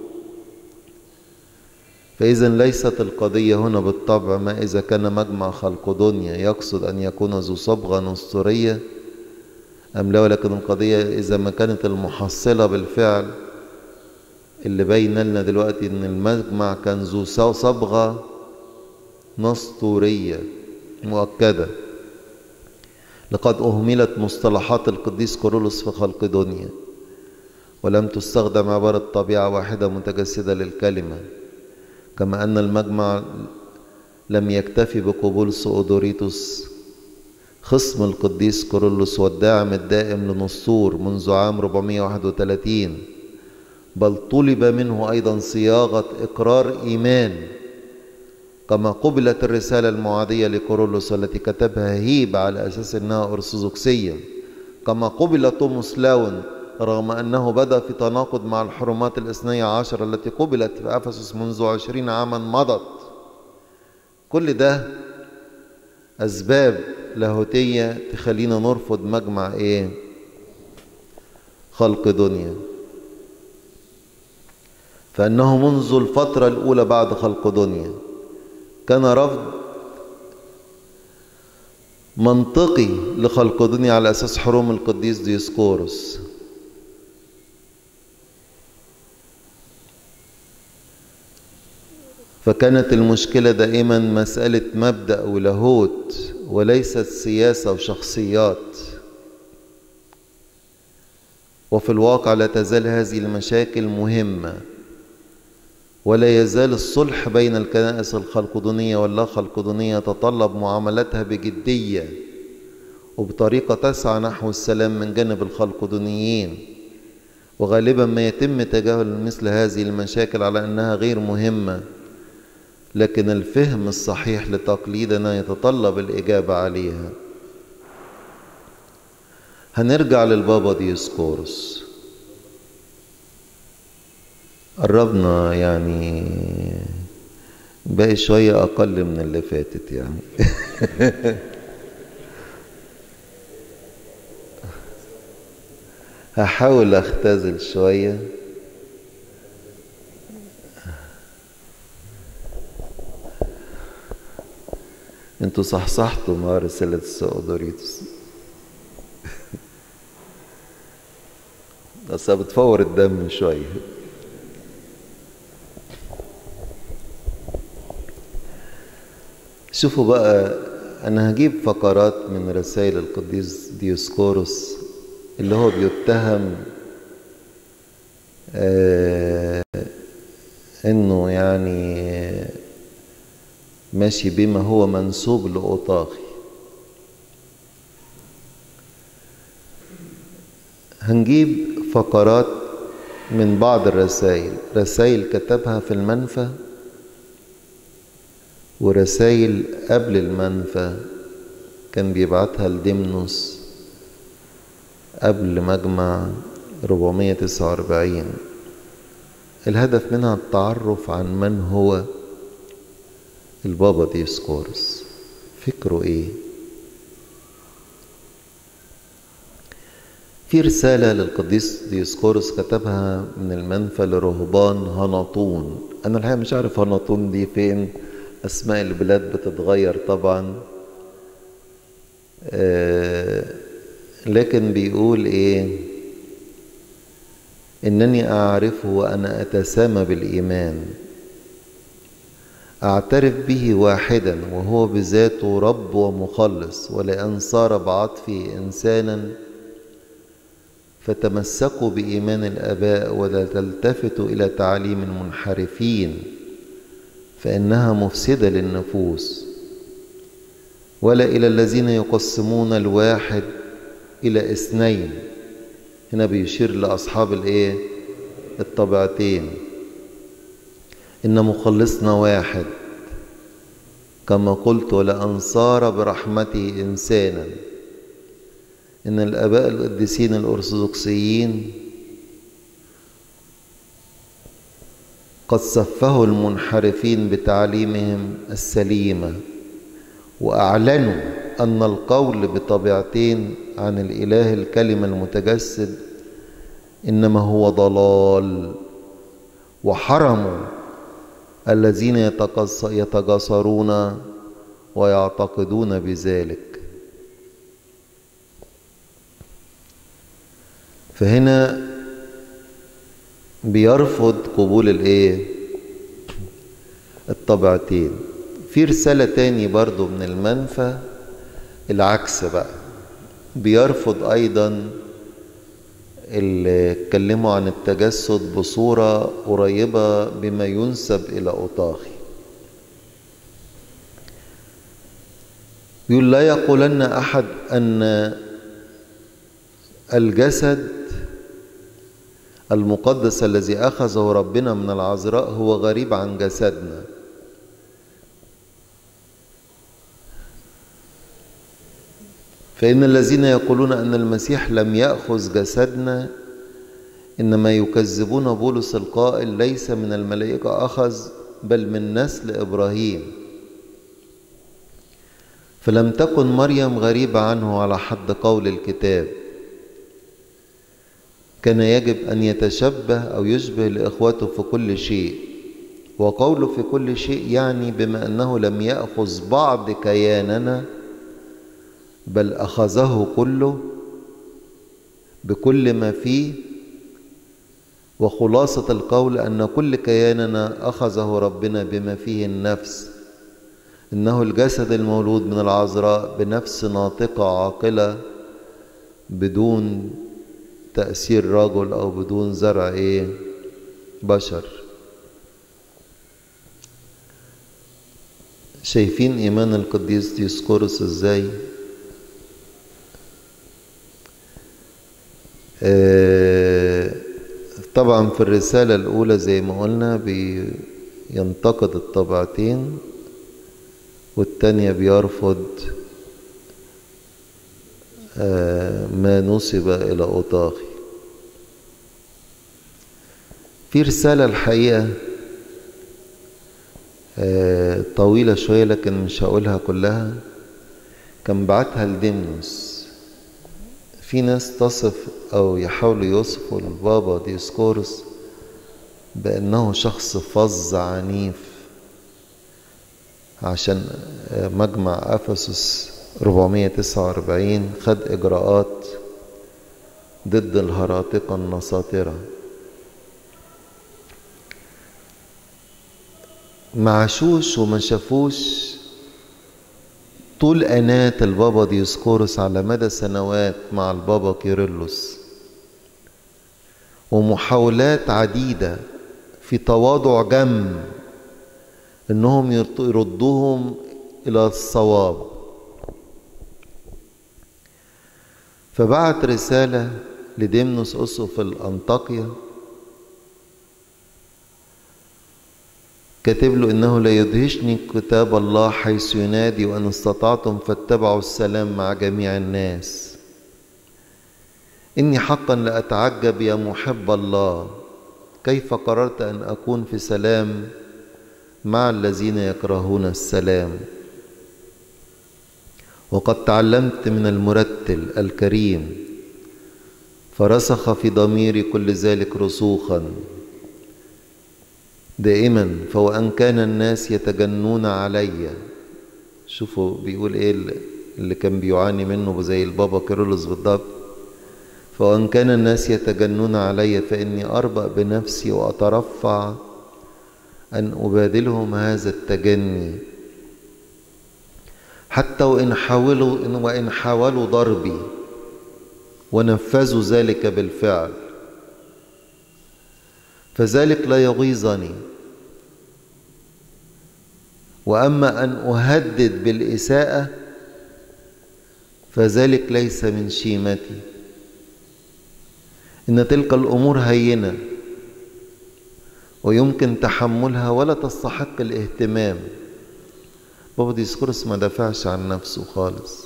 فإذا ليست القضية هنا بالطبع ما إذا كان مجمع خلق دنيا يقصد أن يكون ذو صبغة نسطورية أم لا ولكن القضية إذا ما كانت المحصلة بالفعل اللي بين لنا دلوقتي إن المجمع كان ذو صبغة نسطورية مؤكده لقد أهملت مصطلحات القديس كورولوس في خلق دنيا ولم تستخدم عبارة طبيعة واحدة متجسدة للكلمة كما أن المجمع لم يكتفي بقبول سؤدوريتوس خصم القديس كورولوس والداعم الدائم لنصور منذ عام 431 بل طلب منه أيضا صياغة إقرار إيمان كما قبلت الرسالة المعادية لكورولوس التي كتبها هيب على أساس أنها أرثوذكسية كما قبل توماس لاون رغم أنه بدأ في تناقض مع الحرمات الاثنية عشر التي قبلت في أفسس منذ عشرين عاما مضت كل ده أسباب لاهوتية تخلينا نرفض مجمع إيه خلق دنيا فأنه منذ الفترة الأولى بعد خلق دنيا كان رفض منطقي لخلق دنيا على أساس حروم القديس ديسكورس فكانت المشكلة دائما مسألة مبدأ ولاهوت وليست سياسة وشخصيات وفي الواقع لا تزال هذه المشاكل مهمة ولا يزال الصلح بين الكنائس الخلقدونية واللا خلقدونية يتطلب معاملتها بجدية وبطريقة تسعى نحو السلام من جانب الخلقدونيين وغالبا ما يتم تجاهل مثل هذه المشاكل على أنها غير مهمة لكن الفهم الصحيح لتقليدنا يتطلب الإجابة عليها هنرجع للبابا ديسكورس قربنا يعني باقي شوية أقل من اللي فاتت يعني هحاول أختزل شوية انتوا صحصحتوا مع رسالة السؤدوريتوس بس بتفور الدم شوية شوفوا بقى أنا هجيب فقرات من رسائل القديس ديوسكوروس اللي هو بيتهم آه انه يعني ماشي بما هو منسوب لأوطاخي هنجيب فقرات من بعض الرسائل رسائل كتبها في المنفى ورسائل قبل المنفى كان بيبعتها لديمنوس قبل مجمع 449 الهدف منها التعرف عن من هو البابا ديسكورس فكره ايه في رسالة للقديس ديسكورس كتبها من المنفى لرهبان هنطون أنا الحقيقة مش عارف هنطون دي فين أسماء البلاد بتتغير طبعا آه لكن بيقول إيه إنني أعرفه وأنا أتسامى بالإيمان أعترف به واحدا وهو بذاته رب ومخلص ولأن صار بعطفه إنسانا فتمسكوا بإيمان الآباء ولا تلتفتوا إلى تعليم المنحرفين فإنها مفسدة للنفوس ولا إلى الذين يقسمون الواحد إلى اثنين هنا بيشير لأصحاب الإيه الطبيعتين إن مخلصنا واحد كما قلت ولأن صار برحمته إنسانا إن الآباء القديسين الأرثوذكسيين قد صفهوا المنحرفين بتعليمهم السليمة وأعلنوا أن القول بطبيعتين عن الإله الكلمة المتجسد إنما هو ضلال وحرموا الذين يتجاسرون ويعتقدون بذلك فهنا بيرفض قبول الايه الطبيعتين في رسالة تاني برضو من المنفى العكس بقى بيرفض ايضا اللي اتكلموا عن التجسد بصورة قريبة بما ينسب إلى أوطاخي يقول لا يقولن أحد أن الجسد المقدس الذي أخذه ربنا من العذراء هو غريب عن جسدنا فإن الذين يقولون أن المسيح لم يأخذ جسدنا إنما يكذبون بولس القائل ليس من الملائكة أخذ بل من نسل إبراهيم فلم تكن مريم غريبة عنه على حد قول الكتاب كان يجب أن يتشبه أو يشبه لإخوته في كل شيء وقوله في كل شيء يعني بما أنه لم يأخذ بعض كياننا بل أخذه كله بكل ما فيه وخلاصة القول أن كل كياننا أخذه ربنا بما فيه النفس إنه الجسد المولود من العذراء بنفس ناطقة عاقلة بدون تأثير رجل أو بدون زرع إيه بشر شايفين إيمان القديس ديسكورس إزاي آه طبعا في الرسالة الأولى زي ما قلنا بينتقد الطبعتين والتانية بيرفض آه ما نسب إلى أوطاخي في رسالة الحقيقة آه طويلة شوية لكن مش هقولها كلها كان بعتها لديمنوس في ناس تصف أو يحاولوا يوصفوا البابا عشان مجمع أفسس 449 خد إجراءات ضد الهراطقة النصاطرة ما عاشوش وما شافوش طول أنات البابا ديسكورس على مدى سنوات مع البابا كيرلس ومحاولات عديدة في تواضع جم انهم يردوهم الى الصواب فبعت رسالة لديمنوس أسقف الأنطاكيا كاتب له إنه لا يدهشني كتاب الله حيث ينادي وأن استطعتم فاتبعوا السلام مع جميع الناس إني حقا لأتعجب يا محب الله كيف قررت أن أكون في سلام مع الذين يكرهون السلام وقد تعلمت من المرتل الكريم فرسخ في ضميري كل ذلك رسوخا دائما فوأن كان الناس يتجنون علي شوفوا بيقول ايه اللي كان بيعاني منه زي البابا كيرلس بالضبط فوأن كان الناس يتجنون علي فإني أربأ بنفسي وأترفع أن أبادلهم هذا التجني حتى وإن حاولوا وإن حاولوا ضربي ونفذوا ذلك بالفعل فذلك لا يغيظني واما ان اهدد بالاساءه فذلك ليس من شيمتي ان تلك الامور هينه ويمكن تحملها ولا تستحق الاهتمام بابا ديسكورس ما دافعش عن نفسه خالص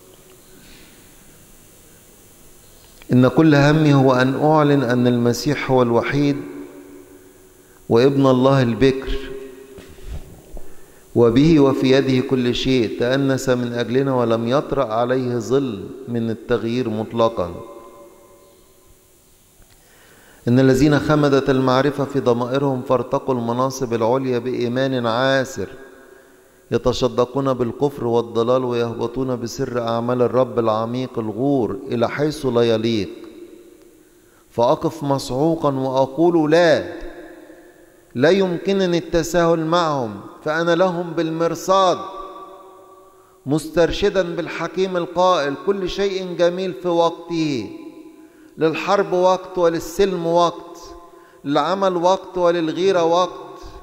ان كل همي هو ان اعلن ان المسيح هو الوحيد وابن الله البكر وبه وفي يده كل شيء تأنس من أجلنا ولم يطرأ عليه ظل من التغيير مطلقا إن الذين خمدت المعرفة في ضمائرهم فارتقوا المناصب العليا بإيمان عاسر يتصدقون بالكفر والضلال ويهبطون بسر أعمال الرب العميق الغور إلى حيث لا يليق فأقف مصعوقا وأقول لا لا يمكنني التساهل معهم فأنا لهم بالمرصاد مسترشدا بالحكيم القائل كل شيء جميل في وقته للحرب وقت وللسلم وقت للعمل وقت وللغيرة وقت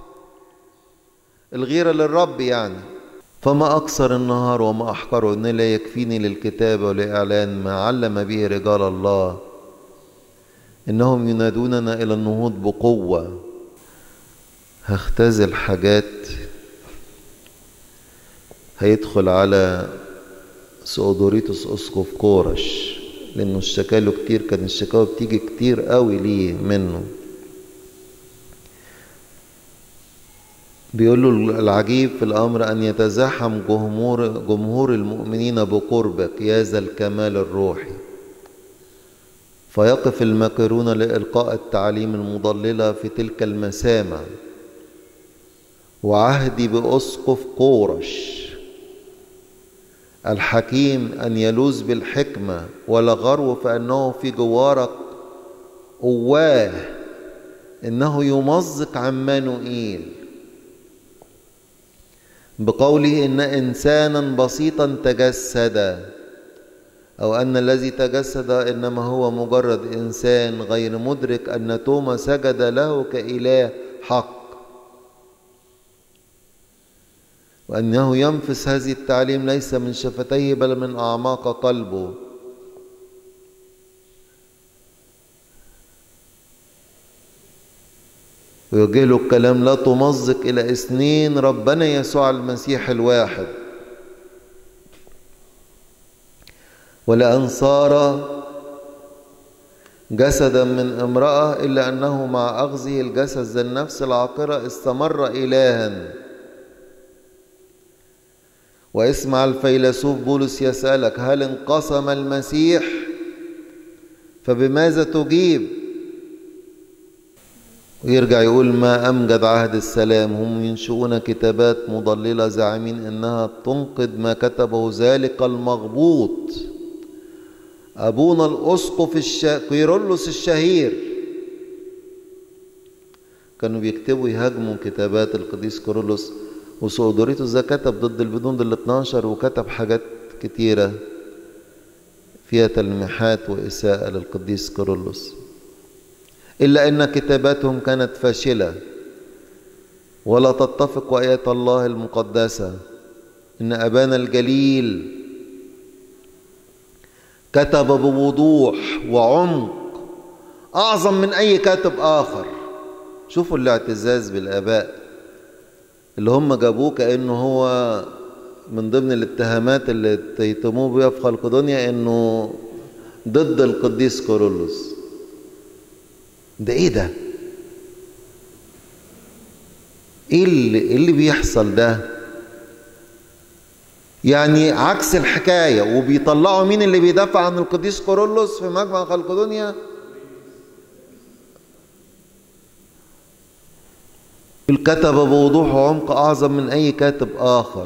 الغيرة للرب يعني فما أقصر النهار وما أحقره إن لا يكفيني للكتابة ولإعلان ما علم به رجال الله إنهم ينادوننا إلى النهوض بقوة هختزل حاجات هيدخل على سؤدوريتوس اسقف كورش لانه اشتكى له كتير كان الشكاوى بتيجي كتير قوي ليه منه بيقول له العجيب في الامر ان يتزاحم جمهور جمهور المؤمنين بقربك يا ذا الكمال الروحي فيقف الماكرون لالقاء التعاليم المضلله في تلك المسامع وعهدي بأسقف قورش الحكيم أن يلوذ بالحكمة ولا غرو فأنه في جوارك أواه إنه يمزق عمانوئيل بقوله إن إنسانا بسيطا تجسد أو أن الذي تجسد إنما هو مجرد إنسان غير مدرك أن توما سجد له كإله حق وأنه ينفس هذه التعليم ليس من شفتيه بل من أعماق قلبه ويوجه له الكلام لا تمزق إلى اثنين ربنا يسوع المسيح الواحد ولأن صار جسدا من امرأة إلا أنه مع أخذه الجسد ذا النفس العاقرة استمر إلها واسمع الفيلسوف بولس يسألك هل انقسم المسيح فبماذا تجيب ويرجع يقول ما أمجد عهد السلام هم ينشؤون كتابات مضللة زاعمين إنها تنقذ ما كتبه ذلك المغبوط أبونا الأسقف الش... كيرلس الشهير كانوا بيكتبوا يهاجموا كتابات القديس كيرلس وسودوريتوس ده كتب ضد البدون ال 12 وكتب حاجات كتيرة فيها تلميحات وإساءة للقديس كيرلس إلا أن كتاباتهم كانت فاشلة ولا تتفق آيات الله المقدسة إن أبانا الجليل كتب بوضوح وعمق أعظم من أي كاتب آخر شوفوا الاعتزاز بالآباء اللي هم جابوه كأنه هو من ضمن الاتهامات اللي تيتموه بيها في خلق دنيا إنه ضد القديس كورولوس ده ايه ده ايه اللي, إيه اللي بيحصل ده يعني عكس الحكاية وبيطلعوا مين اللي بيدافع عن القديس كورولوس في مجمع خلق دنيا الكتب بوضوح وعمق أعظم من أي كاتب آخر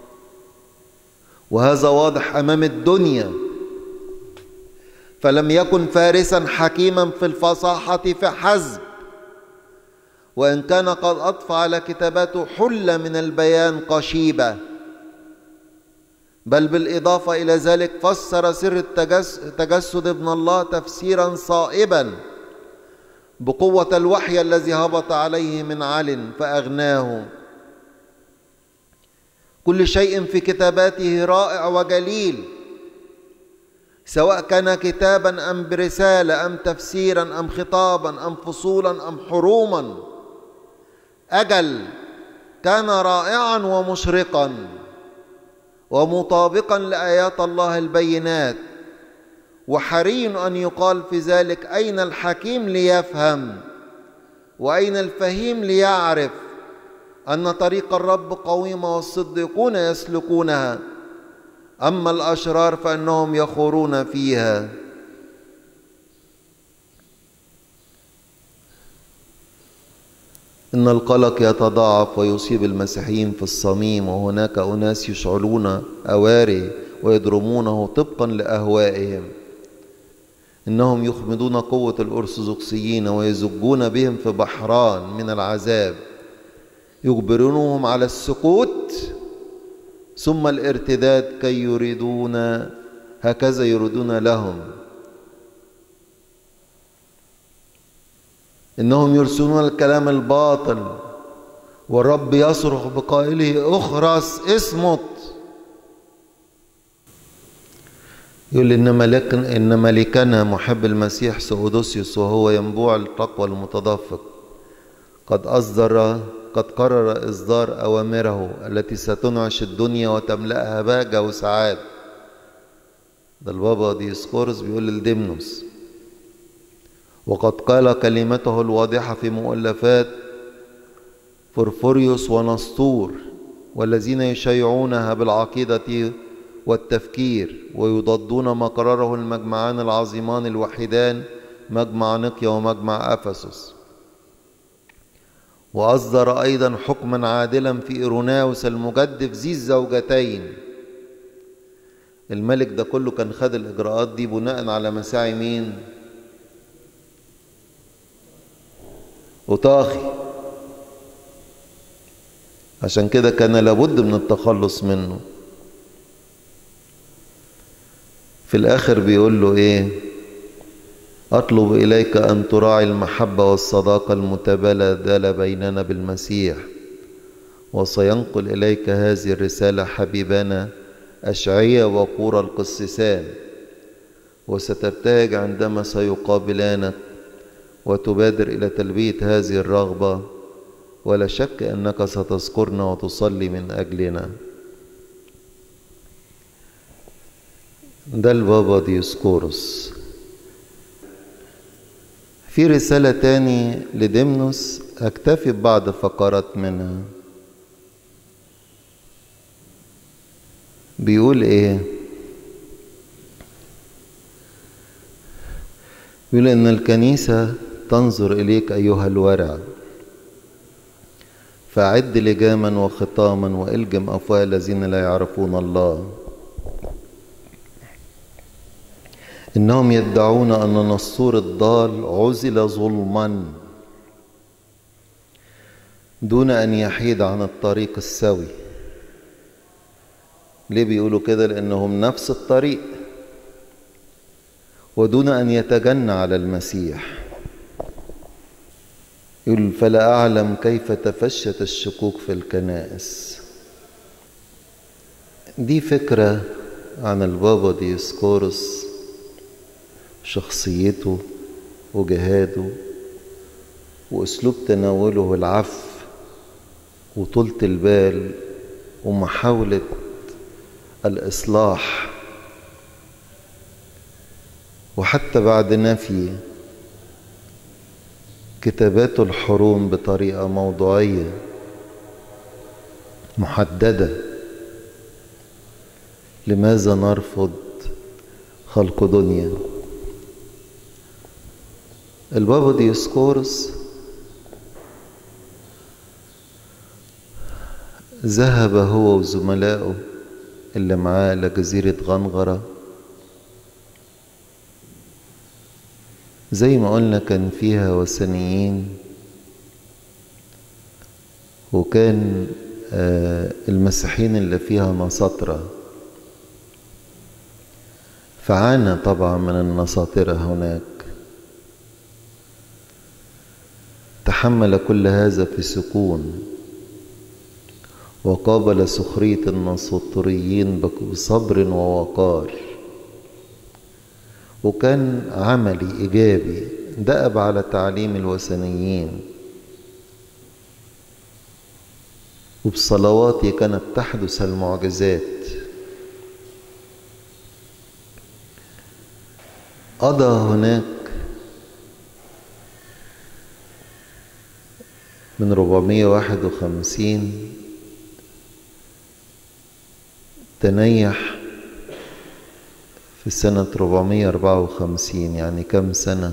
وهذا واضح أمام الدنيا فلم يكن فارسا حكيما في الفصاحة فحسب وإن كان قد أضفى على كتاباته حلة من البيان قشيبة بل بالإضافة إلى ذلك فسر سر التجسد ابن الله تفسيرا صائبا بقوة الوحي الذي هبط عليه من عل فأغناه كل شيء في كتاباته رائع وجليل سواء كان كتابا أم برسالة أم تفسيرا أم خطابا أم فصولا أم حروما أجل كان رائعا ومشرقا ومطابقا لآيات الله البينات وحري أن يقال في ذلك أين الحكيم ليفهم وأين الفهيم ليعرف أن طريق الرب قويمة والصديقون يسلكونها أما الأشرار فإنهم يخورون فيها إن القلق يتضاعف ويصيب المسيحيين في الصميم وهناك أناس يشعلون أواري ويضرمونه طبقا لأهوائهم إنهم يخمدون قوة الأرثوذكسيين ويزجون بهم في بحران من العذاب يجبرونهم على السكوت ثم الارتداد كي يريدون هكذا يريدون لهم انهم يرسلون الكلام الباطل والرب يصرخ بقائله اخرس اصمت يقول ان ملك ان ملكنا محب المسيح سؤدوسيوس وهو ينبوع التقوى المتدفق قد اصدر قد قرر إصدار أوامره التي ستنعش الدنيا وتملأها بهجة وسعاد ده البابا ديسكورس بيقول للدمنوس وقد قال كلمته الواضحة في مؤلفات فرفوريوس ونسطور والذين يشيعونها بالعقيدة والتفكير ويضدون ما قرره المجمعان العظيمان الوحيدان مجمع نقيا ومجمع أفسس وأصدر أيضا حكما عادلا في إيروناوس المجدف ذي الزوجتين الملك ده كله كان خد الإجراءات دي بناء على مساعي مين وطاخي عشان كده كان لابد من التخلص منه في الآخر بيقول له إيه أطلب إليك أن تراعي المحبة والصداقة المتبادلة بيننا بالمسيح وسينقل إليك هذه الرسالة حبيبنا أشعية وقور القسيسان وستبتهج عندما سيقابلانك وتبادر إلى تلبية هذه الرغبة ولا شك أنك ستذكرنا وتصلي من أجلنا ده البابا ديسكورس في رسالة تاني لدمنوس أكتفي ببعض فقرات منها بيقول إيه بيقول إن الكنيسة تنظر إليك أيها الورع فأعد لجاما وخطاما وإلجم أفواه الذين لا يعرفون الله إنهم يدعون أن نصور الضال عزل ظلما دون أن يحيد عن الطريق السوي ليه بيقولوا كده لأنهم نفس الطريق ودون أن يتجنى على المسيح يقول فلا أعلم كيف تفشت الشكوك في الكنائس دي فكرة عن البابا ديسكورس شخصيته وجهاده وأسلوب تناوله العفو وطولة البال ومحاولة الإصلاح وحتى بعد نفي كتابات الحروم بطريقة موضوعية محددة لماذا نرفض خلق دنيا البابا ديسكورس ذهب هو وزملائه اللي معاه لجزيرة غنغرة زي ما قلنا كان فيها وثنيين وكان المسيحيين اللي فيها نساطرة فعانى طبعا من النساطرة هناك تحمل كل هذا في سكون وقابل سخرية النسطوريين بصبر ووقار وكان عملي إيجابي دأب على تعليم الوثنيين وبصلواته كانت تحدث المعجزات قضى هناك من 451 تنيح في سنة 454 يعني كم سنة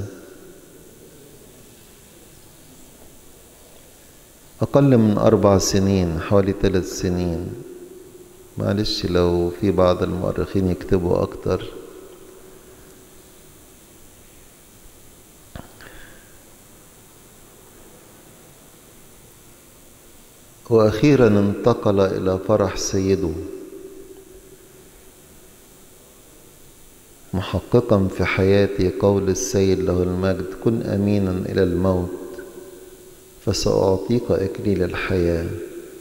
أقل من أربع سنين حوالي ثلاث سنين معلش لو في بعض المؤرخين يكتبوا أكتر وأخيرا انتقل إلى فرح سيده محققا في حياتي قول السيد له المجد كن أمينا إلى الموت فسأعطيك إكليل الحياة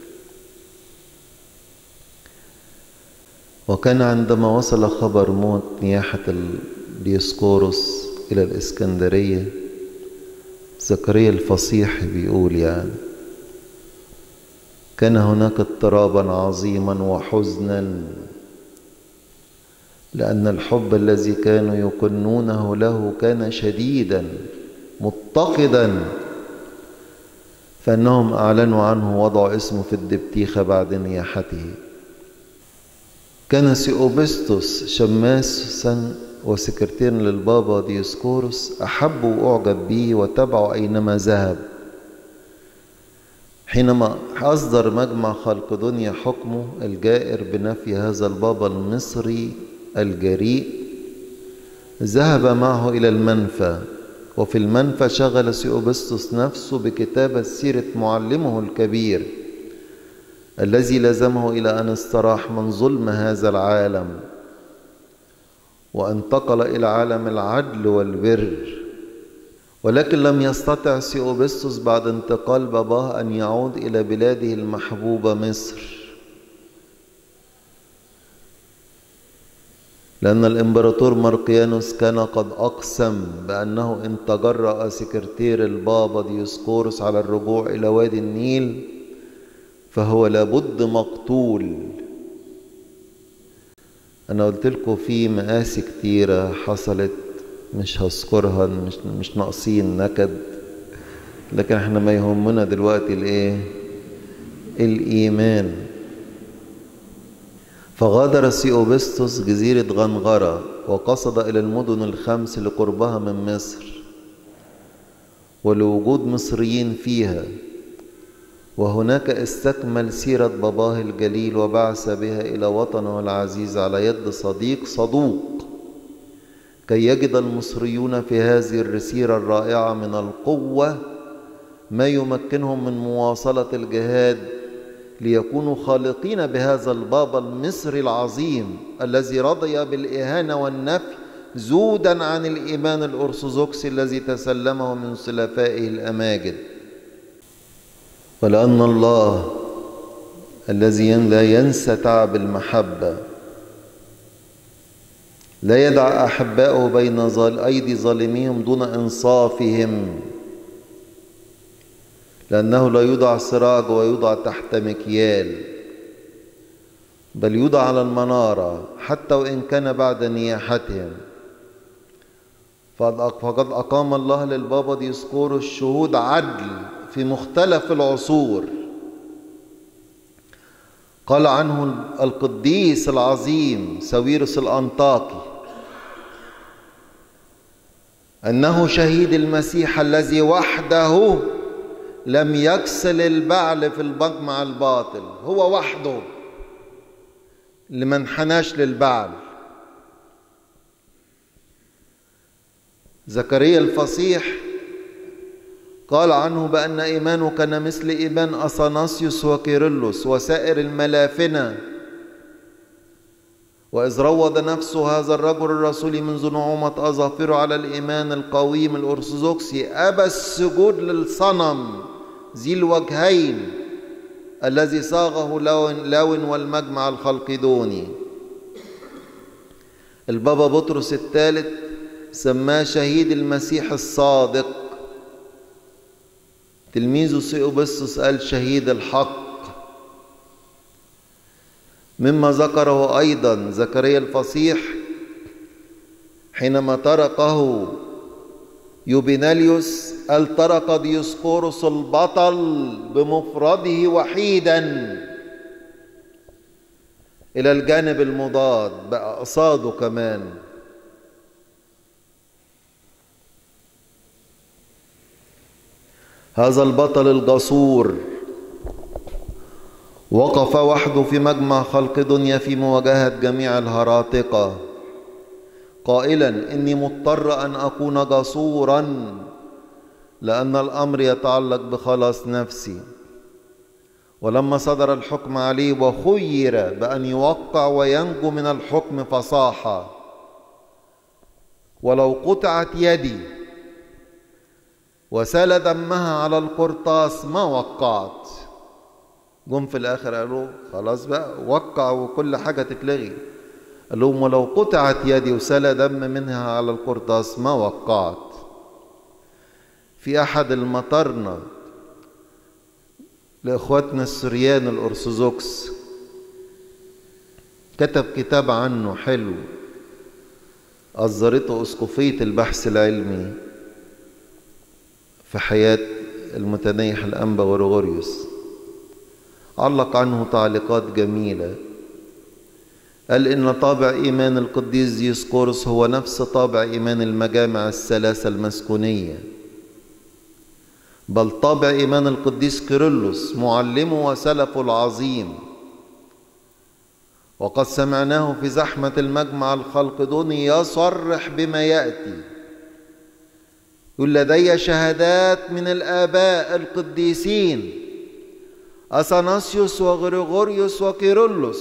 وكان عندما وصل خبر موت نياحة الديسكوروس إلى الإسكندرية زكريا الفصيح بيقول يعني كان هناك اضطرابا عظيما وحزنا لأن الحب الذي كانوا يكنونه له كان شديدا متقدا فأنهم أعلنوا عنه وضعوا اسمه في الدبتيخة بعد نياحته كان سيوبستوس شماسا وسكرتير للبابا ديسكورس أحب وأعجب به وتبعه أينما ذهب حينما أصدر مجمع خلق دنيا حكمه الجائر بنفي هذا البابا المصري الجريء ذهب معه إلى المنفى وفي المنفى شغل سيوبستوس نفسه بكتابة سيرة معلمه الكبير الذي لزمه إلى أن استراح من ظلم هذا العالم وانتقل إلى عالم العدل والبر ولكن لم يستطع سيوبستوس بعد انتقال باباه أن يعود إلى بلاده المحبوبة مصر لأن الإمبراطور مارقيانوس كان قد أقسم بأنه إن تجرأ سكرتير البابا ديسكورس على الرجوع إلى وادي النيل فهو لابد مقتول أنا قلت لكم في مآسي كتيرة حصلت مش هذكرها مش مش ناقصين نكد لكن احنا ما يهمنا دلوقتي الايه الايمان فغادر سيوبستوس جزيرة غنغرة وقصد إلى المدن الخمس لقربها من مصر ولوجود مصريين فيها وهناك استكمل سيرة باباه الجليل وبعث بها إلى وطنه العزيز على يد صديق صدوق كي يجد المصريون في هذه الرسيرة الرائعة من القوة ما يمكنهم من مواصلة الجهاد ليكونوا خالقين بهذا البابا المصري العظيم الذي رضي بالإهانة والنفي زودا عن الإيمان الأرثوذكسي الذي تسلمه من سلفائه الأماجد ولأن الله الذي لا ينسى تعب المحبة لا يدع أحباءه بين أيدي ظالميهم دون إنصافهم لأنه لا يوضع سراج ويوضع تحت مكيال بل يوضع على المنارة حتى وإن كان بعد نياحتهم فقد أقام الله للبابا ديسكور الشهود عدل في مختلف العصور قال عنه القديس العظيم ساويرس الأنطاكي أنه شهيد المسيح الذي وحده لم يكسل البعل في المجمع الباطل هو وحده اللي ما انحناش للبعل زكريا الفصيح قال عنه بأن إيمانه كان مثل إيمان أثناسيوس وكيرلس وسائر الملافنة وإذ روض نفسه هذا الرجل الرسولي منذ نعومة أظافره على الإيمان القويم الأرثوذكسي أبى السجود للصنم ذي الوجهين الذي صاغه لاون والمجمع الخلقدوني البابا بطرس الثالث سماه شهيد المسيح الصادق تلميذه سيوبسوس قال شهيد الحق مما ذكره أيضا زكريا الفصيح حينما طرقه يوبيناليوس قال طرق ديسقورس البطل بمفرده وحيدا إلى الجانب المضاد بقى قصاده كمان هذا البطل الجسور وقف وحده في مجمع خلق دنيا في مواجهة جميع الهراطقة قائلا إني مضطر أن أكون جسورا لأن الأمر يتعلق بخلاص نفسي ولما صدر الحكم عليه وخير بأن يوقع وينجو من الحكم فصاح ولو قطعت يدي وسال دمها على القرطاس ما وقعت جم في الاخر قالوا خلاص بقى وقع وكل حاجه تتلغي قال لهم ولو قطعت يدي وسال دم منها على القرطاس ما وقعت في احد المطرنة لاخواتنا السريان الارثوذكس كتب كتاب عنه حلو أصدرته أسقفية البحث العلمي في حياة المتنيح الأنبا غريغوريوس علق عنه تعليقات جميلة قال إن طابع إيمان القديس ديسقورس هو نفس طابع إيمان المجامع الثلاثة المسكونية بل طابع إيمان القديس كيرلس معلمه وسلفه العظيم وقد سمعناه في زحمة المجمع الخلقدوني يصرح بما يأتي يقول لدي شهادات من الآباء القديسين أثناسيوس وغريغوريوس وكيرلس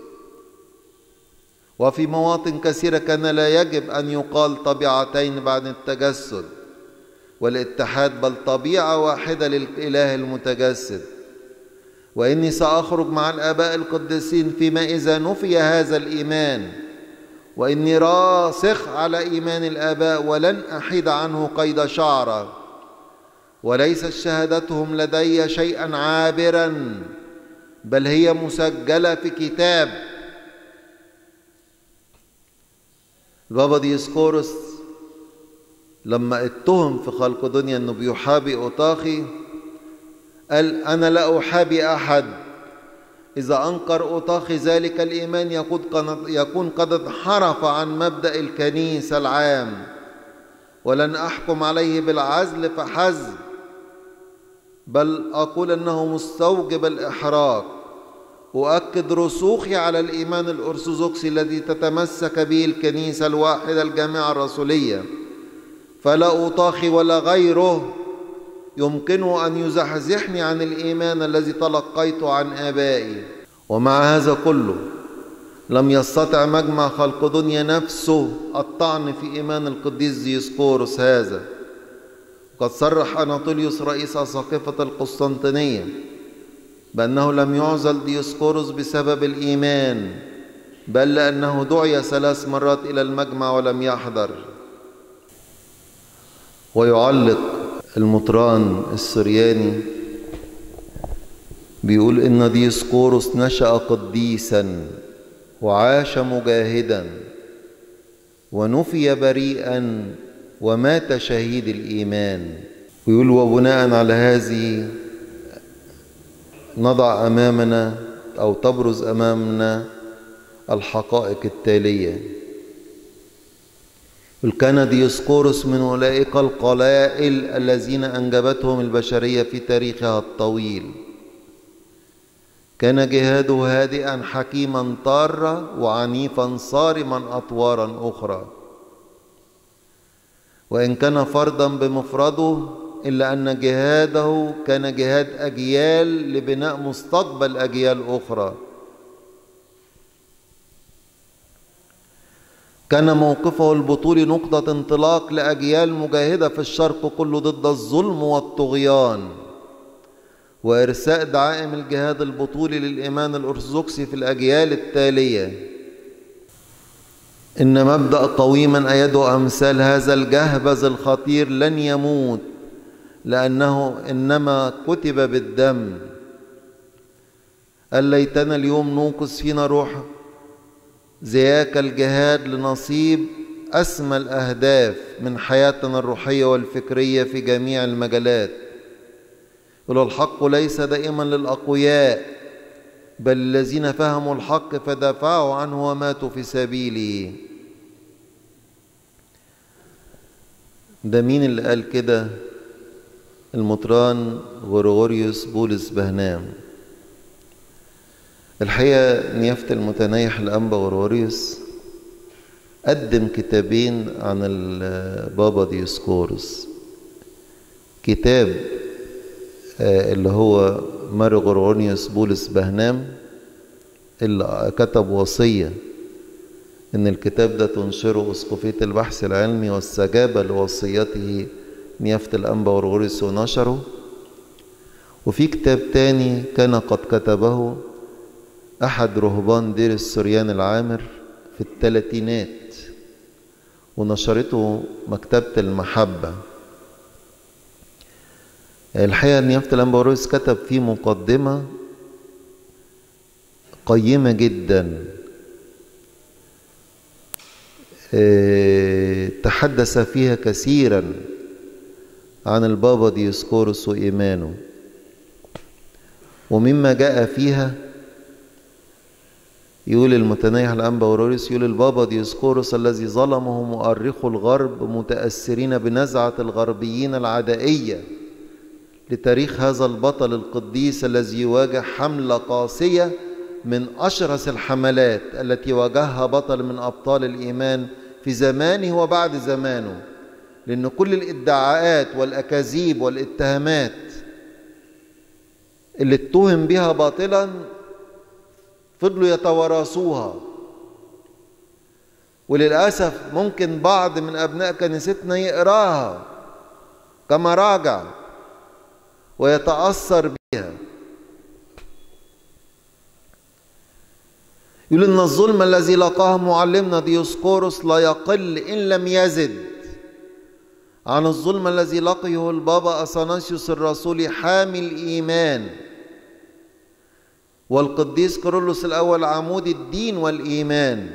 وفي مواطن كثيرة كان لا يجب أن يقال طبيعتين بعد التجسد والاتحاد بل طبيعة واحدة للإله المتجسد وإني سأخرج مع الآباء القديسين فيما إذا نفي هذا الإيمان وإني راسخ على إيمان الآباء ولن أحيد عنه قيد شعرة وليست شهادتهم لدي شيئا عابرا بل هي مسجلة في كتاب بابا ديسكورس لما اتهم في خلق دنيا انه بيحابي اوطاخي قال انا لا احابي احد اذا انكر اوطاخي ذلك الايمان يكون قد انحرف عن مبدا الكنيسه العام ولن احكم عليه بالعزل فحسب بل أقول أنه مستوجب الإحراق أؤكد رسوخي على الإيمان الأرثوذكسي الذي تتمسك به الكنيسة الواحدة الجامعة الرسولية فلا أطاخي ولا غيره يمكنه أن يزحزحني عن الإيمان الذي تلقيته عن آبائي ومع هذا كله لم يستطع مجمع خلق دنيا نفسه الطعن في إيمان القديس ديسقورس هذا قد صرح أناطوليوس رئيس أساقفة القسطنطينية بأنه لم يعزل ديسقورس بسبب الإيمان بل لأنه دعي ثلاث مرات إلى المجمع ولم يحضر ويعلق المطران السرياني بيقول إن ديسقورس نشأ قديسا وعاش مجاهدا ونفي بريئا ومات شهيد الإيمان ويقول وبناء على هذه نضع أمامنا أو تبرز أمامنا الحقائق التالية كان ديسقورس من أولئك القلائل الذين أنجبتهم البشرية في تاريخها الطويل كان جهاده هادئا حكيما طارا وعنيفا صارما أطوارا أخرى وإن كان فردا بمفرده إلا أن جهاده كان جهاد أجيال لبناء مستقبل أجيال أخرى كان موقفه البطولي نقطة انطلاق لأجيال مجاهدة في الشرق كله ضد الظلم والطغيان وإرساء دعائم الجهاد البطولي للإيمان الأرثوذكسي في الأجيال التالية إن مبدأ قويما أيده أمثال هذا الجهبذ الخطير لن يموت لأنه إنما كتب بالدم قال ليتنا اليوم نوقظ فينا روح زياك الجهاد لنصيب أسمى الأهداف من حياتنا الروحية والفكرية في جميع المجالات ولو الحق ليس دائما للأقوياء بل الذين فهموا الحق فدافعوا عنه وماتوا في سبيله ده مين اللي قال كده المطران غرغوريوس بولس بهنام الحقيقة نيافة المتنيح الأنبا غرغوريوس قدم كتابين عن البابا ديسكورس كتاب اللي هو ماري غرغوريوس بولس بهنام اللي كتب وصية إن الكتاب ده تنشره أسقفية البحث العلمي واستجاب لوصيته نيافة الأنبا غرغوريوس ونشره وفي كتاب تاني كان قد كتبه أحد رهبان دير السريان العامر في الثلاثينات ونشرته مكتبة المحبة الحقيقة نيافة الأنبا غرغوريوس كتب فيه مقدمة قيمة جدا تحدث فيها كثيرا عن البابا ديسكورس وإيمانه ومما جاء فيها يقول المتنيح الأنبا غروريس يقول البابا ديسكورس الذي ظلمه مؤرخو الغرب متأثرين بنزعة الغربيين العدائية لتاريخ هذا البطل القديس الذي يواجه حملة قاسية من أشرس الحملات التي واجهها بطل من أبطال الإيمان في زمانه وبعد زمانه لأن كل الادعاءات والأكاذيب والاتهامات اللي اتهم بها باطلا فضلوا يتوارثوها وللأسف ممكن بعض من أبناء كنيستنا يقراها كما راجع ويتأثر بها يقول إن الظلم الذي لقاه معلمنا ديوسكوروس لا يقل إن لم يزد عن الظلم الذي لقيه البابا أثناسيوس الرسولي حامي الإيمان والقديس كيرلس الأول عمود الدين والإيمان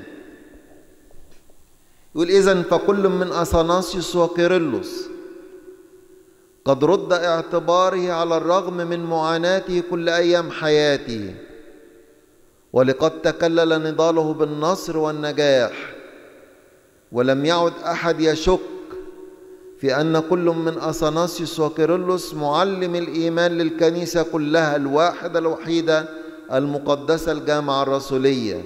يقول إذن فكل من أثناسيوس وكيرلس قد رد اعتباره على الرغم من معاناته كل أيام حياته ولقد تكلل نضاله بالنصر والنجاح ولم يعد أحد يشك في أن كل من أثناسيوس وكيرلس معلم الإيمان للكنيسة كلها الواحدة الوحيدة المقدسة الجامعة الرسولية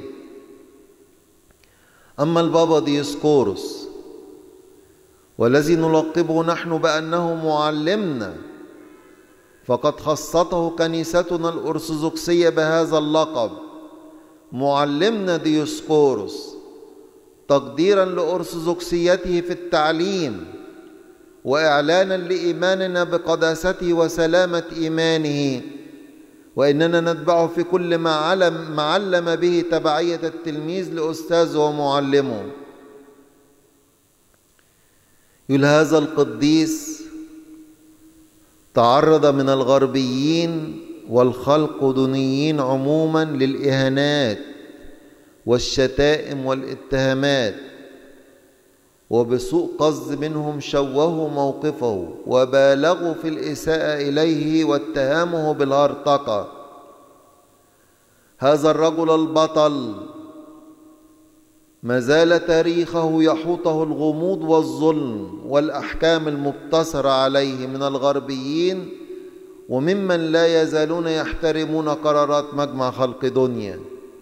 أما البابا ديسكورس والذي نلقبه نحن بأنه معلمنا فقد خصته كنيستنا الأرثوذكسية بهذا اللقب معلمنا ديسكورس تقديرا لأرثوذكسيته في التعليم وإعلانا لإيماننا بقداسته وسلامة إيمانه وإننا نتبعه في كل ما علم, ما علم به تبعية التلميذ لأستاذه ومعلمه يقول هذا القديس تعرض من الغربيين والخلق دنيين عموما للإهانات والشتائم والاتهامات وبسوء قصد منهم شوهوا موقفه وبالغوا في الإساءة إليه واتهامه بالهرطقة هذا الرجل البطل ما زال تاريخه يحوطه الغموض والظلم والأحكام المبتصرة عليه من الغربيين وممن لا يزالون يحترمون قرارات مجمع خلق دنيا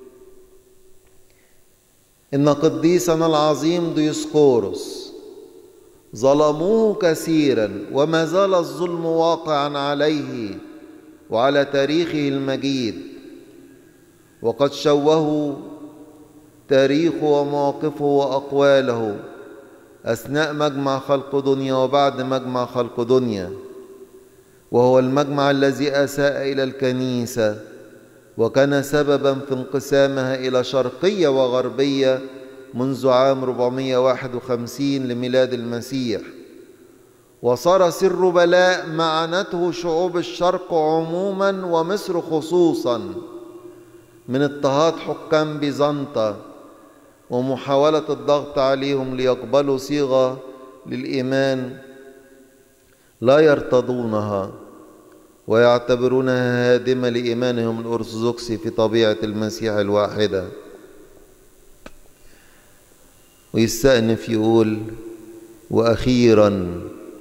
إن قديسنا العظيم ديسقورس ظلموه كثيرا وما زال الظلم واقعا عليه وعلى تاريخه المجيد وقد شوهوا تاريخه ومواقفه وأقواله أثناء مجمع خلق دنيا وبعد مجمع خلق دنيا وهو المجمع الذي أساء إلى الكنيسة وكان سببا في انقسامها إلى شرقية وغربية منذ عام 451 لميلاد المسيح وصار سر بلاء معانته شعوب الشرق عموما ومصر خصوصا من اضطهاد حكام بيزنطة ومحاولة الضغط عليهم ليقبلوا صيغة للإيمان لا يرتضونها ويعتبرونها هادمة لإيمانهم الأرثوذكسي في طبيعة المسيح الواحدة ويستأنف يقول وأخيرا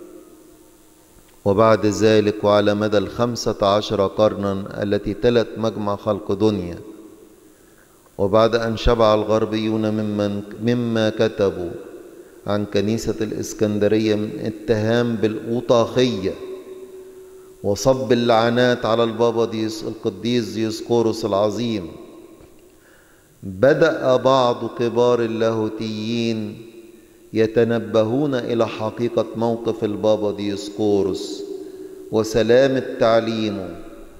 وبعد ذلك وعلى مدى الخمسة عشر قرنا التي تلت مجمع خلق دنيا وبعد أن شبع الغربيون ممن مما كتبوا عن كنيسة الإسكندرية من اتهام بالأوطاخية وصب اللعنات على البابا ديس القديس ديسقورس العظيم بدأ بعض كبار اللاهوتيين يتنبهون إلى حقيقة موقف البابا ديسقورس وسلامة تعليمه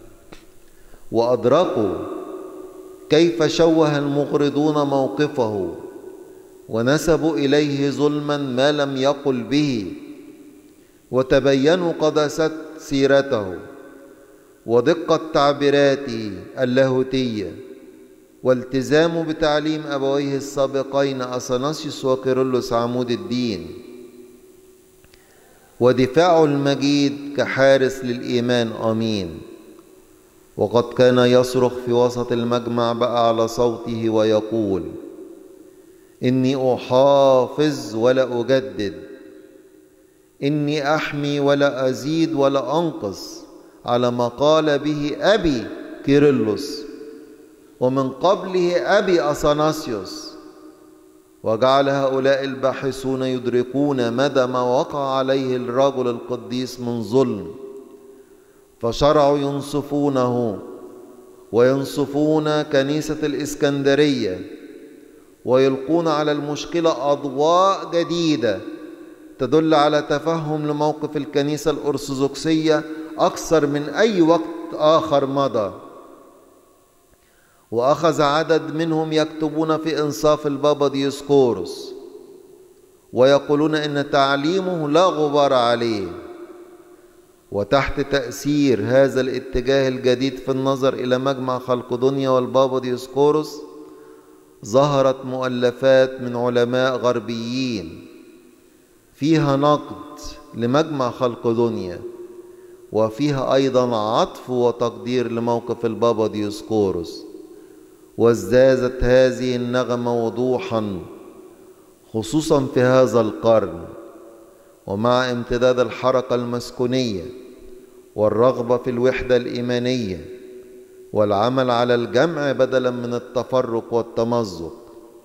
وأدركوا كيف شوه المغرضون موقفه ونسبوا إليه ظلما ما لم يقل به وتبينوا قداسة سيرته ودقة تعبيراته اللاهوتية والتزامه بتعليم أبويه السابقين أثناسيوس وكيرلس عمود الدين ودفاعه المجيد كحارس للإيمان آمين وقد كان يصرخ في وسط المجمع بأعلى صوته ويقول إني أحافظ ولا أجدد إني أحمي ولا أزيد ولا أنقص على ما قال به أبي كيرلس ومن قبله أبي أثناسيوس وجعل هؤلاء الباحثون يدركون مدى ما وقع عليه الرجل القديس من ظلم فشرعوا ينصفونه وينصفون كنيسة الإسكندرية ويلقون على المشكلة أضواء جديدة تدل على تفهم لموقف الكنيسة الأرثوذكسية أكثر من أي وقت آخر مضى وأخذ عدد منهم يكتبون في إنصاف البابا ديسكورس ويقولون إن تعليمه لا غبار عليه وتحت تأثير هذا الاتجاه الجديد في النظر إلى مجمع خلق دنيا والبابا ديسكورس ظهرت مؤلفات من علماء غربيين فيها نقد لمجمع خلق دنيا وفيها أيضا عطف وتقدير لموقف البابا ديسكورس وازدادت هذه النغمة وضوحا خصوصا في هذا القرن ومع امتداد الحركة المسكونية والرغبة في الوحدة الإيمانية والعمل على الجمع بدلا من التفرق والتمزق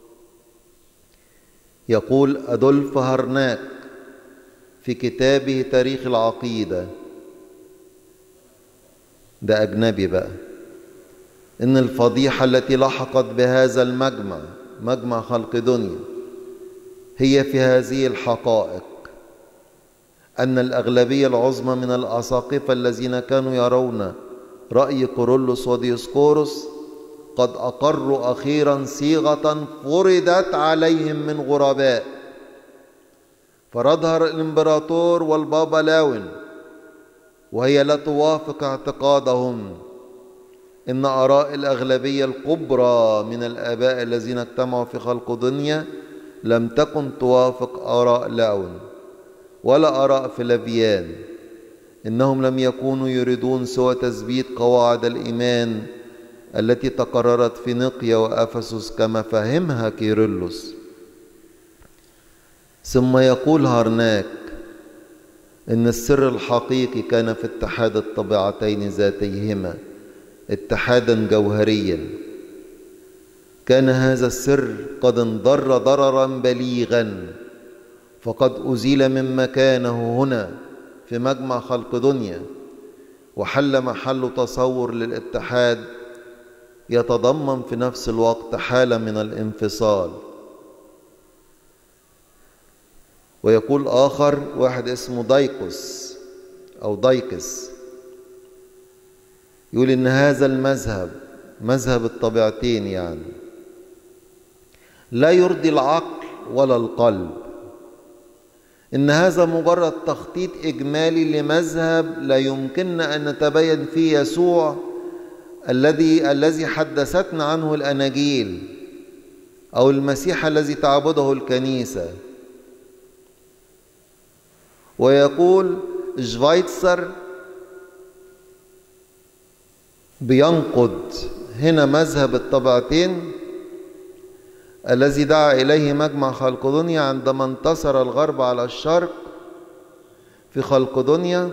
يقول أدولف هرناك في كتابه تاريخ العقيدة ده أجنبي بقى إن الفضيحة التي لحقت بهذا المجمع مجمع خلق دنيا هي في هذه الحقائق أن الأغلبية العظمى من الأساقفة الذين كانوا يرون رأي كورولوس وديسكوروس قد أقروا أخيرا صيغة فرضت عليهم من غرباء فرضها الإمبراطور والبابا لاون وهي لا توافق اعتقادهم إن آراء الأغلبية الكبرى من الآباء الذين اجتمعوا في خلق دنيا لم تكن توافق آراء لاون ولا آراء فلافيان إنهم لم يكونوا يريدون سوى تثبيت قواعد الإيمان التي تقررت في نقيا وأفسس كما فهمها كيرلس ثم يقول هرناك إن السر الحقيقي كان في اتحاد الطبيعتين ذاتيهما اتحادا جوهريا كان هذا السر قد انضر ضررا بليغا فقد أزيل من مكانه هنا في مجمع خلق دنيا وحل محل تصور للاتحاد يتضمن في نفس الوقت حالة من الانفصال ويقول آخر واحد اسمه دايكوس أو دايكس يقول إن هذا المذهب مذهب الطبيعتين يعني لا يرضي العقل ولا القلب إن هذا مجرد تخطيط إجمالي لمذهب لا يمكننا أن نتبين فيه يسوع الذي الذي حدثتنا عنه الأناجيل أو المسيح الذي تعبده الكنيسة ويقول شفايتسر بينقد هنا مذهب الطبعتين الذي دعا إليه مجمع خلق دنيا عندما انتصر الغرب على الشرق في خلق دنيا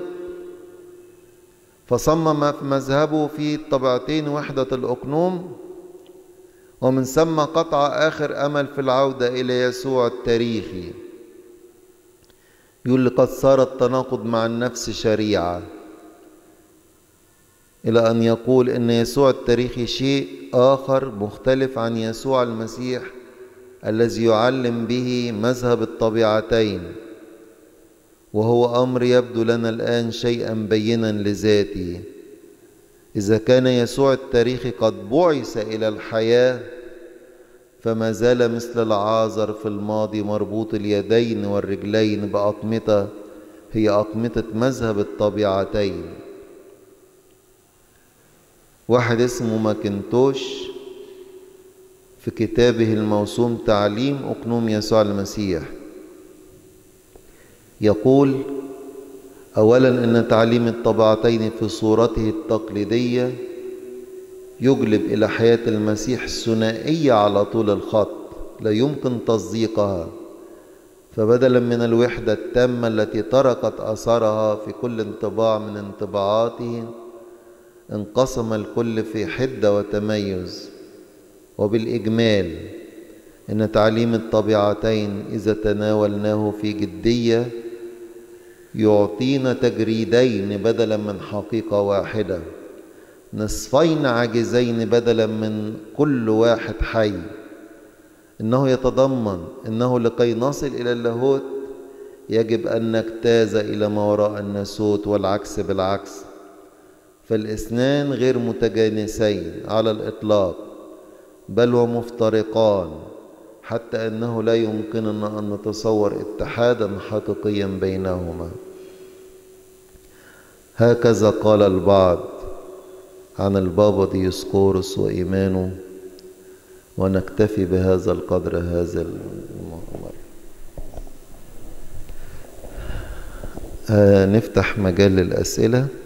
فصمم في مذهبه في الطبعتين وحدة الأقنوم ومن ثم قطع آخر أمل في العودة إلى يسوع التاريخي يقول لقد صار التناقض مع النفس شريعة إلى أن يقول إن يسوع التاريخي شيء آخر مختلف عن يسوع المسيح الذي يعلم به مذهب الطبيعتين وهو أمر يبدو لنا الآن شيئا بينا لذاته إذا كان يسوع التاريخي قد بعث إلى الحياة فما زال مثل العازر في الماضي مربوط اليدين والرجلين بأقمطة هي أقمطة مذهب الطبيعتين واحد اسمه ماكنتوش في كتابه الموسوم تعليم أقنوم يسوع المسيح يقول أولا أن تعليم الطبيعتين في صورته التقليدية يجلب إلى حياة المسيح الثنائية على طول الخط لا يمكن تصديقها فبدلا من الوحدة التامة التي تركت أثرها في كل انطباع من انطباعاته انقسم الكل في حدة وتميز وبالإجمال إن تعليم الطبيعتين إذا تناولناه في جدية يعطينا تجريدين بدلا من حقيقة واحدة نصفين عاجزين بدلا من كل واحد حي إنه يتضمن إنه لكي نصل إلى اللاهوت يجب أن نجتاز إلى ما وراء الناسوت والعكس بالعكس فالاثنان غير متجانسين على الإطلاق بل ومفترقان حتى أنه لا يمكننا أن نتصور اتحادا حقيقيا بينهما هكذا قال البعض عن البابا ديسقورس وإيمانه ونكتفي بهذا القدر هذا المؤمر نفتح مجال للأسئلة